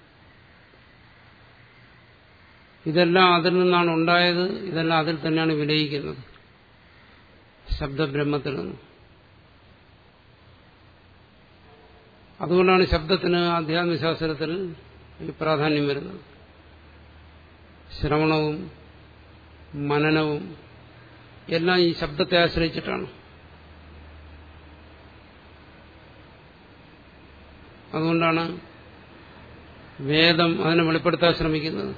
ഇതെല്ലാം അതിൽ നിന്നാണ് ഉണ്ടായത് ഇതെല്ലാം അതിൽ തന്നെയാണ് വിലയിക്കുന്നത് ശബ്ദബ്രഹ്മത്തിൽ നിന്ന് അതുകൊണ്ടാണ് ശബ്ദത്തിന് ആധ്യാത്മശാസ്ത്രത്തിൽ ഈ പ്രാധാന്യം വരുന്നത് ശ്രവണവും മനനവും എല്ലാം ഈ ശബ്ദത്തെ ആശ്രയിച്ചിട്ടാണ് അതുകൊണ്ടാണ് വേദം അതിനെ വെളിപ്പെടുത്താൻ ശ്രമിക്കുന്നത്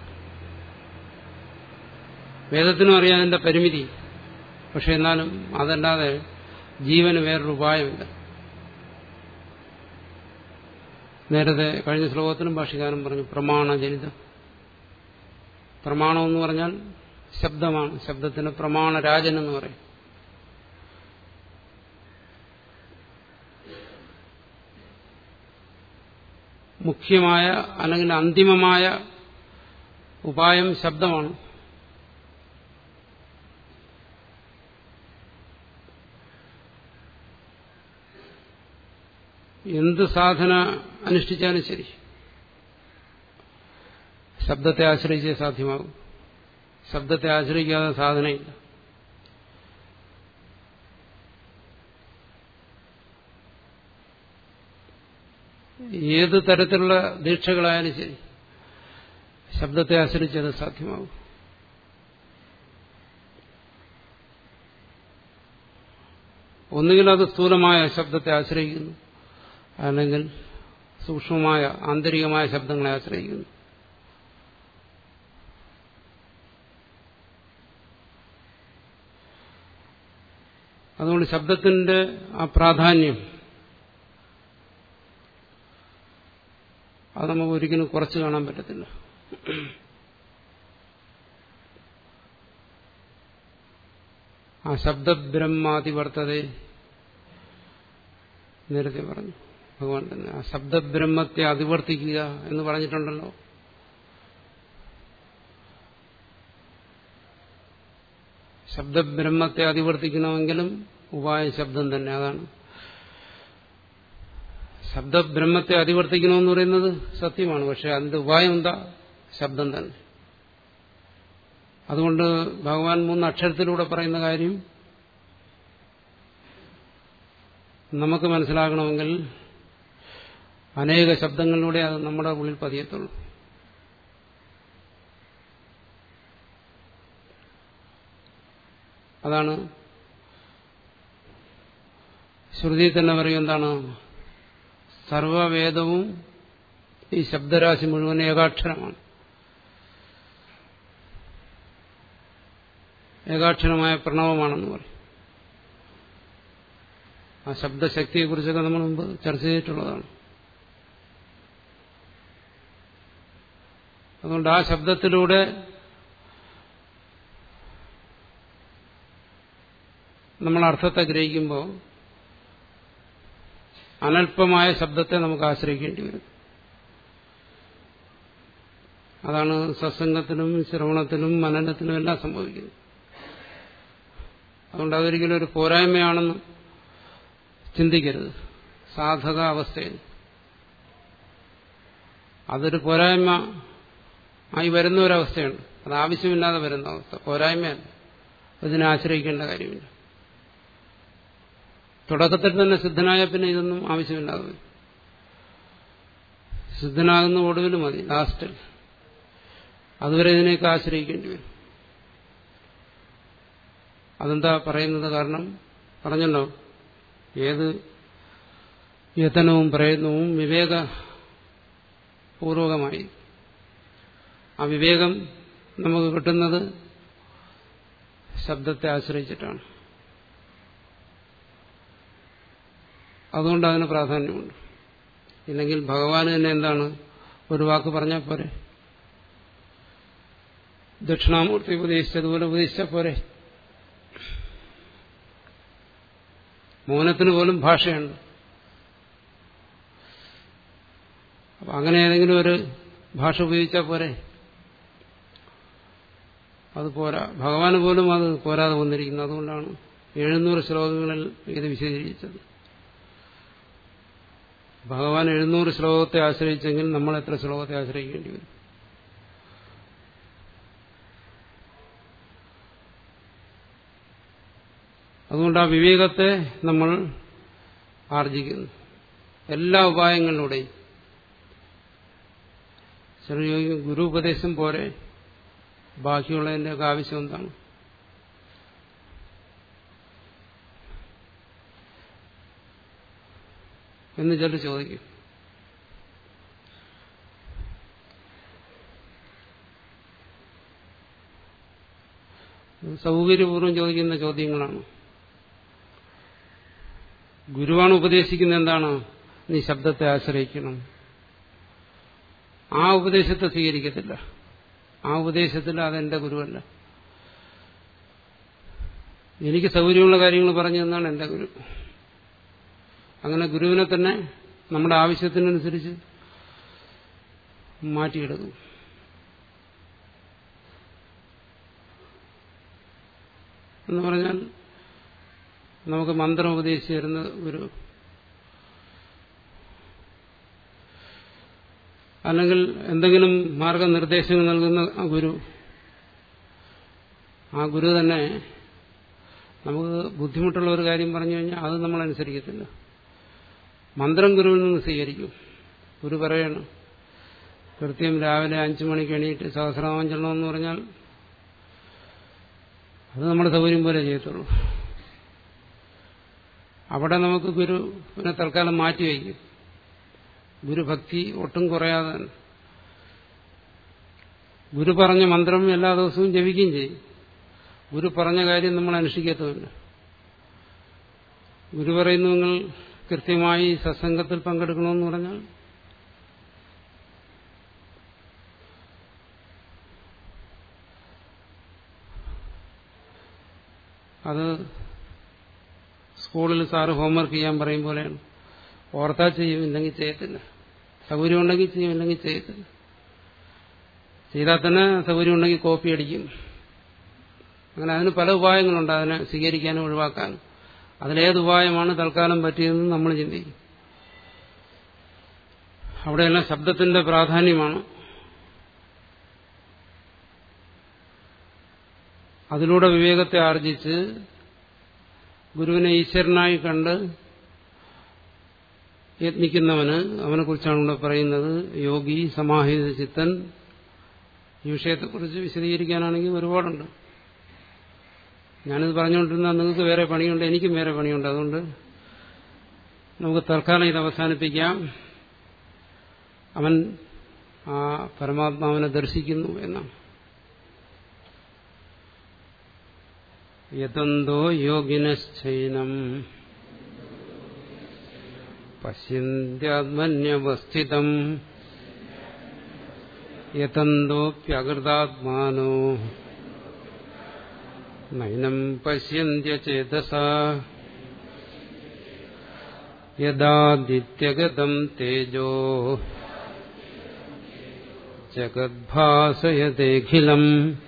വേദത്തിനും അറിയാം അതിന്റെ പരിമിതി പക്ഷെ എന്നാലും അതല്ലാതെ ജീവന് വേറൊരു ഉപായമില്ല നേരത്തെ കഴിഞ്ഞ ശ്ലോകത്തിനും ഭാഷകാരൻ പറഞ്ഞു പ്രമാണജനിതം പ്രമാണം എന്ന് പറഞ്ഞാൽ ശബ്ദമാണ് ശബ്ദത്തിന് പ്രമാണരാജൻ എന്ന് പറയും മുഖ്യമായ അല്ലെങ്കിൽ അന്തിമമായ ഉപായം ശബ്ദമാണ് എന്ത് സാധന അനുഷ്ഠിച്ചാലും ശരി ശബ്ദത്തെ ആശ്രയിച്ചേ സാധ്യമാകും ശബ്ദത്തെ ആശ്രയിക്കാതെ സാധനയില്ല ഏത് തരത്തിലുള്ള ദീക്ഷകളായാലും ശരി ശബ്ദത്തെ ആശ്രയിച്ചത് സാധ്യമാകും ഒന്നുകിൽ അത് സ്ഥൂലമായ ശബ്ദത്തെ ആശ്രയിക്കുന്നു അല്ലെങ്കിൽ സൂക്ഷ്മമായ ആന്തരികമായ ശബ്ദങ്ങളെ ആശ്രയിക്കുന്നു അതുകൊണ്ട് ശബ്ദത്തിന്റെ ആ പ്രാധാന്യം അത് നമുക്ക് ഒരിക്കലും കുറച്ച് കാണാൻ പറ്റത്തില്ല ആ ശബ്ദബ്രഹ്മാതിവർത്തത നേരത്തെ പറഞ്ഞു ഭഗവാൻ തന്നെ ആ ശബ്ദബ്രഹ്മത്തെ അതിവർത്തിക്കുക എന്ന് പറഞ്ഞിട്ടുണ്ടല്ലോ ശബ്ദബ്രഹ്മത്തെ അതിവർത്തിക്കണമെങ്കിലും ഉപായ ശബ്ദം തന്നെ അതാണ് ശബ്ദബ്രഹ്മത്തെ അതിവർത്തിക്കണമെന്ന് പറയുന്നത് സത്യമാണ് പക്ഷെ അതിന്റെ ഉപായം എന്താ ശബ്ദം തന്നെ അതുകൊണ്ട് ഭഗവാൻ മൂന്ന് അക്ഷരത്തിലൂടെ പറയുന്ന കാര്യം നമുക്ക് മനസ്സിലാകണമെങ്കിൽ അനേക ശബ്ദങ്ങളിലൂടെ അത് നമ്മുടെ ഉള്ളിൽ പതിയത്തുള്ളൂ അതാണ് ശ്രുതി തന്നെ പറയും എന്താണ് സർവവേദവും ഈ ശബ്ദരാശി മുഴുവൻ ഏകാക്ഷരമാണ് ഏകാക്ഷരമായ പ്രണവമാണെന്ന് പറയും ആ ശബ്ദശക്തിയെക്കുറിച്ചൊക്കെ നമ്മൾ മുമ്പ് ചർച്ച ചെയ്തിട്ടുള്ളതാണ് അതുകൊണ്ട് ആ ശബ്ദത്തിലൂടെ നമ്മൾ അർത്ഥത്തെ ഗ്രഹിക്കുമ്പോൾ അനൽപമായ ശബ്ദത്തെ നമുക്ക് ആശ്രയിക്കേണ്ടി വരും അതാണ് സത്സംഗത്തിലും ശ്രവണത്തിലും മനനത്തിലും എല്ലാം സംഭവിക്കുന്നത് അതുകൊണ്ട് അതൊരിക്കലും ഒരു പോരായ്മയാണെന്ന് ചിന്തിക്കരുത് സാധക അവസ്ഥയിൽ അതൊരു പോരായ്മ ആയി വരുന്ന ഒരവസ്ഥയുണ്ട് അത് ആവശ്യമില്ലാതെ വരുന്ന അവസ്ഥ പോരായ്മയല്ല ഇതിനെ ആശ്രയിക്കേണ്ട കാര്യമില്ല തുടക്കത്തിൽ തന്നെ സിദ്ധനായ പിന്നെ ഇതൊന്നും ആവശ്യമില്ലാതെ വരും സിദ്ധനാകുന്ന ഒടുവിൽ മതി ലാസ്റ്റിൽ അതുവരെ ഇതിനെയൊക്കെ ആശ്രയിക്കേണ്ടി വരും അതെന്താ പറയുന്നത് കാരണം പറഞ്ഞല്ലോ ഏത് യതനവും പ്രയത്നവും വിവേകപൂർവകമായി ആ വിവേകം നമുക്ക് കിട്ടുന്നത് ശബ്ദത്തെ ആശ്രയിച്ചിട്ടാണ് അതുകൊണ്ട് അതിന് പ്രാധാന്യമുണ്ട് ഇല്ലെങ്കിൽ ഭഗവാൻ തന്നെ എന്താണ് ഒരു വാക്ക് പറഞ്ഞാൽ പോരെ ദക്ഷിണാമൂർത്തി ഉപദേശിച്ചതുപോലെ ഉപദേശിച്ചാൽ പോരെ മൗനത്തിന് പോലും ഭാഷയുണ്ട് അപ്പൊ അങ്ങനെ ഏതെങ്കിലും ഒരു ഭാഷ ഉപയോഗിച്ചാൽ പോരെ അത് പോരാ ഭഗവാന് പോലും അത് പോരാതെ വന്നിരിക്കുന്നു അതുകൊണ്ടാണ് എഴുന്നൂറ് ശ്ലോകങ്ങളിൽ ഇത് വിശദീകരിച്ചത് ഭഗവാൻ എഴുന്നൂറ് ശ്ലോകത്തെ ആശ്രയിച്ചെങ്കിൽ നമ്മൾ എത്ര ശ്ലോകത്തെ ആശ്രയിക്കേണ്ടി വരും അതുകൊണ്ട് ആ വിവേകത്തെ നമ്മൾ ആർജിക്കുന്നു എല്ലാ ഉപായങ്ങളിലൂടെയും ചില ഗുരു ഉപദേശം പോരെ ബാക്കിയുള്ളതിൻ്റെയൊക്കെ ആവശ്യം എന്താണ് എന്ന് ചിലർ ചോദിക്കും സൗകര്യപൂർവ്വം ചോദിക്കുന്ന ചോദ്യങ്ങളാണ് ഗുരുവാണ് ഉപദേശിക്കുന്നത് എന്താണ് നീ ശബ്ദത്തെ ആശ്രയിക്കണം ആ ഉപദേശത്തെ സ്വീകരിക്കത്തില്ല ആ ഉപദേശത്തിൽ അതെന്റെ ഗുരുവല്ല എനിക്ക് സൗകര്യമുള്ള കാര്യങ്ങൾ പറഞ്ഞു തന്നാണ് എന്റെ ഗുരു അങ്ങനെ ഗുരുവിനെ തന്നെ നമ്മുടെ ആവശ്യത്തിനനുസരിച്ച് മാറ്റിയെടുക്കും എന്ന് പറഞ്ഞാൽ നമുക്ക് മന്ത്രം ഉപദേശിച്ചു തരുന്ന ഗുരു അല്ലെങ്കിൽ എന്തെങ്കിലും മാർഗനിർദ്ദേശങ്ങൾ നൽകുന്ന ഗുരു ആ ഗുരു തന്നെ നമുക്ക് ബുദ്ധിമുട്ടുള്ള ഒരു കാര്യം പറഞ്ഞു കഴിഞ്ഞാൽ അത് നമ്മൾ അനുസരിക്കത്തില്ല മന്ത്രം ഗുരുവിൽ നിന്ന് സ്വീകരിക്കും ഗുരു പറയണം കൃത്യം രാവിലെ അഞ്ചു മണിക്ക് എണീറ്റ് സഹസ്രനാമം ചെല്ലണമെന്ന് പറഞ്ഞാൽ അത് നമ്മുടെ സൗകര്യം പോലെ ചെയ്യത്തുള്ളൂ അവിടെ നമുക്ക് ഗുരുവിനെ തൽക്കാലം മാറ്റിവെക്കും ഗുരുഭക്തി ഒട്ടും കുറയാതെ ഗുരു പറഞ്ഞ മന്ത്രം എല്ലാ ദിവസവും ജപിക്കുകയും ചെയ്യും ഗുരു പറഞ്ഞ കാര്യം നമ്മൾ അനുഷ്ഠിക്കത്തുമില്ല ഗുരു പറയുന്നു നിങ്ങൾ കൃത്യമായി സത്സംഗത്തിൽ പങ്കെടുക്കണമെന്ന് പറഞ്ഞാൽ അത് സ്കൂളിൽ സാറ് ഹോംവർക്ക് ചെയ്യാൻ പറയും പോലെയാണ് ഓർത്താ ചെയ്യും ഇല്ലെങ്കിൽ ചെയ്യത്തില്ല സൗകര്യം ഉണ്ടെങ്കിൽ ചെയ്യും ഇല്ലെങ്കിൽ ചെയ്യത്തില്ല ചെയ്താൽ തന്നെ സൗകര്യം ഉണ്ടെങ്കിൽ കോപ്പി അടിക്കും അങ്ങനെ അതിന് പല ഉപായങ്ങളുണ്ട് അതിനെ സ്വീകരിക്കാനും ഒഴിവാക്കാനും അതിലേത് ഉപായമാണ് തൽക്കാലം പറ്റിയതെന്ന് നമ്മൾ ചിന്തിക്കും അവിടെയെല്ലാം ശബ്ദത്തിന്റെ പ്രാധാന്യമാണ് അതിലൂടെ വിവേകത്തെ ആർജിച്ച് ഗുരുവിനെ ഈശ്വരനായി കണ്ട് യത്നിക്കുന്നവന് അവനെക്കുറിച്ചാണ് ഇവിടെ പറയുന്നത് യോഗി സമാഹിത ചിത്തൻ ഈ വിഷയത്തെക്കുറിച്ച് വിശദീകരിക്കാനാണെങ്കിൽ ഒരുപാടുണ്ട് ഞാനിത് പറഞ്ഞുകൊണ്ടിരുന്നാൽ നിങ്ങൾക്ക് വേറെ പണിയുണ്ട് എനിക്കും വേറെ പണിയുണ്ട് അതുകൊണ്ട് നമുക്ക് തൽക്കാലം ഇത് അവസാനിപ്പിക്കാം അവൻ ആ പരമാത്മാവിനെ ദർശിക്കുന്നു എന്നാണ് യതന്തോ യോഗിനശ്ചൈനം പശ്യന്ത്യാത്മന്യവസ്ഥിതം യതന്തോപ്യകൃതാത്മാനോ നൈനം പശ്യന്ത്യചേതസ യദാദിത്യഗതം തേജോ ജഗദ്ഭാസയതേഖിലം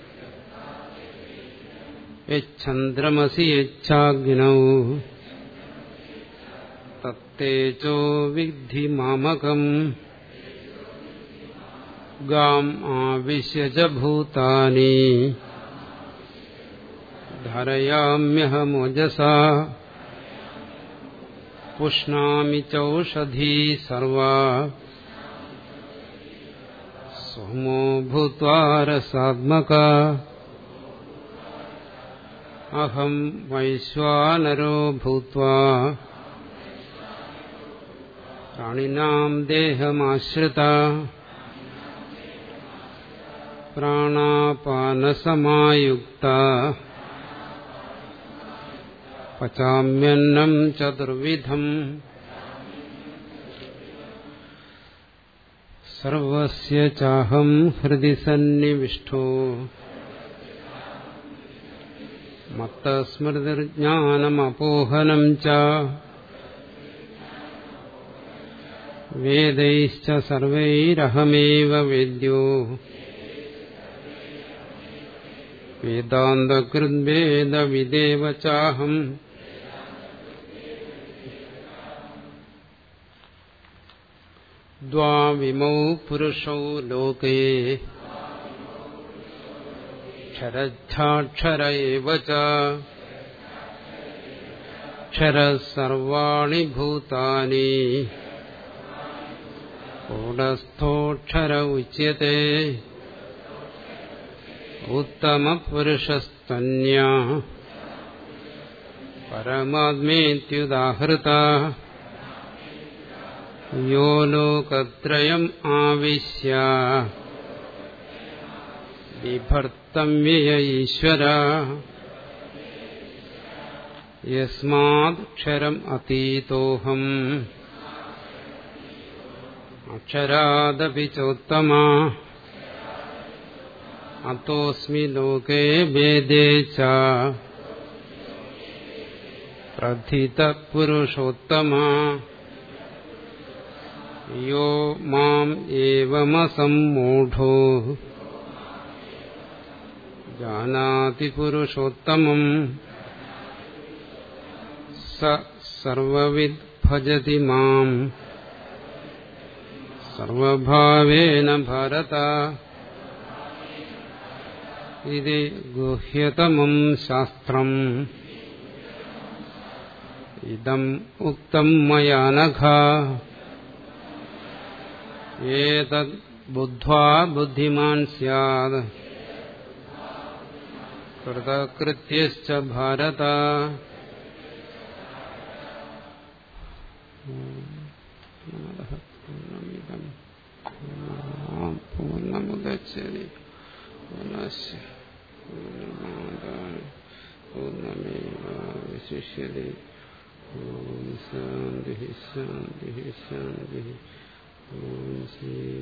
യച്ഛന്ദ്രമസി യച്ഛാഗ്നൗ തത്തേജോ വിദ്ധി മാമകം ഗാം ആവിശ്യ ച ഭൂതാനി ധാരയാമ്യഹമോജസാ പുഷ്ണാമി ചൗഷധീ സർവാ सोमो भूत्वा रसात्मक अहम् वैश्वानरो भूत्वा प्राणिनाम् देहमाश्रिता प्राणापानसमायुक्ता पचाम्यन्नम् चतुर्विधम् सर्वस्य चाहम् हृदि सन्निविष्टो मत्तस्मृतिर्ज्ञानमपोहनम् च वेदैश्च सर्वैरहमेव वेद्यो वेदान्तकृद्वेदविदेव चाहम् द्वाविमौ पुरुषौ लोके क्षरच्छाक्षर एव च क्षरः सर्वाणि भूतानि कूढस्थोऽक्षर उच्यते उत्तमपुरुषस्तन्या परमात्मेत्युदाहृता यो लोकत्रयम् आविश्य बिभर्तव्यय ईश्वर यस्मादक्षरम् अतीतोऽहम् अक्षरादपि चोत्तमा अतोऽस्मि लोके वेदे च प्रथितपुरुषोत्तमा यो माम् एवमसम्मूढो जानाति पुरुषोत्तमम् स सर्वविद् भजति माम् सर्वभावेन भारत इति गुह्यतमम् शास्त्रम् इदम् उक्तम् मया नघा एतद् बुद्ध्वा बुद्धिमान् स्यात् कृतकृत्यश्च भारत पूर्णमुदच्छति पुनश्च पूर्णमेवावशिष्यते ॐ शान्तिः शान्तिः शान्तिः ॐ श्री